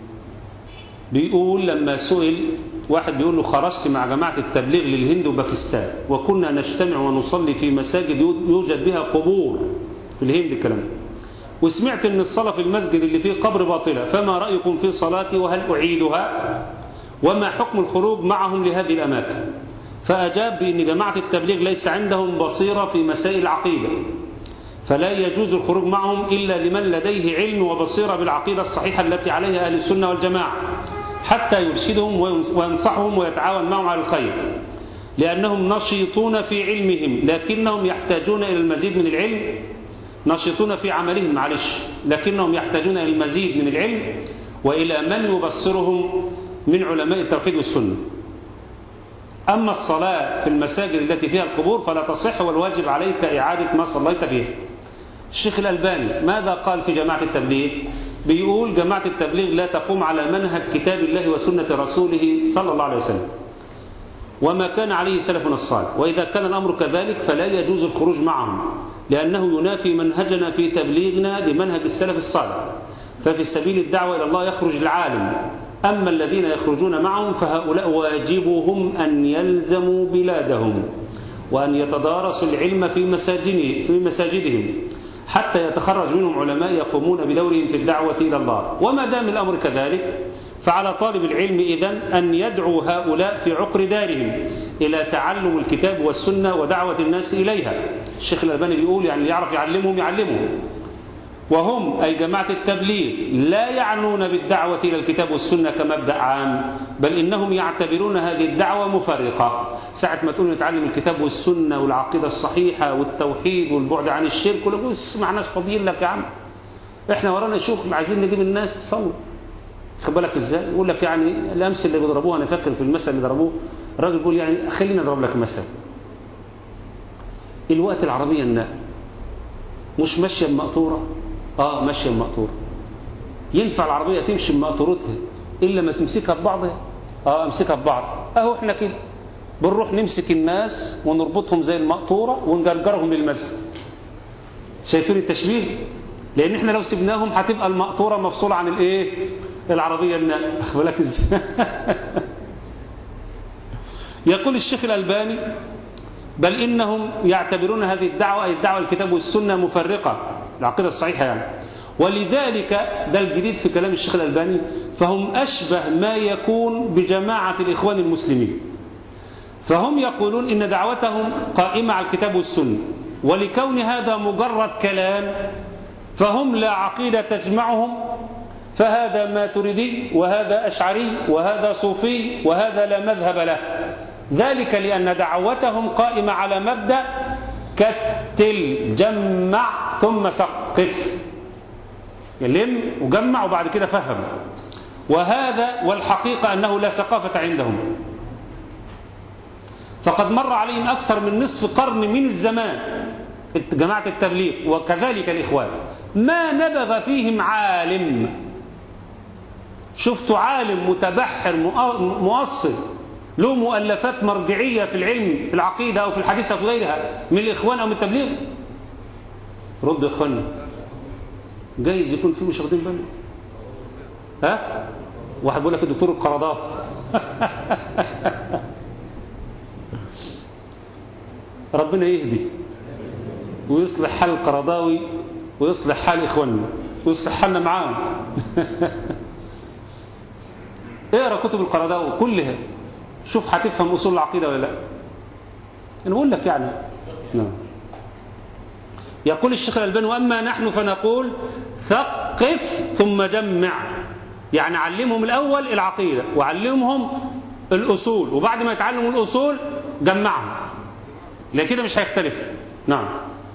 بيقول لما سئل واحد بيقول له خرجت مع جماعة التبليغ للهند وباكستان وكنا نجتمع ونصلي في مساجد يوجد بها قبور في الهند الكلام وسمعت ان الصلاة في المسجد اللي فيه قبر باطلة فما رأيكم في صلاتي وهل أعيدها وما حكم الخروج معهم لهذه الأماكن فأجاب بأن جماعة التبليغ ليس عندهم بصيرة في مسائل العقيدة فلا يجوز الخروج معهم إلا لمن لديه علم وبصيرة بالعقيدة الصحيحة التي عليها أهل السنة والجماعة حتى يرشدهم وينصحهم ويتعاون معهم على الخير لأنهم نشيطون في علمهم لكنهم يحتاجون إلى المزيد من العلم نشيطون في عملهم معلش لكنهم يحتاجون إلى المزيد من العلم وإلى من يبصرهم من علماء التوحيد والسنة أما الصلاة في المساجد التي فيها القبور فلا تصح والواجب عليك إعادة ما صليت فيها الشيخ الألباني ماذا قال في جماعة التبليغ بيقول جماعة التبليغ لا تقوم على منهج كتاب الله وسنة رسوله صلى الله عليه وسلم وما كان عليه سلفنا الصالح وإذا كان الأمر كذلك فلا يجوز الخروج معهم لأنه ينافي منهجنا في تبليغنا لمنهج السلف الصالح ففي سبيل الدعوة إلى الله يخرج العالم أما الذين يخرجون معهم فهؤلاء واجبهم أن يلزموا بلادهم وأن يتدارسوا العلم في مساجدهم, في مساجدهم حتى يتخرج منهم علماء يقومون بدورهم في الدعوة إلى الله وما دام الأمر كذلك فعلى طالب العلم إذن أن يدعو هؤلاء في عقر دارهم إلى تعلم الكتاب والسنة ودعوة الناس إليها الشيخ الألباني بيقول يعني يعرف يعلمهم يعلمهم وهم أي جماعة التبليغ لا يعنون بالدعوة إلى الكتاب والسنة كمبدأ عام بل إنهم يعتبرون هذه الدعوة مفرقة ساعة ما تقول نتعلم الكتاب والسنة والعقيدة الصحيحة والتوحيد والبعد عن الشرك ولا بص معناش فاضيين لك يا عم احنا ورانا شوك عايزين نجيب الناس تصلي خد بالك ازاي يقول لك يعني الامثله اللي بيضربوها انا فاكر في المثل اللي ضربوه الراجل بيقول يعني خلينا اضرب لك مثل الوقت العربيه النقل مش ماشيه بمقطوره اه ماشيه بمقطوره ينفع العربيه تمشي بمقطورتها الا ما تمسكها ببعضها اه امسكها ببعض اهو احنا كده بنروح نمسك الناس ونربطهم زي المقطوره ونجرجرهم للمسجد شايفين التشبيه لان احنا لو سبناهم هتبقى المقطوره مفصوله عن الايه العربيه النقل بالك ازاي يقول الشيخ الألباني بل إنهم يعتبرون هذه الدعوة أي الدعوة الكتاب والسنة مفرقة العقيدة الصحيحة يعني ولذلك ده الجديد في كلام الشيخ الألباني فهم أشبه ما يكون بجماعة الإخوان المسلمين فهم يقولون إن دعوتهم قائمة على الكتاب والسنة ولكون هذا مجرد كلام فهم لا عقيدة تجمعهم فهذا ماتريدي وهذا أشعري وهذا صوفي وهذا لا مذهب له ذلك لأن دعوتهم قائمة على مبدأ كتل جمع ثم سقف لم وجمع وبعد كده فهم وهذا والحقيقة أنه لا ثقافة عندهم فقد مر عليهم أكثر من نصف قرن من الزمان جماعة التبليغ وكذلك الإخوان ما نبغ فيهم عالم شفت عالم متبحر مؤصل له مؤلفات مرجعية في العلم في العقيدة أو في الحديث أو في غيرها من الإخوان أو من التبليغ رد إخواننا جايز يكون فيه مش واخدين بالنا ها واحد بيقول لك الدكتور القرضاوي ربنا يهدي ويصلح حال القرضاوي ويصلح حال إخواننا ويصلح حالنا معاهم اقرا كتب القرضاوي كلها شوف هتفهم أصول العقيدة ولا لا أنا بقول لك يعني نعم يقول الشيخ الألباني وأما نحن فنقول ثقف ثم جمع يعني علمهم الأول العقيدة وعلمهم الأصول وبعد ما يتعلموا الأصول جمعهم لكن كده مش هيختلف نعم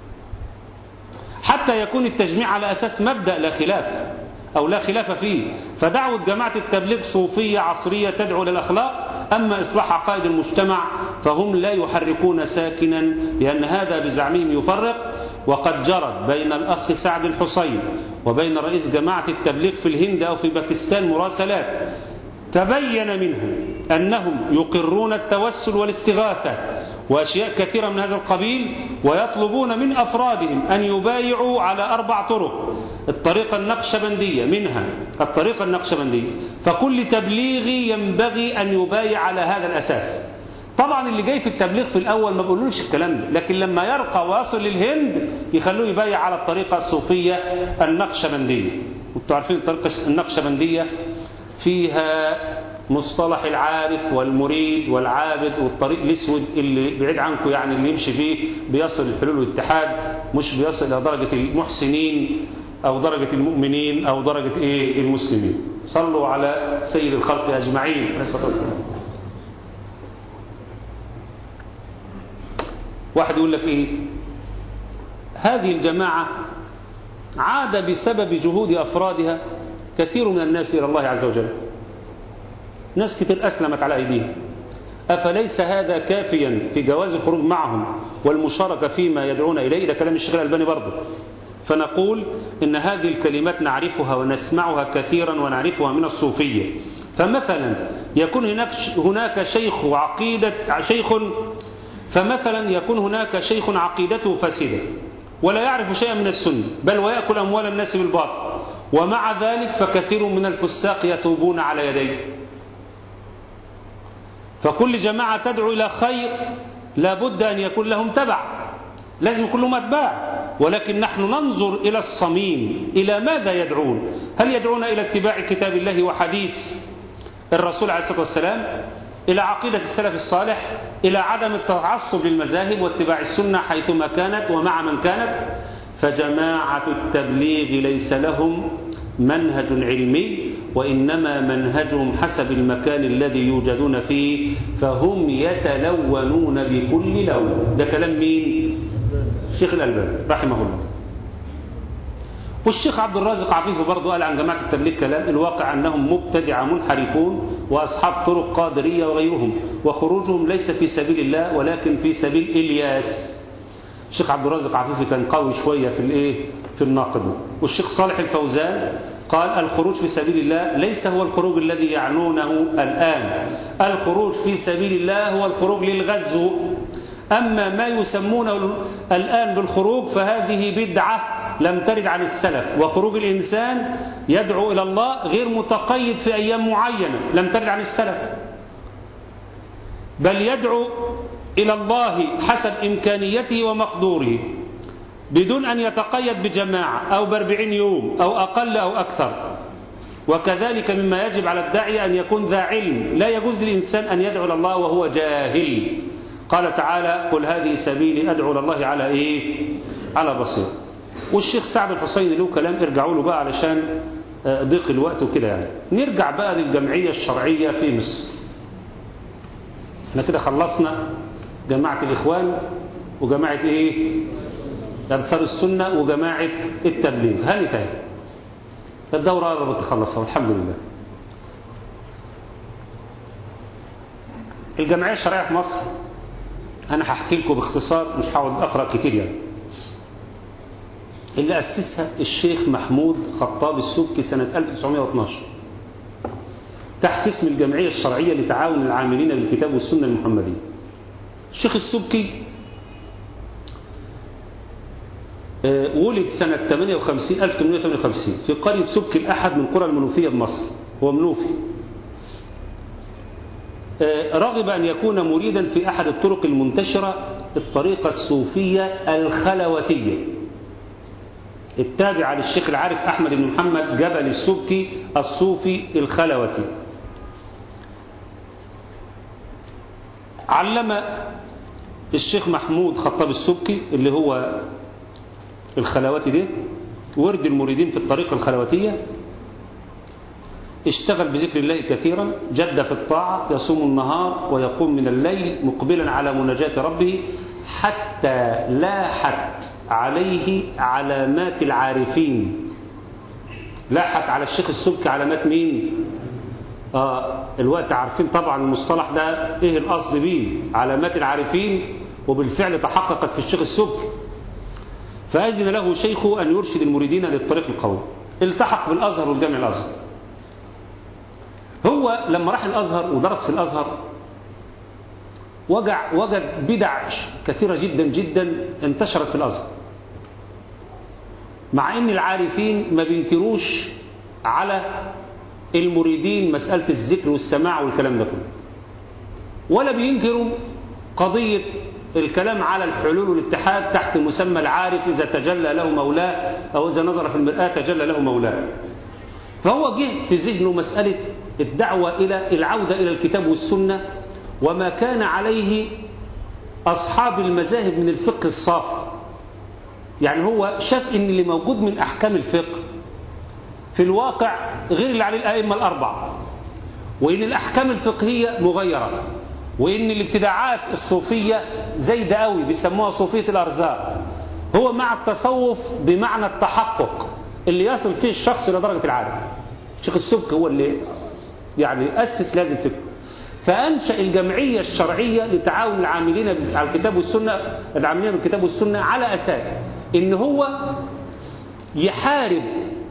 حتى يكون التجميع على أساس مبدأ لا خلاف أو لا خلاف فيه فدعوة جماعة التبليغ صوفية عصرية تدعو للأخلاق أما إصلاح عقائد المجتمع فهم لا يحركون ساكنا لأن هذا بزعمهم يفرق وقد جرت بين الأخ سعد الحسين وبين رئيس جماعة التبليغ في الهند أو في باكستان مراسلات تبين منها أنهم يقرون التوسل والاستغاثة وأشياء كثيرة من هذا القبيل ويطلبون من أفرادهم أن يبايعوا على أربع طرق الطريقة النقشبندية منها الطريقة النقشبندية فكل تبليغي ينبغي أن يبايع على هذا الأساس طبعا اللي جاي في التبليغ في الأول ما بيقولوش الكلام ده لكن لما يرقى ويصل للهند يخلوه يبايع على الطريقة الصوفية النقشبندية وانتوا عارفين الطريقة النقشبندية فيها مصطلح العارف والمريد والعابد والطريق الاسود اللي بعيد عنكم يعني اللي يمشي فيه بيصل الحلول والاتحاد مش بيصل الى درجة المحسنين او درجة المؤمنين او درجة ايه المسلمين صلوا على سيد الخلق اجمعين عليه الصلاة والسلام واحد يقول لك ايه هذه الجماعة عاد بسبب جهود افرادها كثير من الناس الى الله عز وجل ناس كتير أسلمت على أيديهم أفليس هذا كافيا في جواز الخروج معهم والمشاركة فيما يدعون إليه ده كلام الشيخ الألباني برضه فنقول إن هذه الكلمات نعرفها ونسمعها كثيرا ونعرفها من الصوفية فمثلا يكون هناك هناك شيخ عقيدة شيخ فمثلا يكون هناك شيخ عقيدته فاسدة ولا يعرف شيئا من السنة بل ويأكل أموال الناس بالباطل ومع ذلك فكثير من الفساق يتوبون على يديه فكل جماعة تدعو إلى خير لابد أن يكون لهم تبع لازم يكون لهم أتباع ولكن نحن ننظر إلى الصميم إلى ماذا يدعون هل يدعون إلى اتباع كتاب الله وحديث الرسول عليه الصلاة والسلام إلى عقيدة السلف الصالح إلى عدم التعصب للمذاهب واتباع السنة حيثما كانت ومع من كانت فجماعة التبليغ ليس لهم منهج علمي وإنما منهجهم حسب المكان الذي يوجدون فيه فهم يتلونون بكل لون ده كلام مين الشيخ الألباني رحمه الله والشيخ عبد الرازق عفيف برضه قال عن جماعة التبليغ كلام الواقع أنهم مبتدعة منحرفون وأصحاب طرق قادرية وغيرهم وخروجهم ليس في سبيل الله ولكن في سبيل إلياس الشيخ عبد الرازق عفيفي كان قوي شوية في الإيه في الناقد والشيخ صالح الفوزان قال الخروج في سبيل الله ليس هو الخروج الذي يعنونه الآن الخروج في سبيل الله هو الخروج للغزو أما ما يسمونه الآن بالخروج فهذه بدعة لم ترد عن السلف وخروج الإنسان يدعو إلى الله غير متقيد في أيام معينة لم ترد عن السلف بل يدعو إلى الله حسب إمكانيته ومقدوره بدون أن يتقيد بجماعة أو باربعين يوم أو أقل أو أكثر وكذلك مما يجب على الداعية أن يكون ذا علم لا يجوز للإنسان أن يدعو إلى الله وهو جاهل قال تعالى قل هذه سبيلي أدعو إلى الله على إيه على بصير والشيخ سعد الحسيني له كلام ارجعوا له بقى علشان ضيق الوقت وكده يعني نرجع بقى للجمعية الشرعية في مصر احنا كده خلصنا جماعة الإخوان وجماعة إيه أنصار السنة وجماعة التبليغ هل تاني الدورة قربت تخلصها والحمد لله الجمعية الشرعية في مصر أنا هحكي لكم باختصار مش هقعد أقرأ كتير يعني اللي أسسها الشيخ محمود خطاب السبكي سنة 1912 تحت اسم الجمعية الشرعية لتعاون العاملين بالكتاب والسنة المحمدية الشيخ السبكي ولد سنة 58 1858 في قرية سبكي الأحد من قرى المنوفية بمصر هو منوفي رغب أن يكون مريدا في أحد الطرق المنتشرة الطريقة الصوفية الخلوتية التابعة للشيخ العارف أحمد بن محمد جبل السبكي الصوفي الخلوتي علم الشيخ محمود خطاب السبكي اللي هو الخلواتي ده ورد المريدين في الطريقة الخلوتية اشتغل بذكر الله كثيرا جد في الطاعة يصوم النهار ويقوم من الليل مقبلا على مناجاة ربه حتى لاحت عليه علامات العارفين لاحت على الشيخ السبكي علامات مين آه الوقت عارفين طبعا المصطلح ده ايه القصد بيه علامات العارفين وبالفعل تحققت في الشيخ السبكي فأذن له شيخه أن يرشد المريدين للطريق القوي التحق بالأزهر والجامع الأزهر هو لما راح الأزهر ودرس في الأزهر وجع وجد بدع كثيرة جدا جدا انتشرت في الأزهر مع ان العارفين ما بينكروش على المريدين مسألة الذكر والسماع والكلام ده كله ولا بينكروا قضية الكلام على الحلول والاتحاد تحت مسمى العارف إذا تجلى له مولاه أو إذا نظر في المرآة تجلى له مولاه فهو جه في ذهنه مسألة الدعوة إلى العودة إلى الكتاب والسنة وما كان عليه أصحاب المذاهب من الفقه الصافي يعني هو شاف ان اللي موجود من أحكام الفقه في الواقع غير اللي عليه الأئمة الأربعة وإن الأحكام الفقهية مغيرة وإن الابتداعات الصوفية زايدة قوي بيسموها صوفية الأرزاق هو مع التصوف بمعنى التحقق اللي يصل فيه الشخص إلى درجة العالم الشيخ السبك هو اللي يعني أسس لازم فكره فأنشأ الجمعية الشرعية لتعاون العاملين على الكتاب والسنة العاملين بالكتاب والسنة على أساس إن هو يحارب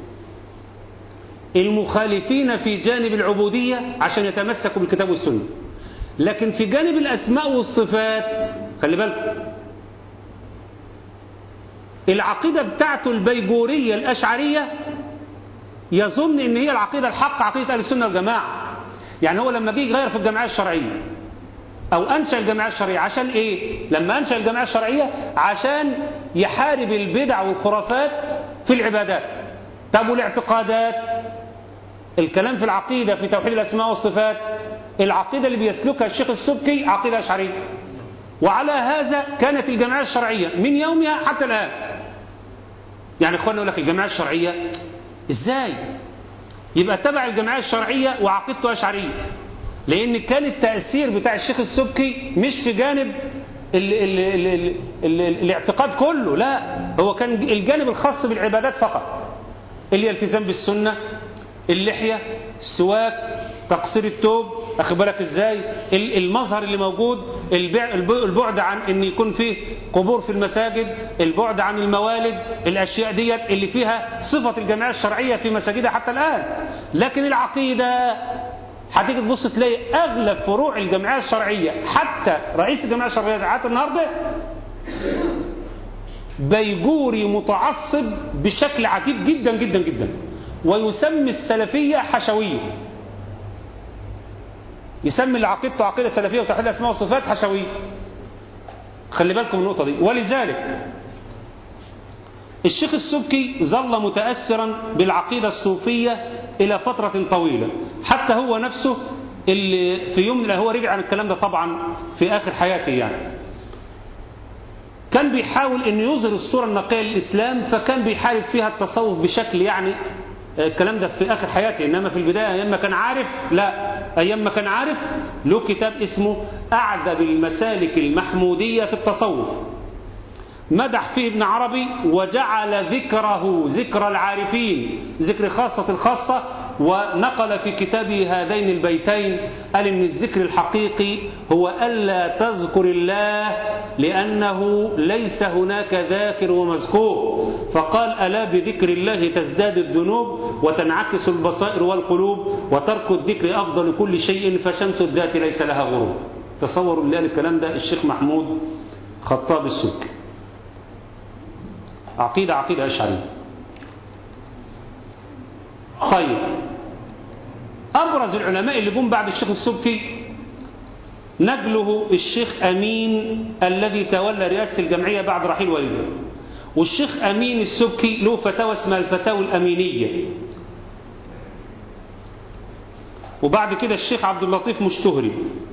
المخالفين في جانب العبودية عشان يتمسكوا بالكتاب والسنة لكن في جانب الأسماء والصفات خلي بالك العقيدة بتاعته البيجورية الأشعرية يظن ان هي العقيدة الحق عقيدة أهل السنة والجماعة يعني هو لما جه يغير في الجمعية الشرعية أو أنشأ الجمعية الشرعية عشان إيه؟ لما أنشأ الجمعية الشرعية عشان يحارب البدع والخرافات في العبادات طب والاعتقادات الكلام في العقيدة في توحيد الأسماء والصفات العقيدة اللي بيسلكها الشيخ السبكي عقيدة أشعرية وعلى هذا كانت الجمعية الشرعية من يومها حتى الآن يعني اخوانا يقول لك الجمعية الشرعية ازاي يبقى تبع الجمعية الشرعية وعقيدته أشعرية لأن كان التأثير بتاع الشيخ السبكي مش في جانب ال ال ال ال ال الاعتقاد كله لا هو كان الجانب الخاص بالعبادات فقط اللي الالتزام بالسنة اللحية السواك تقصير التوب اخد بالك ازاي المظهر اللي موجود البعد عن ان يكون فيه قبور في المساجد البعد عن الموالد الاشياء ديت اللي فيها صفة الجمعية الشرعية في مساجدها حتى الان لكن العقيدة هتيجي تبص تلاقي اغلب فروع الجمعية الشرعية حتى رئيس الجمعية الشرعية دعاة النهارده بيجوري متعصب بشكل عجيب جدا جدا جدا ويسمي السلفية حشوية يسمي اللي عقيدته عقيدة سلفية وتوحيد الأسماء والصفات حشوية خلي بالكم من النقطة دي ولذلك الشيخ السبكي ظل متأثرا بالعقيدة الصوفية إلى فترة طويلة حتى هو نفسه اللي في يوم من هو رجع عن الكلام ده طبعا في آخر حياته يعني كان بيحاول أن يظهر الصورة النقية للإسلام فكان بيحارب فيها التصوف بشكل يعني الكلام ده في آخر حياته إنما في البداية أيام ما كان عارف لا أيام ما كان عارف له كتاب اسمه أعذب المسالك المحمودية في التصوف مدح فيه ابن عربي وجعل ذكره ذكر العارفين ذكر خاصة الخاصة ونقل في كتابه هذين البيتين قال إن الذكر الحقيقي هو ألا تذكر الله لأنه ليس هناك ذاكر ومذكور فقال ألا بذكر الله تزداد الذنوب وتنعكس البصائر والقلوب وترك الذكر أفضل كل شيء فشمس الذات ليس لها غروب تصوروا اللي قال الكلام ده الشيخ محمود خطاب السكي عقيدة عقيدة أشعرية طيب أبرز العلماء اللي جم بعد الشيخ السبكي نجله الشيخ أمين الذي تولى رئاسة الجمعية بعد رحيل والده والشيخ أمين السبكي له فتاوى اسمها الفتاوى الأمينية وبعد كده الشيخ عبد اللطيف مشتهري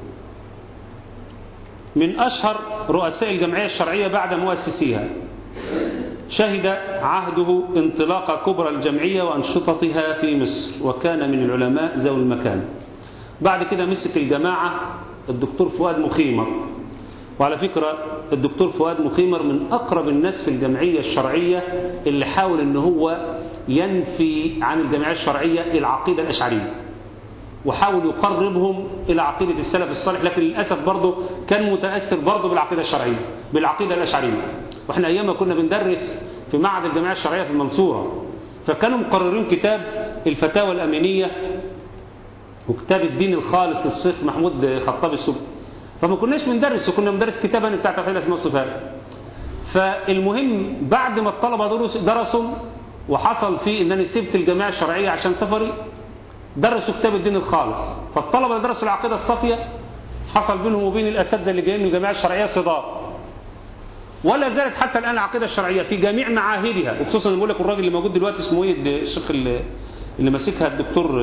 من أشهر رؤساء الجمعية الشرعية بعد مؤسسيها شهد عهده انطلاق كبرى الجمعية وأنشطتها في مصر وكان من العلماء ذوي المكان بعد كده مسك الجماعة الدكتور فؤاد مخيمر وعلى فكرة الدكتور فؤاد مخيمر من أقرب الناس في الجمعية الشرعية اللي حاول ان هو ينفي عن الجمعية الشرعية العقيدة الأشعرية وحاول يقربهم إلى عقيدة السلف الصالح لكن للأسف برضه كان متأثر برضه بالعقيدة الشرعية بالعقيدة الأشعرية واحنا أيام كنا بندرس في معهد الجمعية الشرعية في المنصورة فكانوا مقررين كتاب الفتاوى الأمينية وكتاب الدين الخالص للشيخ محمود خطاب السبكي فما كناش بندرس وكنا بندرس كتابا بتاع توحيد الاسماء والصفات فالمهم بعد ما الطلبة درسوا وحصل فيه ان انا سبت الجماعة الشرعية عشان سفري درسوا كتاب الدين الخالص فالطلبة اللي درسوا العقيدة الصافية حصل بينهم وبين الأساتذة اللي جايين من الجماعة الشرعية صدام ولا زالت حتى الآن العقيدة الشرعية في جميع معاهدها وخصوصا بقول لك الراجل اللي موجود دلوقتي اسمه ايه الشيخ اللي, اللي ماسكها الدكتور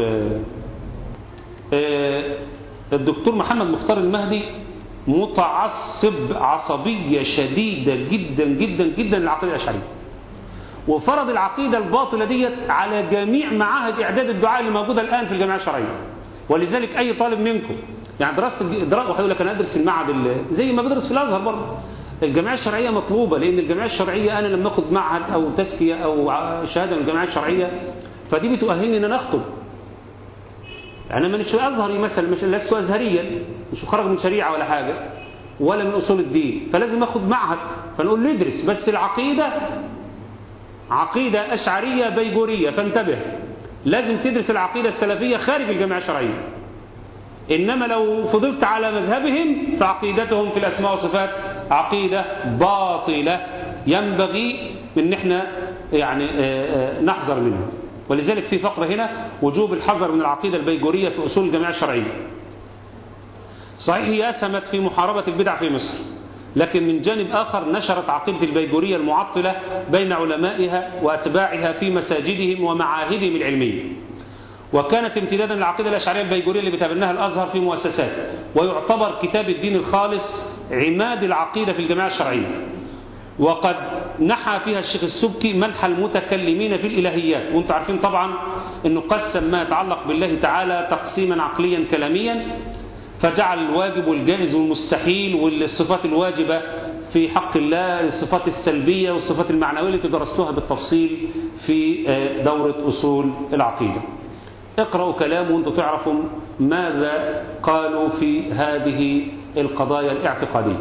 الدكتور محمد مختار المهدي متعصب عصبية شديدة جدا جدا جدا للعقيدة الأشعرية وفرض العقيدة الباطلة ديت على جميع معاهد إعداد الدعاء اللي موجودة الآن في الجامعة الشرعية ولذلك أي طالب منكم يعني دراسة الدراسة وهيقول لك أنا أدرس المعهد زي ما بدرس في الأزهر برضه الجامعة الشرعية مطلوبة لأن الجامعة الشرعية أنا لما أخذ معهد أو تزكية أو شهادة من الجامعة الشرعية فدي بتؤهلني أن أنا أخطب أنا مش أزهري مثلا مش لست أزهريا مش خرج من شريعة ولا حاجة ولا من أصول الدين فلازم أخذ معهد فنقول له ادرس بس العقيدة عقيدة أشعرية بيجورية فانتبه لازم تدرس العقيدة السلفية خارج الجامعة الشرعية إنما لو فضلت على مذهبهم فعقيدتهم في الأسماء والصفات عقيدة باطلة ينبغي ان احنا يعني نحذر منها ولذلك في فقرة هنا وجوب الحذر من العقيدة البيجورية في أصول الجماعة الشرعية صحيح هي أسهمت في محاربة البدع في مصر لكن من جانب آخر نشرت عقيدة البيجورية المعطلة بين علمائها وأتباعها في مساجدهم ومعاهدهم العلمية وكانت امتدادا للعقيدة الأشعرية البيجورية اللي بتبناها الأزهر في مؤسساته ويعتبر كتاب الدين الخالص عماد العقيدة في الجماعة الشرعية وقد نحى فيها الشيخ السبكي منح المتكلمين في الإلهيات وانتم عارفين طبعا أنه قسم ما يتعلق بالله تعالى تقسيما عقليا كلاميا فجعل الواجب والجائز والمستحيل والصفات الواجبة في حق الله الصفات السلبية والصفات المعنوية التي درستوها بالتفصيل في دورة أصول العقيدة اقرأوا كلامه وانتم تعرفوا ماذا قالوا في هذه القضايا الاعتقادية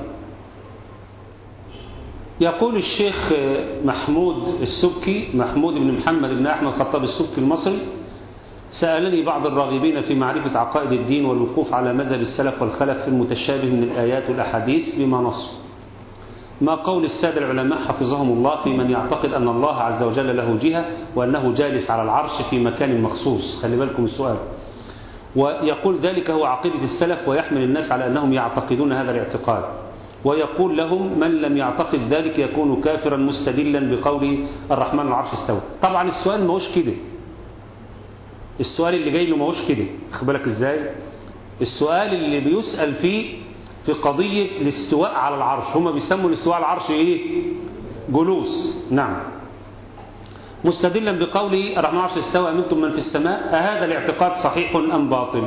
يقول الشيخ محمود السبكي محمود بن محمد بن أحمد خطاب السبكي المصري سألني بعض الراغبين في معرفة عقائد الدين والوقوف على مذهب السلف والخلف في المتشابه من الآيات والأحاديث بما نص ما قول السادة العلماء حفظهم الله في من يعتقد أن الله عز وجل له جهة وأنه جالس على العرش في مكان مخصوص خلي بالكم السؤال ويقول ذلك هو عقيدة السلف ويحمل الناس على أنهم يعتقدون هذا الاعتقاد ويقول لهم من لم يعتقد ذلك يكون كافرا مستدلا بقول الرحمن العرش استوى طبعا السؤال ما هوش كده السؤال اللي جاي له ما هوش كده خد بالك ازاي السؤال اللي بيسأل فيه في قضية الاستواء على العرش هم بيسموا الاستواء على العرش ايه جلوس نعم مستدلا بقوله الرحمن العرش استوى أمنتم من في السماء أهذا الاعتقاد صحيح أم باطل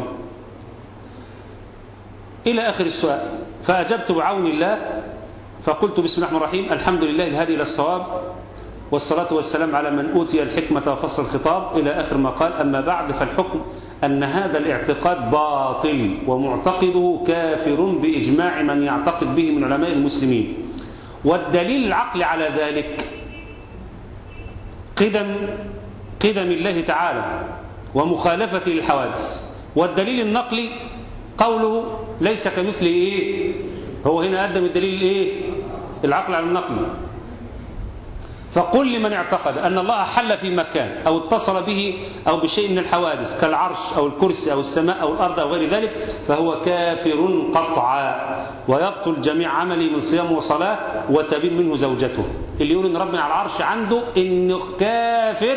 إلى آخر السؤال فأجبت بعون الله فقلت بسم الله الرحمن الرحيم الحمد لله الهادي إلى الصواب والصلاة والسلام على من أوتي الحكمة وفصل الخطاب إلى آخر ما قال أما بعد فالحكم أن هذا الاعتقاد باطل ومعتقده كافر بإجماع من يعتقد به من علماء المسلمين والدليل العقلي على ذلك قدم قدم الله تعالى ومخالفته للحوادث والدليل النقلي قوله ليس كمثله ايه هو هنا قدم الدليل ايه العقل على النقل فقل لمن اعتقد أن الله حل في مكان أو اتصل به أو بشيء من الحوادث كالعرش أو الكرسي أو السماء أو الأرض أو غير ذلك فهو كافر قطعا ويبطل جميع عمله من صيام وصلاة وتبين منه زوجته اللي يقول إن ربنا على العرش عنده إنه كافر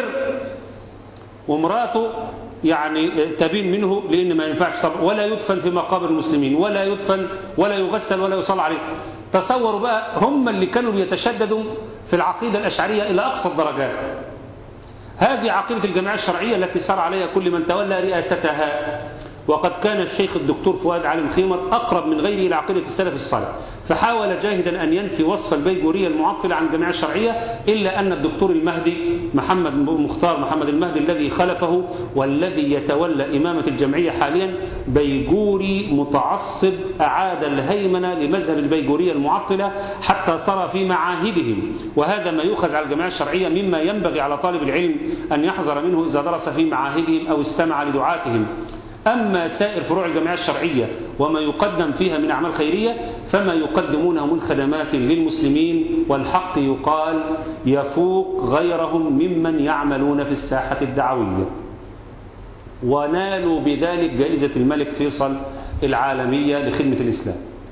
ومراته يعني تبين منه لأن ما ينفعش طبعا ولا يدفن في مقابر المسلمين ولا يدفن ولا يغسل ولا يصلى عليه تصوروا بقى هم اللي كانوا بيتشددوا في العقيدة الأشعرية إلى أقصى الدرجات هذه عقيدة الجماعة الشرعية التي سار عليها كل من تولى رئاستها وقد كان الشيخ الدكتور فؤاد علي خيمر أقرب من غيره إلى عقيدة السلف الصالح فحاول جاهدا أن ينفي وصف البيجورية المعطلة عن الجماعة الشرعية إلا أن الدكتور المهدي محمد مختار محمد المهدي الذي خلفه والذي يتولى إمامة الجمعية حاليا بيجوري متعصب أعاد الهيمنة لمذهب البيجورية المعطلة حتى صار في معاهدهم وهذا ما يؤخذ على الجماعة الشرعية مما ينبغي على طالب العلم أن يحذر منه إذا درس في معاهدهم أو استمع لدعاتهم أما سائر فروع الجمعية الشرعية وما يقدم فيها من أعمال خيرية فما يقدمونه من خدمات للمسلمين والحق يقال يفوق غيرهم ممن يعملون في الساحة الدعوية ونالوا بذلك جائزة الملك فيصل العالمية لخدمة الإسلام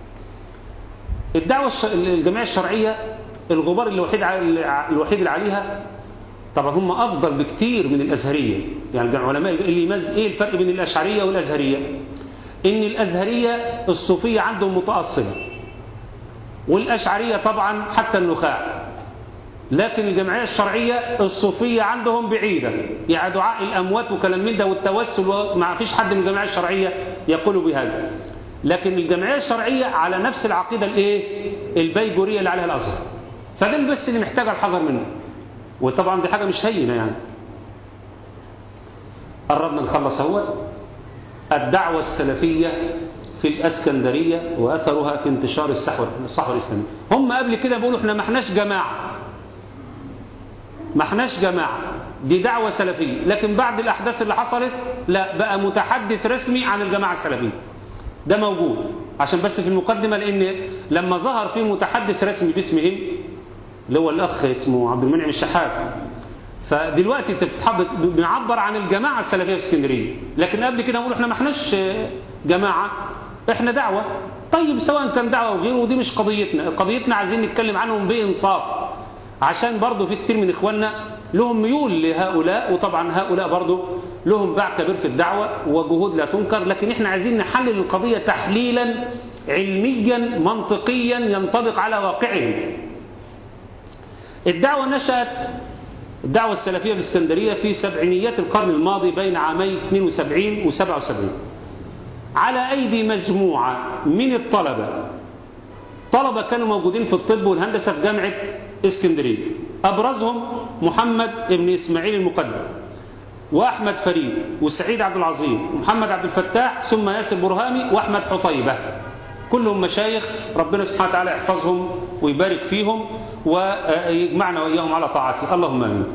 الدعوة الجمعية الشرعية الغبار الوحيد الوحيد اللي عليها طبعا هم أفضل بكتير من الأزهرية يعني العلماء اللي يميز إيه الفرق بين الأشعرية والأزهرية إن الأزهرية الصوفية عندهم متأصلة والأشعرية طبعا حتى النخاع لكن الجمعية الشرعية الصوفية عندهم بعيدة يعني دعاء الأموات وكلام من ده والتوسل ما فيش حد من الجمعية الشرعية يقول بهذا لكن الجمعية الشرعية على نفس العقيدة الايه البيجورية اللي عليها الأزهر فده بس اللي محتاج الحذر منه وطبعا دي حاجة مش هينة يعني قربنا نخلص اهو الدعوة السلفية في الأسكندرية وأثرها في انتشار الصحوة الصحوة الإسلامية هم قبل كده بيقولوا احنا ما احناش جماعة ما احناش جماعة دي دعوة سلفية لكن بعد الأحداث اللي حصلت لا بقى متحدث رسمي عن الجماعة السلفية ده موجود عشان بس في المقدمة لأن لما ظهر فيه متحدث رسمي باسمهم اللي هو الأخ اسمه عبد المنعم الشحات فدلوقتي بتحضر بنعبر عن الجماعة السلفية في اسكندرية لكن قبل كده نقول احنا ما احناش جماعة احنا دعوة طيب سواء كان دعوة أو غيره ودي مش قضيتنا قضيتنا عايزين نتكلم عنهم بإنصاف عشان برضه في كتير من إخواننا لهم ميول لهؤلاء وطبعا هؤلاء برضه لهم باع كبير في الدعوة وجهود لا تنكر لكن احنا عايزين نحلل القضية تحليلا علميا منطقيا ينطبق على واقعهم الدعوة نشأت الدعوة السلفية في الاسكندرية في سبعينيات القرن الماضي بين عامي 72 و 77 على أيدي مجموعة من الطلبة طلبة كانوا موجودين في الطب والهندسة في جامعة اسكندرية أبرزهم محمد بن إسماعيل المقدم وأحمد فريد وسعيد عبد العظيم ومحمد عبد الفتاح ثم ياسر برهامي وأحمد حطيبة كلهم مشايخ ربنا سبحانه وتعالى يحفظهم ويبارك فيهم ويجمعنا وإياهم على طاعته اللهم آمين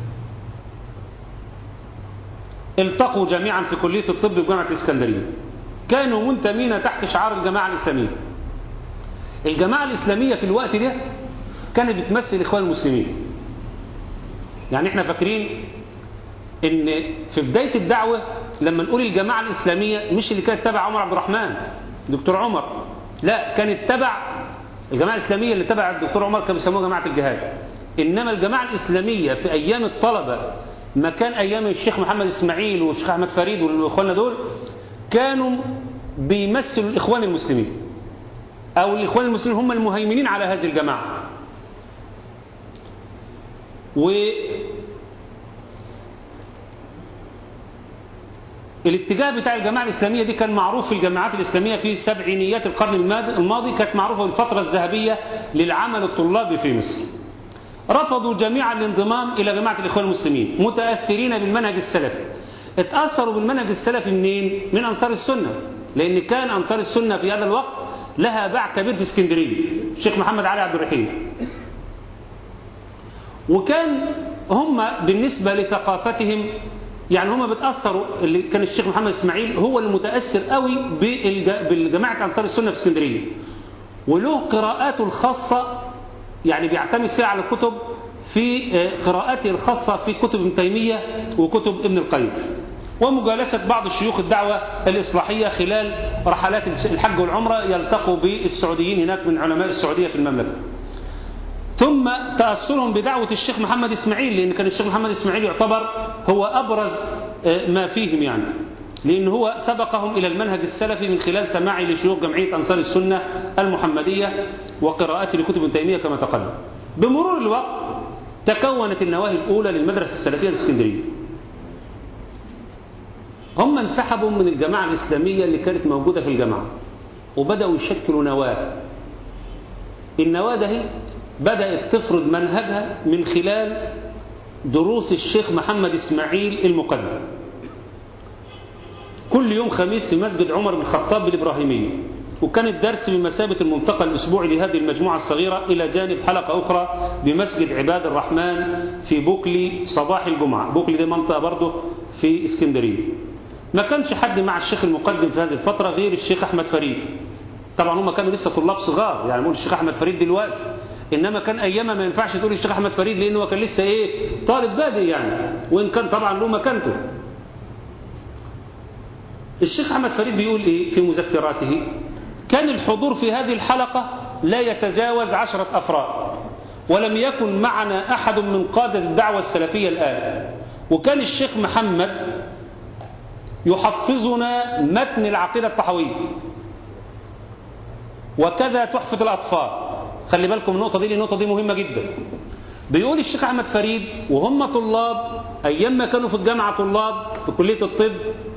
التقوا جميعا في كلية الطب بجامعة الإسكندرية كانوا منتمين تحت شعار الجماعة الإسلامية الجماعة الإسلامية في الوقت ده كانت بتمثل إخوان المسلمين يعني احنا فاكرين ان في بداية الدعوة لما نقول الجماعة الإسلامية مش اللي كانت تبع عمر عبد الرحمن دكتور عمر لا كانت تبع الجماعة الإسلامية اللي تبع الدكتور عمر كانوا بيسموها جماعة الجهاد إنما الجماعة الإسلامية في أيام الطلبة ما كان أيام الشيخ محمد إسماعيل والشيخ أحمد فريد والإخوان دول كانوا بيمثلوا الإخوان المسلمين أو الإخوان المسلمين هم المهيمنين على هذه الجماعة و الاتجاه بتاع الجماعة الإسلامية دي كان معروف في الجامعات الإسلامية في سبعينيات القرن الماضي كانت معروفة الفترة الذهبية للعمل الطلابي في مصر رفضوا جميعا الانضمام إلى جماعة الإخوان المسلمين متأثرين بالمنهج السلفي اتأثروا بالمنهج السلفي منين؟ من أنصار السنة لأن كان أنصار السنة في هذا الوقت لها باع كبير في اسكندرية الشيخ محمد علي عبد الرحيم وكان هم بالنسبة لثقافتهم يعني هم بتأثروا اللي كان الشيخ محمد إسماعيل هو المتأثر قوي بالجماعة أنصار السنة في اسكندرية وله قراءاته الخاصة يعني بيعتمد فيها على الكتب في قراءاته الخاصة في كتب ابن تيمية وكتب ابن القيم ومجالسة بعض الشيوخ الدعوة الإصلاحية خلال رحلات الحج والعمرة يلتقوا بالسعوديين هناك من علماء السعودية في المملكة ثم تأثرهم بدعوة الشيخ محمد إسماعيل لأن كان الشيخ محمد إسماعيل يعتبر هو أبرز ما فيهم يعني لأن هو سبقهم إلى المنهج السلفي من خلال سماعه لشيوخ جمعية أنصار السنة المحمدية وقراءته لكتب ابن تيمية كما تقدم بمرور الوقت تكونت النواهي الأولى للمدرسة السلفية الإسكندرية هم انسحبوا من الجماعة الإسلامية اللي كانت موجودة في الجامعة وبدأوا يشكلوا نواة النواة ده بدأت تفرض منهجها من خلال دروس الشيخ محمد إسماعيل المقدم كل يوم خميس في مسجد عمر بن الخطاب بالإبراهيمية وكان الدرس بمثابة الملتقى الأسبوعي لهذه المجموعة الصغيرة إلى جانب حلقة أخرى بمسجد عباد الرحمن في بوكلي صباح الجمعة بوكلي دي منطقة برضه في اسكندرية ما كانش حد مع الشيخ المقدم في هذه الفترة غير الشيخ أحمد فريد طبعا هم كانوا لسه طلاب صغار يعني نقول الشيخ أحمد فريد دلوقتي إنما كان أيامها ما ينفعش تقول الشيخ أحمد فريد لأنه كان لسه إيه طالب بادئ يعني وإن كان طبعا له مكانته الشيخ أحمد فريد بيقول إيه في مذكراته كان الحضور في هذه الحلقة لا يتجاوز عشرة أفراد ولم يكن معنا أحد من قادة الدعوة السلفية الآن وكان الشيخ محمد يحفظنا متن العقيدة الطحوية وكذا تحفة الأطفال خلي بالكم النقطة دي النقطة دي مهمة جدا بيقول الشيخ أحمد فريد وهم طلاب أيام ما كانوا في الجامعة طلاب في كلية الطب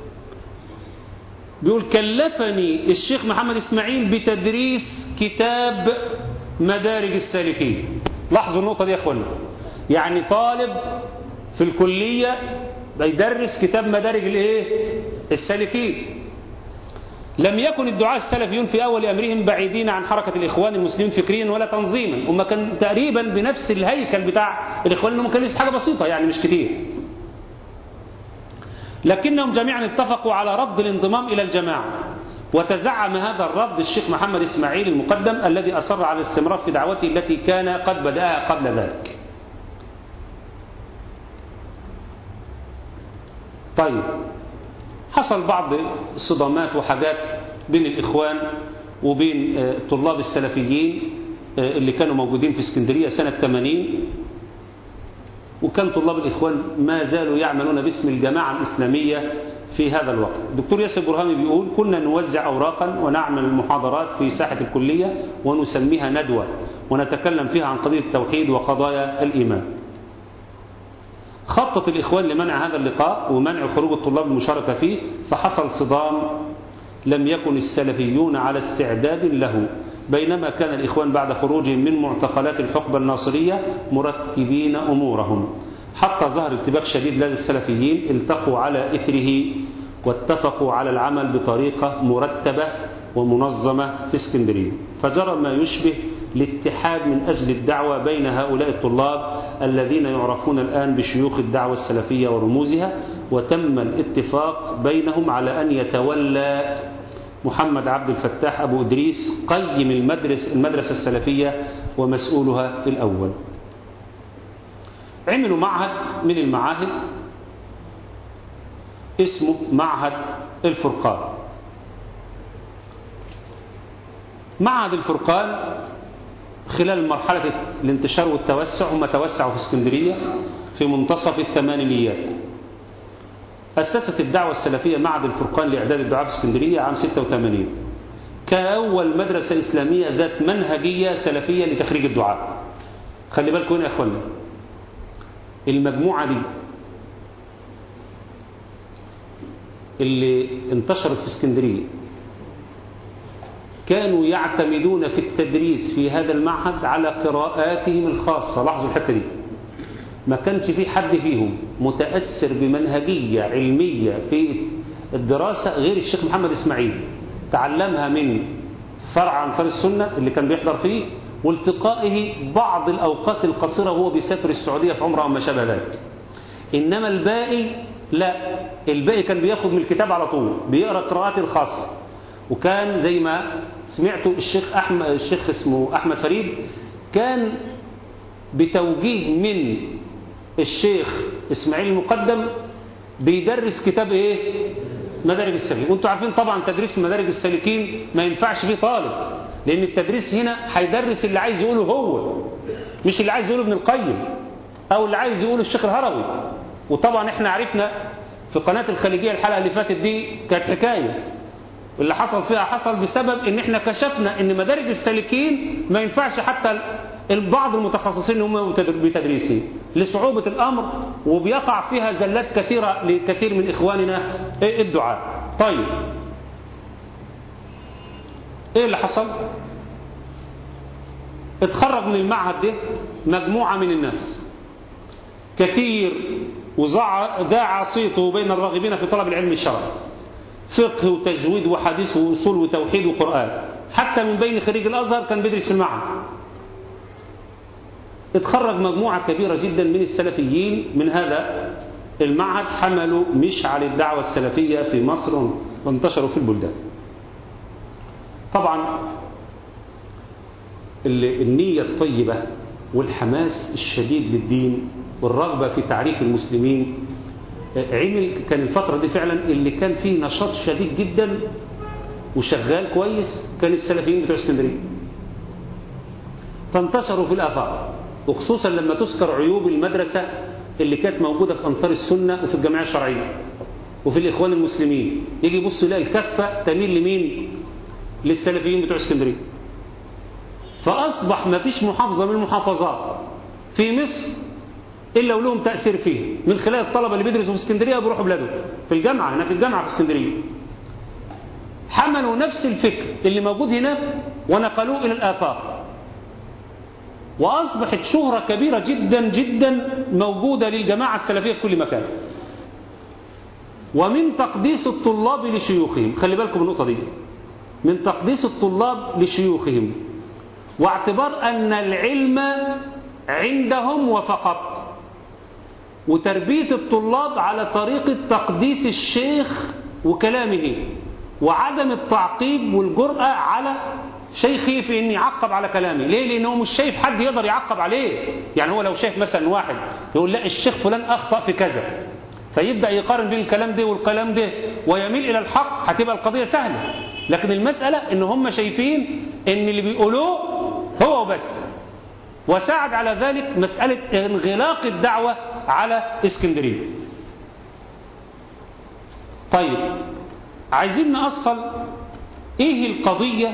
بيقول كلفني الشيخ محمد إسماعيل بتدريس كتاب مدارج السالكين لاحظوا النقطة دي يا أخوانا يعني طالب في الكلية بيدرس كتاب مدارج الايه السالكين لم يكن الدعاة السلفيون في أول أمرهم بعيدين عن حركة الإخوان المسلمين فكريا ولا تنظيما هم كان تقريبا بنفس الهيكل بتاع الإخوان إنهم كانوا حاجة بسيطة يعني مش كتير لكنهم جميعا اتفقوا على رفض الانضمام إلى الجماعة وتزعم هذا الرفض الشيخ محمد إسماعيل المقدم الذي أصر على الاستمرار في دعوته التي كان قد بدأها قبل ذلك طيب حصل بعض الصدامات وحاجات بين الإخوان وبين الطلاب السلفيين اللي كانوا موجودين في اسكندرية سنة 80 وكان طلاب الإخوان ما زالوا يعملون باسم الجماعة الإسلامية في هذا الوقت الدكتور ياسر برهامي بيقول كنا نوزع أوراقا ونعمل المحاضرات في ساحة الكلية ونسميها ندوة ونتكلم فيها عن قضية التوحيد وقضايا الإيمان خطط الإخوان لمنع هذا اللقاء ومنع خروج الطلاب المشاركة فيه فحصل صدام لم يكن السلفيون على استعداد له بينما كان الإخوان بعد خروجهم من معتقلات الحقبة الناصرية مرتبين أمورهم حتى ظهر ارتباك شديد لدى السلفيين التقوا على إثره واتفقوا على العمل بطريقة مرتبة ومنظمة في اسكندرية فجرى ما يشبه الاتحاد من أجل الدعوة بين هؤلاء الطلاب الذين يعرفون الآن بشيوخ الدعوة السلفية ورموزها وتم الاتفاق بينهم على أن يتولى محمد عبد الفتاح أبو إدريس قيم المدرس المدرسة السلفية ومسؤولها الأول عملوا معهد من المعاهد اسمه معهد الفرقان معهد الفرقان خلال مرحلة الانتشار والتوسع هم توسعوا في اسكندرية في منتصف الثمانينيات أسست الدعوة السلفية معهد الفرقان لإعداد الدعاء في اسكندرية عام 86 كأول مدرسة إسلامية ذات منهجية سلفية لتخريج الدعاء خلي بالكم هنا يا أخوانا المجموعة دي اللي انتشرت في اسكندرية كانوا يعتمدون في التدريس في هذا المعهد على قراءاتهم الخاصة لاحظوا الحتة دي ما كانش في حد فيهم متأثر بمنهجية علمية في الدراسة غير الشيخ محمد إسماعيل تعلمها من فرع أنصار السنة اللي كان بيحضر فيه والتقائه بعض الأوقات القصيرة وهو بيسافر السعودية في عمره وما شابه ذلك إنما الباقي لا الباقي كان بياخد من الكتاب على طول بيقرأ قراءات الخاصة وكان زي ما سمعتوا الشيخ أحمد الشيخ اسمه أحمد فريد كان بتوجيه من الشيخ إسماعيل المقدم بيدرس كتاب إيه مدارج السالكين وانتوا عارفين طبعا تدريس مدارج السالكين ما ينفعش فيه طالب لأن التدريس هنا هيدرس اللي عايز يقوله هو مش اللي عايز يقوله ابن القيم أو اللي عايز يقوله الشيخ الهروي وطبعا احنا عرفنا في قناة الخليجية الحلقة اللي فاتت دي كانت حكاية اللي حصل فيها حصل بسبب ان احنا كشفنا ان مدارج السالكين ما ينفعش حتى البعض المتخصصين هم بتدريسه لصعوبة الأمر وبيقع فيها زلات كثيرة لكثير من إخواننا الدعاء طيب إيه اللي حصل اتخرج من المعهد ده مجموعة من الناس كثير وذاع صيته بين الراغبين في طلب العلم الشرعي فقه وتجويد وحديث وأصول وتوحيد وقرآن حتى من بين خريج الأزهر كان بيدرس في المعهد اتخرج مجموعة كبيرة جدا من السلفيين من هذا المعهد حملوا مشعل الدعوة السلفية في مصر وانتشروا في البلدان طبعا النية الطيبة والحماس الشديد للدين والرغبة في تعريف المسلمين عمل كان الفترة دي فعلا اللي كان فيه نشاط شديد جدا وشغال كويس كان السلفيين بتوع اسكندريه فانتشروا في الآفاق وخصوصا لما تذكر عيوب المدرسة اللي كانت موجودة في أنصار السنة وفي الجمعية الشرعية وفي الإخوان المسلمين يجي يبص يلاقي الكفة تميل لمين للسلفيين بتوع اسكندريه فأصبح ما فيش محافظة من المحافظات في مصر إلا ولهم تأثير فيه من خلال الطلبة اللي بيدرسوا في اسكندرية بيروحوا بلادهم في الجامعة هناك الجامعة في اسكندرية حملوا نفس الفكر اللي موجود هناك ونقلوه إلى الآفاق وأصبحت شهرة كبيرة جدا جدا موجودة للجماعة السلفية في كل مكان ومن تقديس الطلاب لشيوخهم خلي بالكم من النقطة دي من تقديس الطلاب لشيوخهم واعتبار أن العلم عندهم وفقط وتربية الطلاب على طريقة تقديس الشيخ وكلامه وعدم التعقيب والجرأة على شيخي في ان يعقب على كلامي ليه لانه مش شايف حد يقدر يعقب عليه يعني هو لو شايف مثلا واحد يقول لا الشيخ فلان اخطأ في كذا فيبدأ يقارن بين الكلام ده والكلام ده ويميل الى الحق هتبقى القضية سهلة لكن المسألة ان هم شايفين ان اللي بيقولوه هو بس وساعد على ذلك مسألة انغلاق الدعوة على اسكندرية طيب عايزين نأصل ايه القضية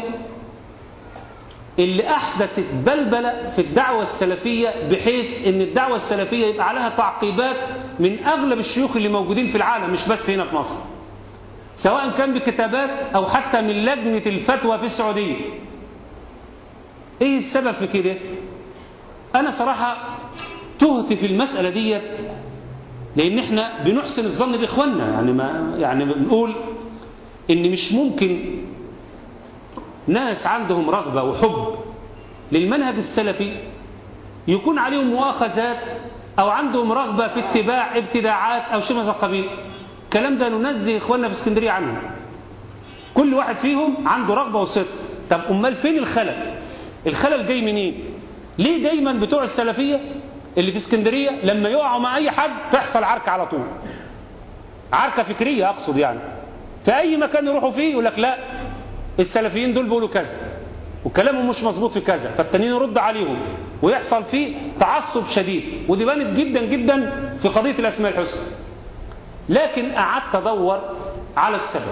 اللي احدثت بلبلة في الدعوة السلفية بحيث ان الدعوة السلفية يبقى عليها تعقيبات من اغلب الشيوخ اللي موجودين في العالم مش بس هنا في مصر سواء كان بكتابات او حتى من لجنة الفتوى في السعودية ايه السبب في كده انا صراحة تهت في المسألة دي لان احنا بنحسن الظن باخواننا يعني ما يعني بنقول ان مش ممكن ناس عندهم رغبة وحب للمنهج السلفي يكون عليهم مؤاخذات او عندهم رغبة في اتباع ابتداعات او شيء من هذا القبيل الكلام ده ننزه اخواننا في اسكندرية عنه كل واحد فيهم عنده رغبة وصدق طب امال فين الخلل الخلل جاي منين ليه دايما بتوع السلفية اللي في اسكندرية لما يقعوا مع اي حد تحصل عركة على طول عركة فكرية اقصد يعني في اي مكان يروحوا فيه يقول لك لا السلفيين دول بيقولوا كذا وكلامه مش مظبوط في كذا فالتانيين يرد عليهم ويحصل فيه تعصب شديد ودي بانت جدا جدا في قضية الأسماء الحسنى لكن قعدت أدور على السبب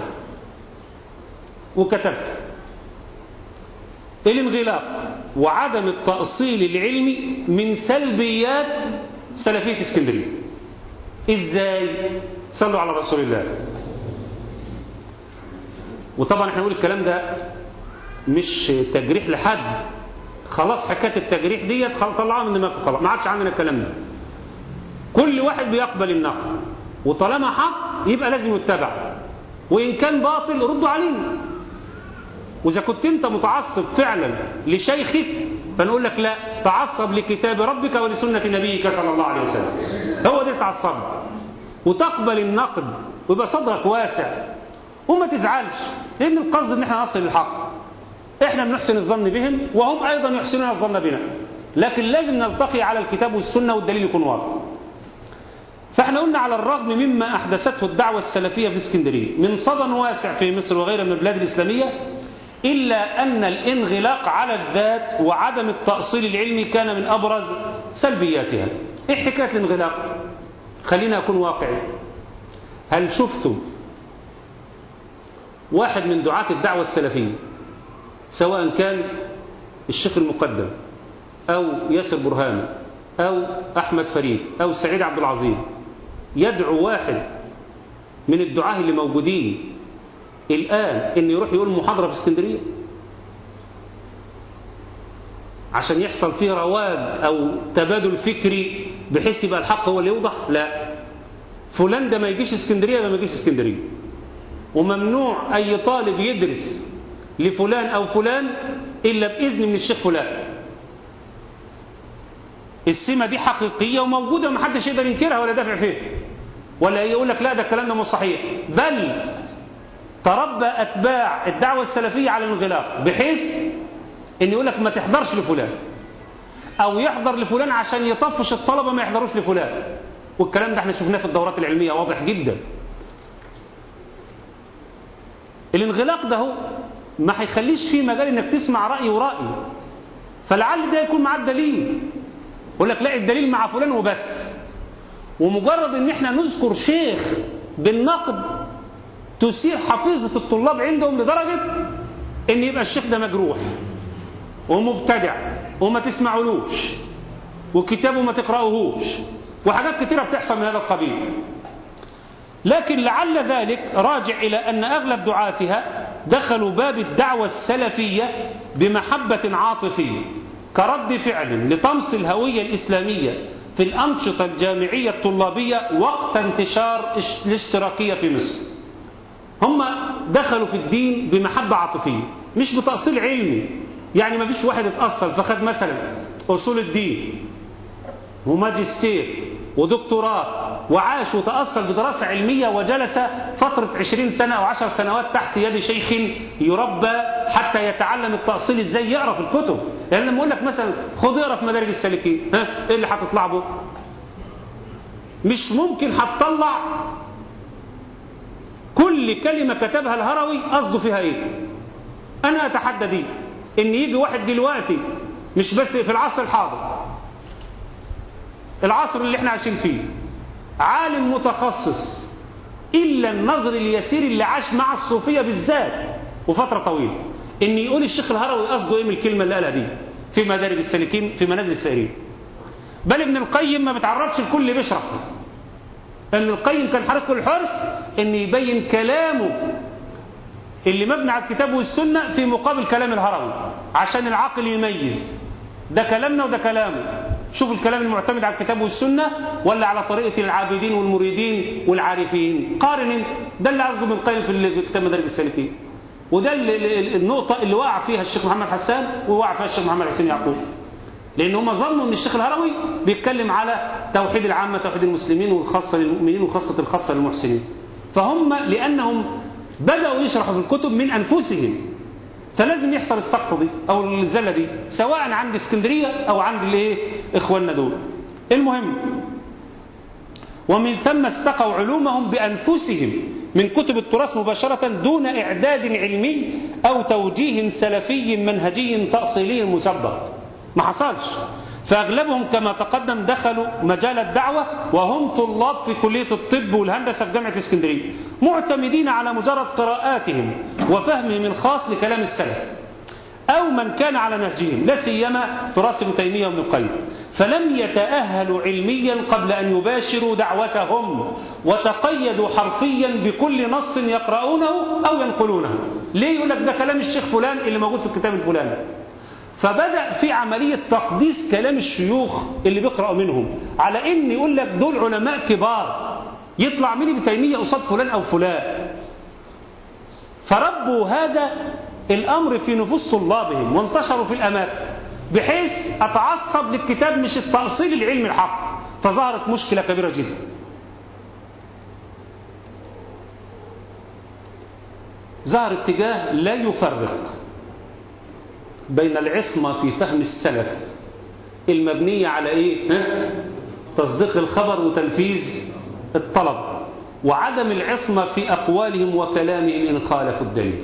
وكتبت الانغلاق وعدم التأصيل العلمي من سلبيات سلفية اسكندرية ازاي صلوا على رسول الله وطبعا احنا نقول الكلام ده مش تجريح لحد خلاص حكايه التجريح ديت طلعها من دماغك خلاص ما عادش عندنا الكلام ده كل واحد بيقبل النقد وطالما حق يبقى لازم يتبع وان كان باطل ردوا علينا واذا كنت انت متعصب فعلا لشيخك فنقول لك لا تعصب لكتاب ربك ولسنه نبيك صلى الله عليه وسلم هو ده التعصب وتقبل النقد ويبقى صدرك واسع وما تزعلش لان القصد ان احنا نصل للحق احنا بنحسن الظن بهم وهم ايضا يحسنون الظن بنا لكن لازم نلتقي على الكتاب والسنه والدليل يكون واضح فاحنا قلنا على الرغم مما احدثته الدعوه السلفيه في اسكندريه من صدى واسع في مصر وغيرها من البلاد الاسلاميه الا ان الانغلاق على الذات وعدم التاصيل العلمي كان من ابرز سلبياتها ايه حكايه الانغلاق خلينا اكون واقعي هل شفتم واحد من دعاة الدعوة السلفية سواء كان الشيخ المقدم أو ياسر برهان أو أحمد فريد أو سعيد عبد العظيم يدعو واحد من الدعاة اللي موجودين الآن إن يروح يقول محاضرة في اسكندرية عشان يحصل فيه رواج أو تبادل فكري بحيث يبقى الحق هو اللي يوضح لا فلان ده ما يجيش اسكندرية ده ما يجيش اسكندرية وممنوع أي طالب يدرس لفلان أو فلان إلا بإذن من الشيخ فلان السمة دي حقيقية وموجودة ومحدش يقدر ينكرها ولا دافع فيها ولا يقول لك لا ده الكلام ده مش صحيح بل تربى أتباع الدعوة السلفية على الانغلاق بحيث إن يقول لك ما تحضرش لفلان أو يحضر لفلان عشان يطفش الطلبة ما يحضروش لفلان والكلام ده احنا شفناه في الدورات العلمية واضح جدا الانغلاق ده هو ما هيخليش فيه مجال انك تسمع رأي ورأي فلعل ده يكون معاه الدليل يقول لك لا الدليل مع فلان وبس ومجرد ان احنا نذكر شيخ بالنقد تثير حفيظة الطلاب عندهم لدرجة ان يبقى الشيخ ده مجروح ومبتدع وما تسمعولوش وكتابه ما تقرأوهوش وحاجات كتيرة بتحصل من هذا القبيل لكن لعل ذلك راجع إلى أن أغلب دعاتها دخلوا باب الدعوة السلفية بمحبة عاطفية كرد فعل لطمس الهوية الإسلامية في الأنشطة الجامعية الطلابية وقت انتشار الاشتراكية في مصر هم دخلوا في الدين بمحبة عاطفية مش بتأصيل علمي يعني ما فيش واحد اتأصل فخد مثلا أصول الدين وماجستير ودكتوراه وعاش وتأصل بدراسة علمية وجلس فترة عشرين سنة أو عشر سنوات تحت يد شيخ يربى حتى يتعلم التأصيل ازاي يقرأ في الكتب يعني لما أقول لك مثلا خد اقرأ في مدارج السالكين ها ايه اللي هتطلع به مش ممكن هتطلع كل كلمة كتبها الهروي قصده فيها ايه انا اتحدى دي ان يجي واحد دلوقتي مش بس في العصر الحاضر العصر اللي احنا عايشين فيه عالم متخصص إلا النظر اليسير اللي عاش مع الصوفية بالذات وفترة طويلة إن يقول الشيخ الهروي قصده إيه من الكلمة اللي قالها دي في مدارج السالكين في منازل السائرين بل ابن القيم ما بتعرضش الكل بيشرح ابن القيم كان حريص الحرص إن يبين كلامه اللي مبني على الكتاب والسنة في مقابل كلام الهروي عشان العقل يميز ده كلامنا وده كلامه شوف الكلام المعتمد على الكتاب والسنة ولا على طريقة العابدين والمريدين والعارفين قارن ده اللي قصده ابن القيم في كتاب مدارج السالكين وده النقطة اللي وقع فيها الشيخ محمد حسان ووقع فيها الشيخ محمد حسين يعقوب لأن هم ظنوا أن الشيخ الهروي بيتكلم على توحيد العامة توحيد المسلمين والخاصة للمؤمنين وخاصة الخاصة للمحسنين فهم لأنهم بدأوا يشرحوا في الكتب من أنفسهم فلازم يحصل السقطة دي أو الزلة دي سواء عند اسكندرية أو عند الايه إخواننا دول المهم ومن ثم استقوا علومهم بأنفسهم من كتب التراث مباشرة دون إعداد علمي أو توجيه سلفي منهجي تأصيلي مسبق ما حصلش فأغلبهم كما تقدم دخلوا مجال الدعوة وهم طلاب في كلية الطب والهندسة في جامعة اسكندرية معتمدين على مجرد قراءاتهم وفهمهم الخاص لكلام السلف أو من كان على نهجهم لا سيما تراث ابن تيمية وابن القيم فلم يتأهلوا علميا قبل أن يباشروا دعوتهم وتقيدوا حرفيا بكل نص يقرؤونه أو ينقلونه ليه يقول لك ده كلام الشيخ فلان اللي موجود في الكتاب الفلاني فبدأ في عملية تقديس كلام الشيوخ اللي بيقرأوا منهم على إن يقول لك دول علماء كبار يطلع مين ابن تيمية قصاد فلان أو فلان فربوا هذا الأمر في نفوس طلابهم وانتشروا في الأماكن بحيث أتعصب للكتاب مش التأصيل العلمي الحق فظهرت مشكلة كبيرة جدا ظهر اتجاه لا يفرق بين العصمة في فهم السلف المبنية على إيه؟ ها؟ تصديق الخبر وتنفيذ الطلب وعدم العصمة في أقوالهم وكلامهم إن خالفوا الدليل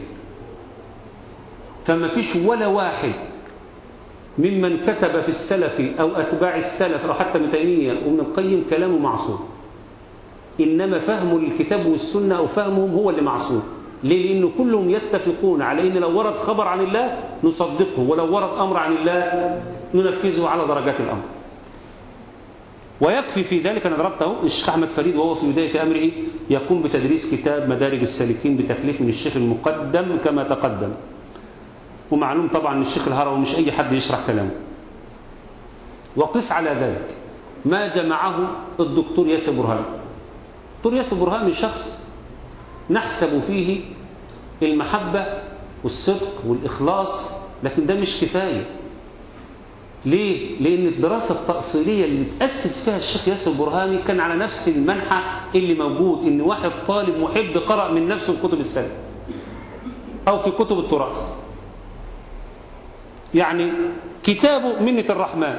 فما فيش ولا واحد ممن كتب في السلف أو أتباع السلف أو حتى ابن تيمية وابن القيم كلامه معصوم إنما فهم الكتاب والسنة أو فهمهم هو اللي معصوم ليه؟ لأن كلهم يتفقون على أن لو ورد خبر عن الله نصدقه ولو ورد أمر عن الله ننفذه على درجات الأمر ويكفي في ذلك أنا ضربته الشيخ أحمد فريد وهو في بداية أمره يقوم بتدريس كتاب مدارج السالكين بتكليف من الشيخ المقدم كما تقدم ومعلوم طبعا الشيخ الهروي مش أي حد يشرح كلامه وقس على ذلك ما جمعه الدكتور ياسر برهان الدكتور ياسر برهان شخص نحسب فيه المحبة والصدق والإخلاص لكن ده مش كفاية ليه؟ لأن الدراسة التأصيلية اللي تأسس فيها الشيخ ياسر برهاني كان على نفس المنحى اللي موجود إن واحد طالب محب قرأ من نفسه كتب السلف أو في كتب التراث يعني كتاب منة الرحمن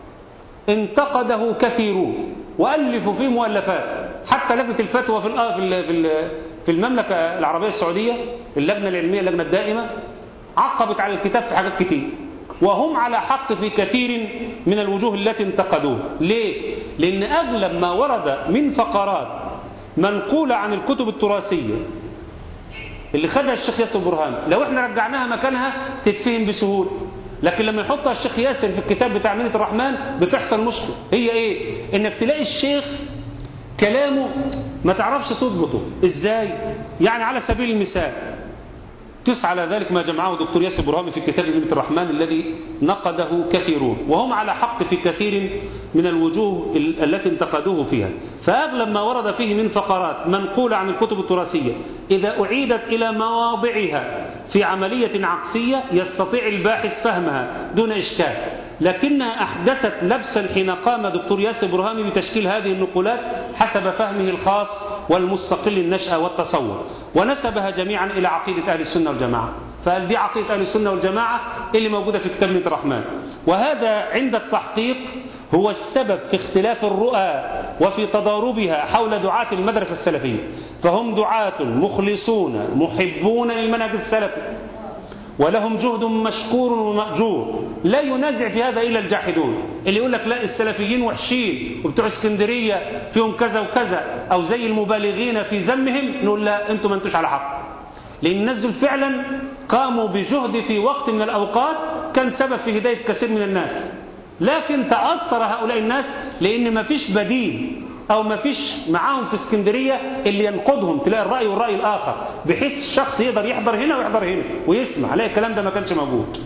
انتقده كثيرون وألفوا فيه مؤلفات حتى لجنة الفتوى في في في المملكة العربية السعودية اللجنة العلمية اللجنة الدائمة عقبت على الكتاب في حاجات كتير وهم على حق في كثير من الوجوه التي انتقدوه ليه؟ لأن أغلب ما ورد من فقرات منقولة عن الكتب التراثية اللي خدها الشيخ ياسر برهان لو احنا رجعناها مكانها تتفهم بسهولة لكن لما يحطها الشيخ ياسر في الكتاب بتاع منة الرحمن بتحصل مشكلة هي ايه انك تلاقي الشيخ كلامه ما تعرفش تضبطه ازاي يعني على سبيل المثال قس على ذلك ما جمعه دكتور ياسر برهامي في كتاب منة الرحمن الذي نقده كثيرون وهم على حق في كثير من الوجوه التي انتقدوه فيها فأغلب ما ورد فيه من فقرات منقولة عن الكتب التراثية إذا أعيدت إلى مواضعها في عملية عكسية يستطيع الباحث فهمها دون إشكال لكنها أحدثت لبسا حين قام دكتور ياسر برهامي بتشكيل هذه النقولات حسب فهمه الخاص والمستقل النشأة والتصور ونسبها جميعا إلى عقيدة أهل السنة والجماعة فقال دي عقيدة أهل السنة والجماعة اللي موجودة في كتاب الرحمن وهذا عند التحقيق هو السبب في اختلاف الرؤى وفي تضاربها حول دعاة المدرسة السلفية فهم دعاة مخلصون محبون للمنهج السلفي ولهم جهد مشكور ومأجور لا ينازع في هذا إلا الجاحدون اللي يقول لك لا السلفيين وحشين وبتوع اسكندرية فيهم كذا وكذا أو زي المبالغين في ذمهم نقول لا أنتم ما انتوش على حق لأن الناس دول فعلا قاموا بجهد في وقت من الأوقات كان سبب في هداية كثير من الناس لكن تأثر هؤلاء الناس لأن ما فيش بديل أو ما فيش معاهم في اسكندرية اللي ينقضهم تلاقي الرأي والرأي الآخر بحيث الشخص يقدر يحضر هنا ويحضر هنا ويسمع لا الكلام ده ما كانش موجود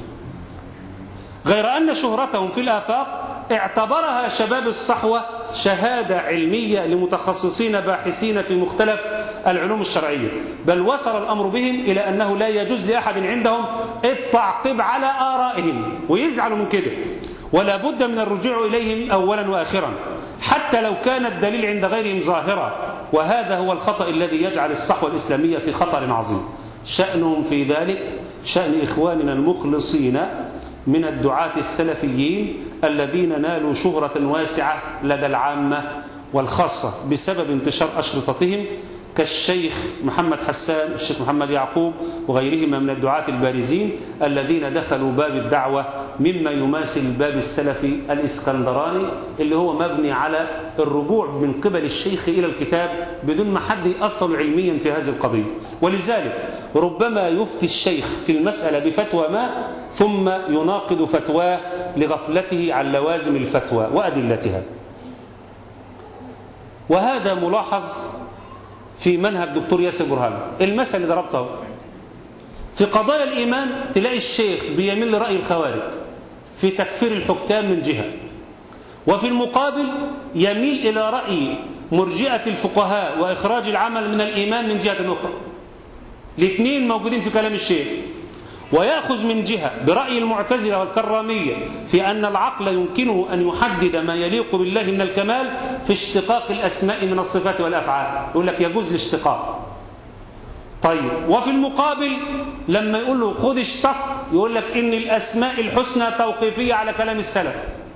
غير أن شهرتهم في الآفاق اعتبرها شباب الصحوة شهادة علمية لمتخصصين باحثين في مختلف العلوم الشرعية بل وصل الأمر بهم إلى أنه لا يجوز لأحد عندهم التعقيب على آرائهم ويزعلوا من كده ولا بد من الرجوع إليهم أولا وآخرا حتى لو كان الدليل عند غيرهم ظاهرا وهذا هو الخطأ الذي يجعل الصحوة الإسلامية في خطر عظيم شأنهم في ذلك شأن إخواننا المخلصين من الدعاة السلفيين الذين نالوا شهرة واسعة لدى العامة والخاصة بسبب انتشار أشرطتهم كالشيخ محمد حسان الشيخ محمد يعقوب وغيرهما من الدعاة البارزين الذين دخلوا باب الدعوة مما يماثل الباب السلفي الإسكندراني اللي هو مبني على الرجوع من قبل الشيخ إلى الكتاب بدون ما حد يأصل علميا في هذه القضية ولذلك ربما يفتي الشيخ في المسألة بفتوى ما ثم يناقض فتواه لغفلته عن لوازم الفتوى وأدلتها وهذا ملاحظ في منهج دكتور ياسر برهان المثل اللي ضربته في قضايا الإيمان تلاقي الشيخ بيميل لرأي الخوارج في تكفير الحكام من جهة وفي المقابل يميل إلى رأي مرجئة الفقهاء وإخراج العمل من الإيمان من جهة أخرى الاثنين موجودين في كلام الشيخ ويأخذ من جهة برأي المعتزلة والكرامية في أن العقل يمكنه أن يحدد ما يليق بالله من الكمال في اشتقاق الأسماء من الصفات والأفعال يقول لك يجوز الاشتقاق طيب وفي المقابل لما يقول له خذ اشتق يقول لك إن الأسماء الحسنى توقيفية على كلام السلف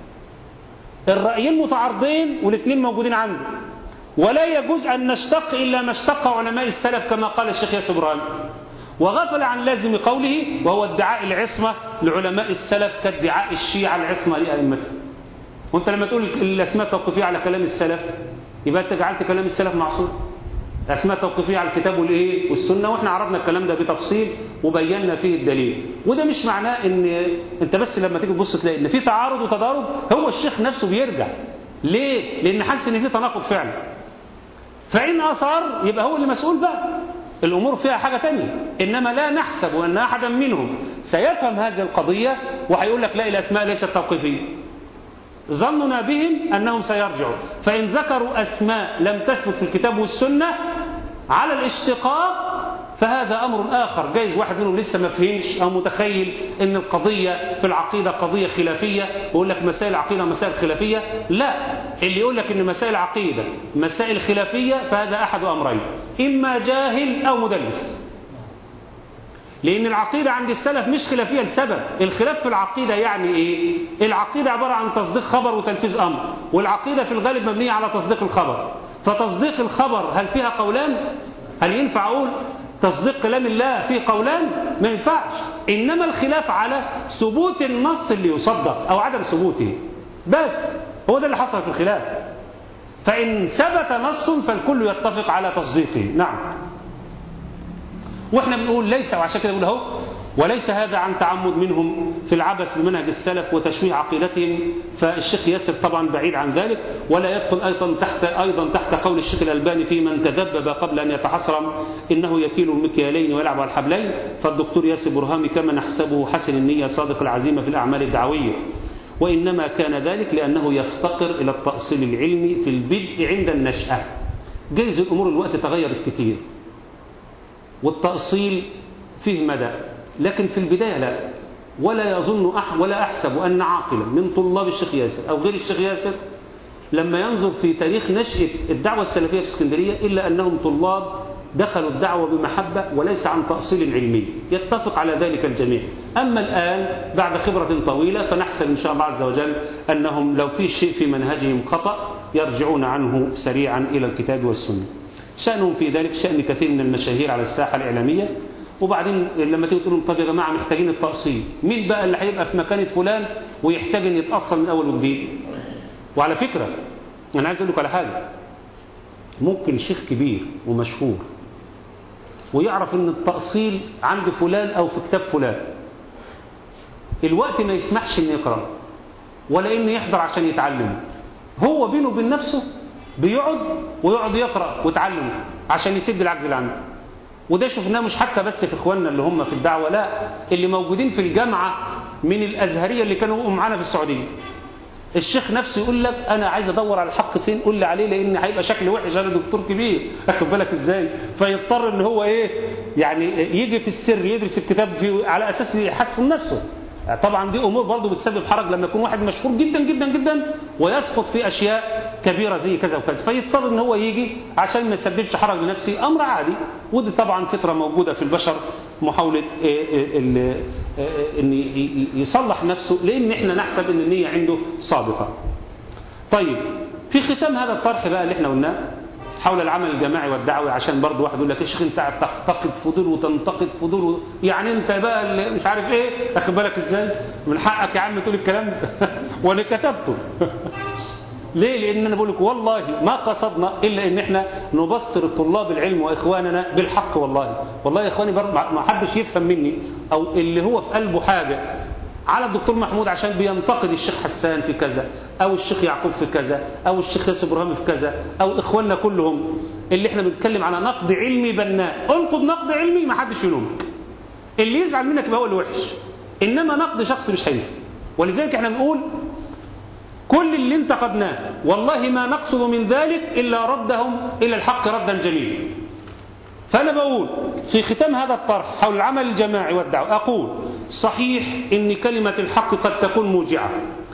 الرأيين متعارضين والاثنين موجودين عنده ولا يجوز أن نشتق إلا ما اشتق علماء السلف كما قال الشيخ ياسر إبراهيم وغفل عن لازم قوله وهو ادعاء العصمة لعلماء السلف كادعاء الشيعة العصمة لأئمتهم وانت لما تقول الأسماء توقفية على كلام السلف يبقى انت جعلت كلام السلف معصوم أسماء توقفية على الكتاب والإيه والسنة وإحنا عرضنا الكلام ده بتفصيل وبينا فيه الدليل وده مش معناه إن أنت بس لما تيجي تبص تلاقي إن في تعارض وتضارب هو الشيخ نفسه بيرجع ليه؟ لأن حاسس إن في تناقض فعلا فإن أصر يبقى هو اللي مسؤول بقى الأمور فيها حاجة تانية إنما لا نحسب أن أحدا منهم سيفهم هذه القضية وهيقول لك لا الأسماء ليست توقيفية ظننا بهم أنهم سيرجعوا فإن ذكروا أسماء لم تثبت في الكتاب والسنة على الاشتقاق فهذا أمر آخر جايز واحد منهم لسه ما فهمش أو متخيل أن القضية في العقيدة قضية خلافية ويقول لك مسائل العقيدة مسائل خلافية لا اللي يقول لك أن مسائل العقيدة مسائل خلافية فهذا أحد أمرين إما جاهل أو مدلس لأن العقيدة عند السلف مش خلافية لسبب الخلاف في العقيدة يعني إيه العقيدة عبارة عن تصديق خبر وتنفيذ أمر والعقيدة في الغالب مبنية على تصديق الخبر فتصديق الخبر هل فيها قولان هل ينفع أقول تصديق كلام الله فيه قولان ما ينفعش إنما الخلاف على ثبوت النص اللي يصدق أو عدم ثبوته بس هو ده اللي حصل في الخلاف فإن ثبت نص فالكل يتفق على تصديقه نعم واحنا بنقول ليس وعشان كده بنقول اهو وليس هذا عن تعمد منهم في العبث بمنهج السلف وتشويه عقيدتهم فالشيخ ياسر طبعا بعيد عن ذلك ولا يدخل أيضا تحت أيضا تحت قول الشيخ الألباني في من تذبب قبل أن يتحصرم إنه يكيل المكيالين ويلعب على الحبلين فالدكتور ياسر برهامي كما نحسبه حسن النية صادق العزيمة في الأعمال الدعوية وإنما كان ذلك لأنه يفتقر إلى التأصيل العلمي في البدء عند النشأة جايز الأمور الوقت تغيرت كتير والتأصيل فيه مدى لكن في البداية لا ولا يظن أح ولا أحسب أن عاقلا من طلاب الشيخ ياسر أو غير الشيخ ياسر لما ينظر في تاريخ نشأة الدعوة السلفية في اسكندرية إلا أنهم طلاب دخلوا الدعوة بمحبة وليس عن تأصيل علمي يتفق على ذلك الجميع أما الآن بعد خبرة طويلة فنحسب إن شاء الله عز وجل أنهم لو في شيء في منهجهم خطأ يرجعون عنه سريعا إلى الكتاب والسنة شأنهم في ذلك شأن كثير من المشاهير على الساحة الإعلامية وبعدين لما تيجي تقول لهم طب يا جماعة محتاجين التأصيل مين بقى اللي هيبقى في مكانة فلان ويحتاج أن يتأصل من أول وجديد وعلى فكرة أنا عايز أقول لك على حاجة ممكن شيخ كبير ومشهور ويعرف ان التأصيل عند فلان او في كتاب فلان الوقت ما يسمحش ان يقرأ ولا ان يحضر عشان يتعلم هو بينه وبين نفسه بيقعد ويقعد يقرأ ويتعلم عشان يسد العجز اللي عنده وده شفناه مش حتى بس في اخواننا اللي هم في الدعوة لا اللي موجودين في الجامعة من الازهرية اللي كانوا معانا في السعودية الشيخ نفسه يقول لك انا عايز ادور على الحق فين قول لي عليه لان هيبقى شكلي وحش انا دكتور كبير اخد بالك ازاي فيضطر ان هو ايه يعني يجي في السر يدرس الكتاب في على اساس يحسن نفسه طبعا دي امور برضه بتسبب حرج لما يكون واحد مشهور جدا جدا جدا ويسقط في اشياء كبيره زي كذا وكذا فيضطر ان هو يجي عشان ما يسببش حرج لنفسه امر عادي ودي طبعا فطره موجوده في البشر محاوله ان يصلح نفسه لان احنا نحسب ان النيه عنده صادقه طيب في ختام هذا الطرح بقى اللي احنا قلناه حول العمل الجماعي والدعوي عشان برضه واحد يقول لك يا شيخ انت قاعد تنتقد فضول وتنتقد فضول و... يعني انت بقى اللي مش عارف ايه اخد بالك ازاي من حقك يا عم تقول الكلام ده وانا كتبته ليه لان انا بقول لك والله ما قصدنا الا ان احنا نبصر طلاب العلم واخواننا بالحق والله والله يا اخواني برضه ما حدش يفهم مني او اللي هو في قلبه حاجه على الدكتور محمود عشان بينتقد الشيخ حسان في كذا او الشيخ يعقوب في كذا او الشيخ ياسر ابراهيم في كذا او اخواننا كلهم اللي احنا بنتكلم على نقد علمي بناء انقد نقد علمي ما حدش يلومك اللي يزعل منك يبقى هو اللي وحش انما نقد شخص مش هينفع ولذلك احنا بنقول كل اللي انتقدناه والله ما نقصد من ذلك الا ردهم الى الحق ردا جميلا فأنا بقول في ختام هذا الطرح حول العمل الجماعي والدعوة أقول صحيح إن كلمة الحق قد تكون موجعة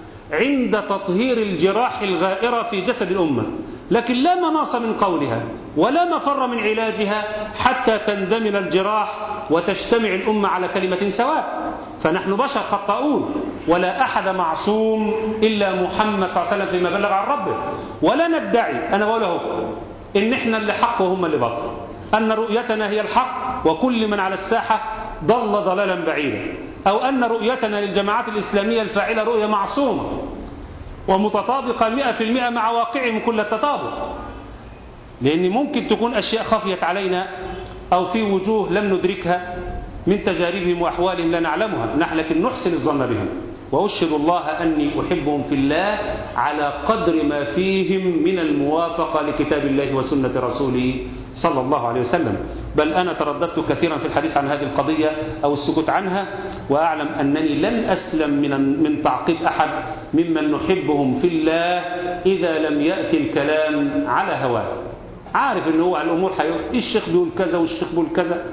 عند تطهير الجراح الغائرة في جسد الأمة لكن لا مناص من قولها ولا مفر من علاجها حتى تندمل الجراح وتجتمع الأمة على كلمة سواء فنحن بشر خطاؤون ولا أحد معصوم إلا محمد صلى الله عليه وسلم فيما بلغ عن ربه ولا ندعي أنا بقوله إن إحنا اللي حق وهم اللي باطل أن رؤيتنا هي الحق وكل من على الساحة ضل ضلالا بعيدا أو أن رؤيتنا للجماعات الإسلامية الفاعلة رؤية معصومة ومتطابقة مئة في المئة مع واقعهم كل التطابق لأن ممكن تكون أشياء خفيت علينا أو في وجوه لم ندركها من تجاربهم وأحوالهم لا نعلمها نحن لكن نحسن الظن بهم وأشهد الله أني أحبهم في الله على قدر ما فيهم من الموافقة لكتاب الله وسنة رسوله صلى الله عليه وسلم بل أنا ترددت كثيرا في الحديث عن هذه القضية أو السكوت عنها وأعلم أنني لن أسلم من من تعقيب أحد ممن نحبهم في الله إذا لم يأتي الكلام على هواه عارف أنه هو الأمور حيوم الشيخ بيقول كذا والشيخ بيقول كذا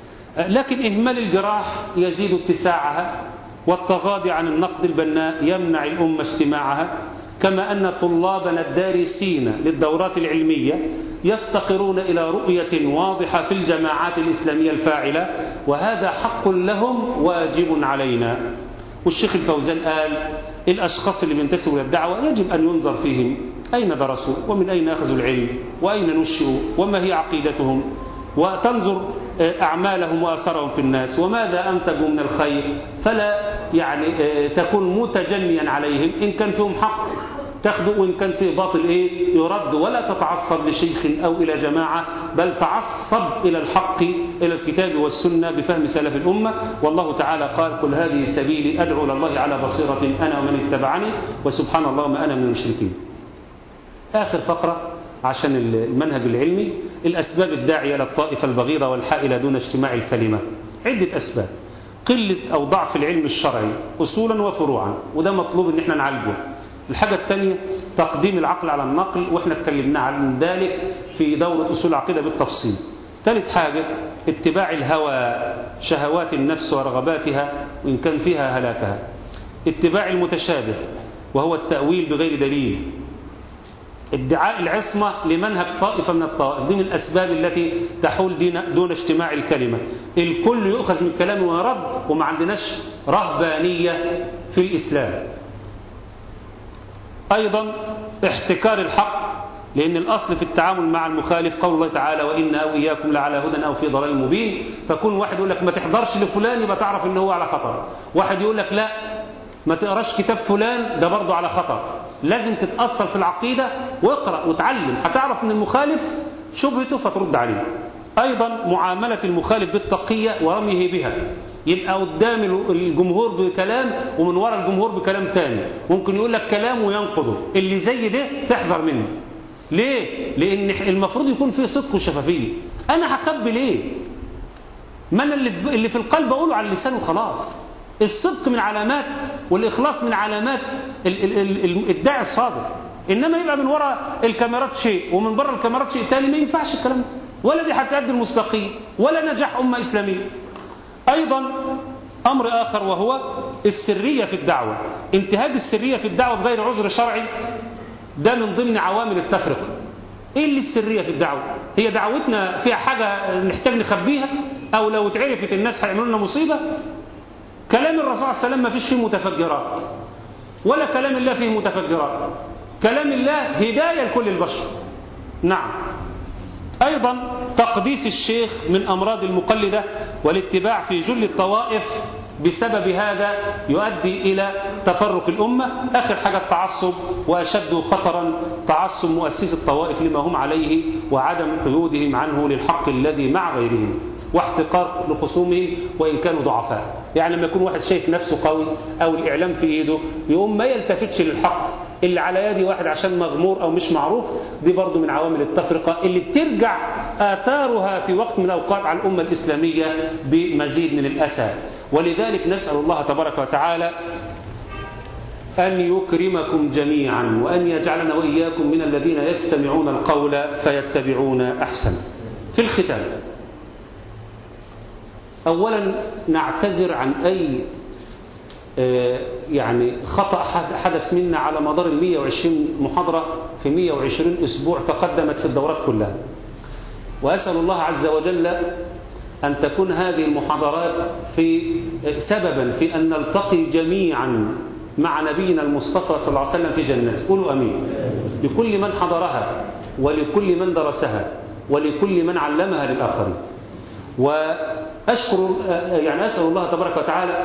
لكن إهمال الجراح يزيد اتساعها والتغاضي عن النقد البناء يمنع الأمة اجتماعها كما أن طلابنا الدارسين للدورات العلمية يفتقرون إلى رؤية واضحة في الجماعات الإسلامية الفاعلة وهذا حق لهم واجب علينا والشيخ الفوزان قال الأشخاص اللي بينتسبوا للدعوة يجب أن ينظر فيهم أين درسوا ومن أين أخذوا العلم وأين نشئوا وما هي عقيدتهم وتنظر أعمالهم وأثرهم في الناس وماذا أنتجوا من الخير فلا يعني تكون متجنيا عليهم إن كان فيهم حق تاخده وإن كان فيه باطل إيه يرد ولا تتعصب لشيخ أو إلى جماعة بل تعصب إلى الحق إلى الكتاب والسنة بفهم سلف الأمة والله تعالى قال قل هذه سبيلي أدعو إلى الله على بصيرة أنا ومن اتبعني وسبحان الله ما أنا من المشركين آخر فقرة عشان المنهج العلمي الأسباب الداعية للطائفة البغيضة والحائلة دون اجتماع الكلمة عدة أسباب قلة أو ضعف العلم الشرعي أصولا وفروعا وده مطلوب ان احنا نعالجه الحاجة الثانية تقديم العقل على النقل واحنا اتكلمنا عن ذلك في دورة أصول العقيدة بالتفصيل ثالث حاجة اتباع الهوى شهوات النفس ورغباتها وإن كان فيها هلاكها اتباع المتشابه وهو التأويل بغير دليل ادعاء العصمة لمنهج طائفة من الطائف دي من الأسباب التي تحول دين دون اجتماع الكلمة الكل يؤخذ من كلامه ويرد وما عندناش رهبانية في الإسلام أيضا احتكار الحق لأن الأصل في التعامل مع المخالف قول الله تعالى وإن أو إياكم لعلى هدى أو في ضلال مبين فكون واحد يقول لك ما تحضرش لفلان يبقى تعرف إن هو على خطر واحد يقول لك لا ما تقراش كتاب فلان ده برضه على خطر لازم تتأثر في العقيدة واقرأ وتعلم هتعرف ان المخالف شبهته فترد عليه أيضا معاملة المخالف بالتقية ورميه بها يبقى قدام الجمهور بكلام ومن وراء الجمهور بكلام تاني ممكن يقول لك كلام وينقضه اللي زي ده تحذر منه ليه؟ لأن المفروض يكون فيه صدق وشفافية أنا هخبي ليه؟ ما أنا اللي في القلب أقوله على اللسان وخلاص الصدق من علامات والإخلاص من علامات الداعي الصادق إنما يبقى من وراء الكاميرات شيء ومن بره الكاميرات شيء تاني ما ينفعش الكلام ده ولا دي هتأدي المستقيم ولا نجاح أمة إسلامية أيضا أمر آخر وهو السرية في الدعوة انتهاج السرية في الدعوة بغير عذر شرعي ده من ضمن عوامل التفرقة ايه اللي السرية في الدعوة هي دعوتنا فيها حاجة نحتاج نخبيها او لو اتعرفت الناس هيعملوا لنا مصيبة كلام الرسول صلى الله عليه وسلم ما فيش فيه متفجرات ولا كلام الله فيه متفجرات كلام الله هداية لكل البشر نعم أيضا تقديس الشيخ من أمراض المقلدة والاتباع في جل الطوائف بسبب هذا يؤدي إلى تفرق الأمة آخر حاجة التعصب وأشد خطرا تعصب مؤسسي الطوائف لما هم عليه وعدم قيودهم عنه للحق الذي مع غيرهم واحتقار لخصومهم وإن كانوا ضعفاء يعني لما يكون واحد شايف نفسه قوي أو الإعلام في إيده يقوم ما يلتفتش للحق اللي على يدي واحد عشان مغمور أو مش معروف دي برضو من عوامل التفرقة اللي بترجع آثارها في وقت من الأوقات على الأمة الإسلامية بمزيد من الأسى ولذلك نسأل الله تبارك وتعالى أن يكرمكم جميعا وأن يجعلنا وإياكم من الذين يستمعون القول فيتبعون أحسن في الختام أولا نعتذر عن أي يعني خطأ حدث منا على مدار ال 120 محاضرة في 120 أسبوع تقدمت في الدورات كلها وأسأل الله عز وجل أن تكون هذه المحاضرات في سببا في أن نلتقي جميعا مع نبينا المصطفى صلى الله عليه وسلم في جنته قولوا أمين لكل من حضرها ولكل من درسها ولكل من علمها للآخرين وأشكر يعني أسأل الله تبارك وتعالى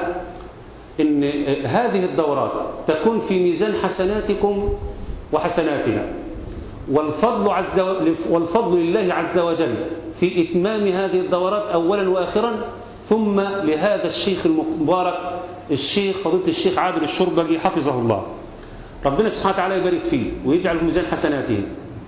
إن هذه الدورات تكون في ميزان حسناتكم وحسناتنا والفضل, عز و... والفضل لله عز وجل في إتمام هذه الدورات أولا وآخرا ثم لهذا الشيخ المبارك الشيخ فضيلة الشيخ عادل الشربجي حفظه الله ربنا سبحانه وتعالى يبارك فيه ويجعل في ميزان حسناته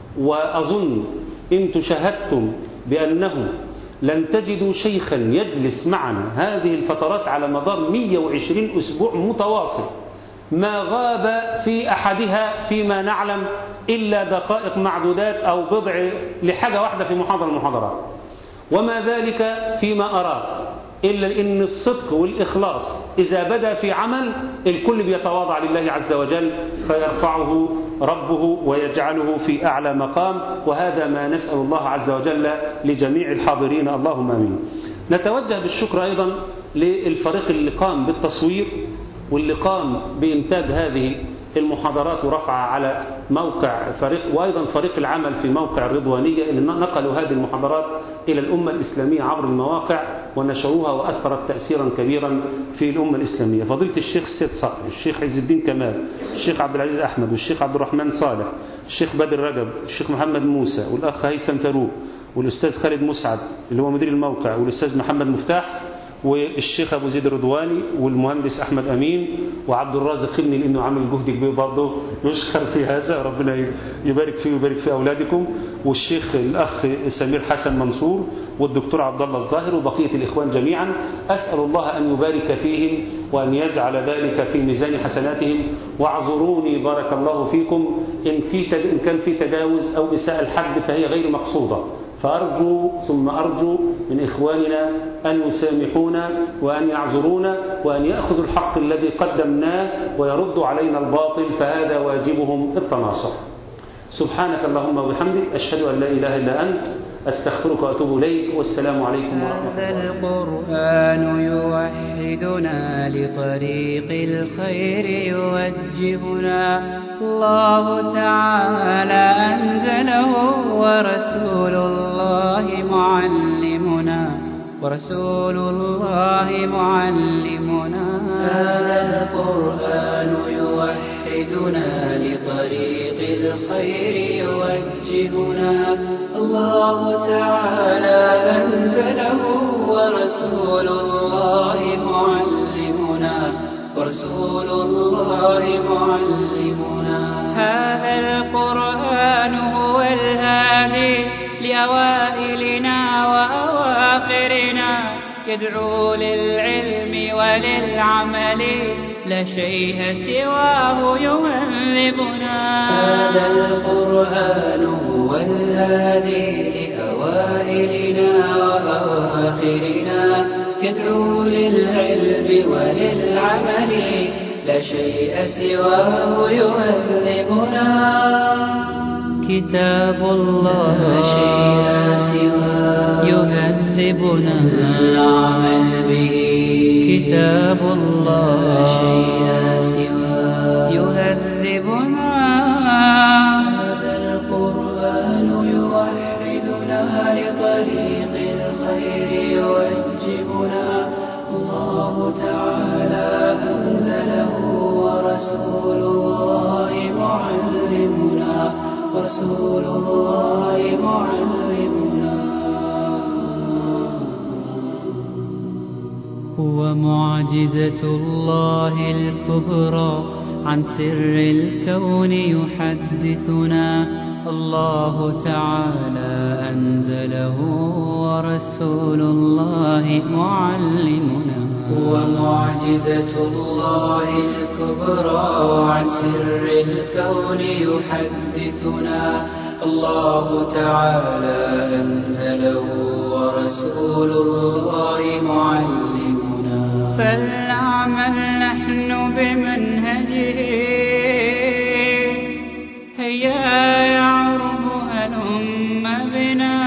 وأظن إن شاهدتم بأنه لن تجدوا شيخا يجلس معنا هذه الفترات على مدار 120 أسبوع متواصل ما غاب في أحدها فيما نعلم إلا دقائق معدودات أو بضع لحاجة واحدة في محاضرة المحاضرات وما ذلك فيما أراه إلا إن الصدق والإخلاص إذا بدأ في عمل الكل بيتواضع لله عز وجل فيرفعه ربه ويجعله في أعلى مقام وهذا ما نسأل الله عز وجل لجميع الحاضرين اللهم أمين نتوجه بالشكر أيضا للفريق اللي قام بالتصوير واللي قام بإنتاج هذه المحاضرات ورفعها على موقع فريق وأيضا فريق العمل في موقع الرضوانية اللي نقلوا هذه المحاضرات إلى الأمة الإسلامية عبر المواقع ونشروها وأثرت تأثيرا كبيرا في الأمة الإسلامية فضيلة الشيخ سيد صقر الشيخ عز الدين كمال الشيخ عبد العزيز أحمد والشيخ عبد الرحمن صالح الشيخ بدر رجب الشيخ محمد موسى والأخ هيثم فاروق والأستاذ خالد مسعد اللي هو مدير الموقع والأستاذ محمد مفتاح والشيخ أبو زيد الرضواني والمهندس أحمد أمين وعبد الرازق خلني لأنه عامل جهد كبير برضه يشكر في هذا ربنا يبارك فيه ويبارك في أولادكم والشيخ الأخ سمير حسن منصور والدكتور عبد الله الظاهر وبقية الإخوان جميعا أسأل الله أن يبارك فيهم وأن يجعل ذلك في ميزان حسناتهم واعذروني بارك الله فيكم إن, في إن كان في تجاوز أو إساءة الحد فهي غير مقصودة فأرجو ثم أرجو من إخواننا أن يسامحونا وأن يعذرونا وأن يأخذوا الحق الذي قدمناه ويردوا علينا الباطل فهذا واجبهم التناصر سبحانك اللهم وبحمدك أشهد أن لا إله إلا أنت أستغفرك وأتوب إليك والسلام عليكم ورحمة الله هذا القرآن يوحدنا لطريق الخير يوجهنا الله تعالى أنزله ورسول الله معلمنا ورسول الله معلمنا هذا القرآن يوحدنا لطريق الخير يوجهنا الله تعالى أنزله ورسول الله معلمنا ورسول الله معلمنا هذا القرآن هو الهادي لأوائلنا وأواخرنا يدعو للعلم وللعمل لا شيء سواه يهذبنا هذا القرآن هو الهادي لأوائلنا وأواخرنا يدعو للعلم وللعمل لا شيء سواه يهذبنا كتاب الله لا شيء سواه يهذبنا العمل به كتاب الله لا شيء سواه يهذبنا هذا القرآن يوحدنا لطريق الخير يوجهنا الله تعالى أنزله ورسول الله معلمنا رسول الله معلمنا هو معجزة الله الكبرى عن سر الكون يحدثنا الله تعالى أنزله ورسول الله معلمنا هو معجزة الله الكبرى عن سر الكون يحدثنا الله تعالى أنزله ورسول الله معلمنا فلنعمل نحن بمنهجه هيا يعرب هلم بنا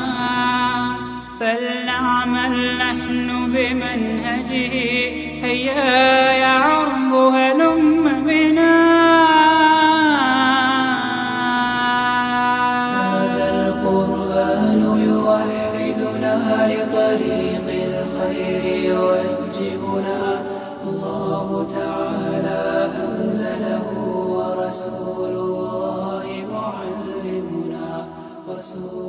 فلنعمل نحن بمنهجه هيا يعرب هلم بنا هذا القرآن يوحدنا لطريق الخير يوجهنا الله تعالى أنزله ورسول الله معلمنا رسول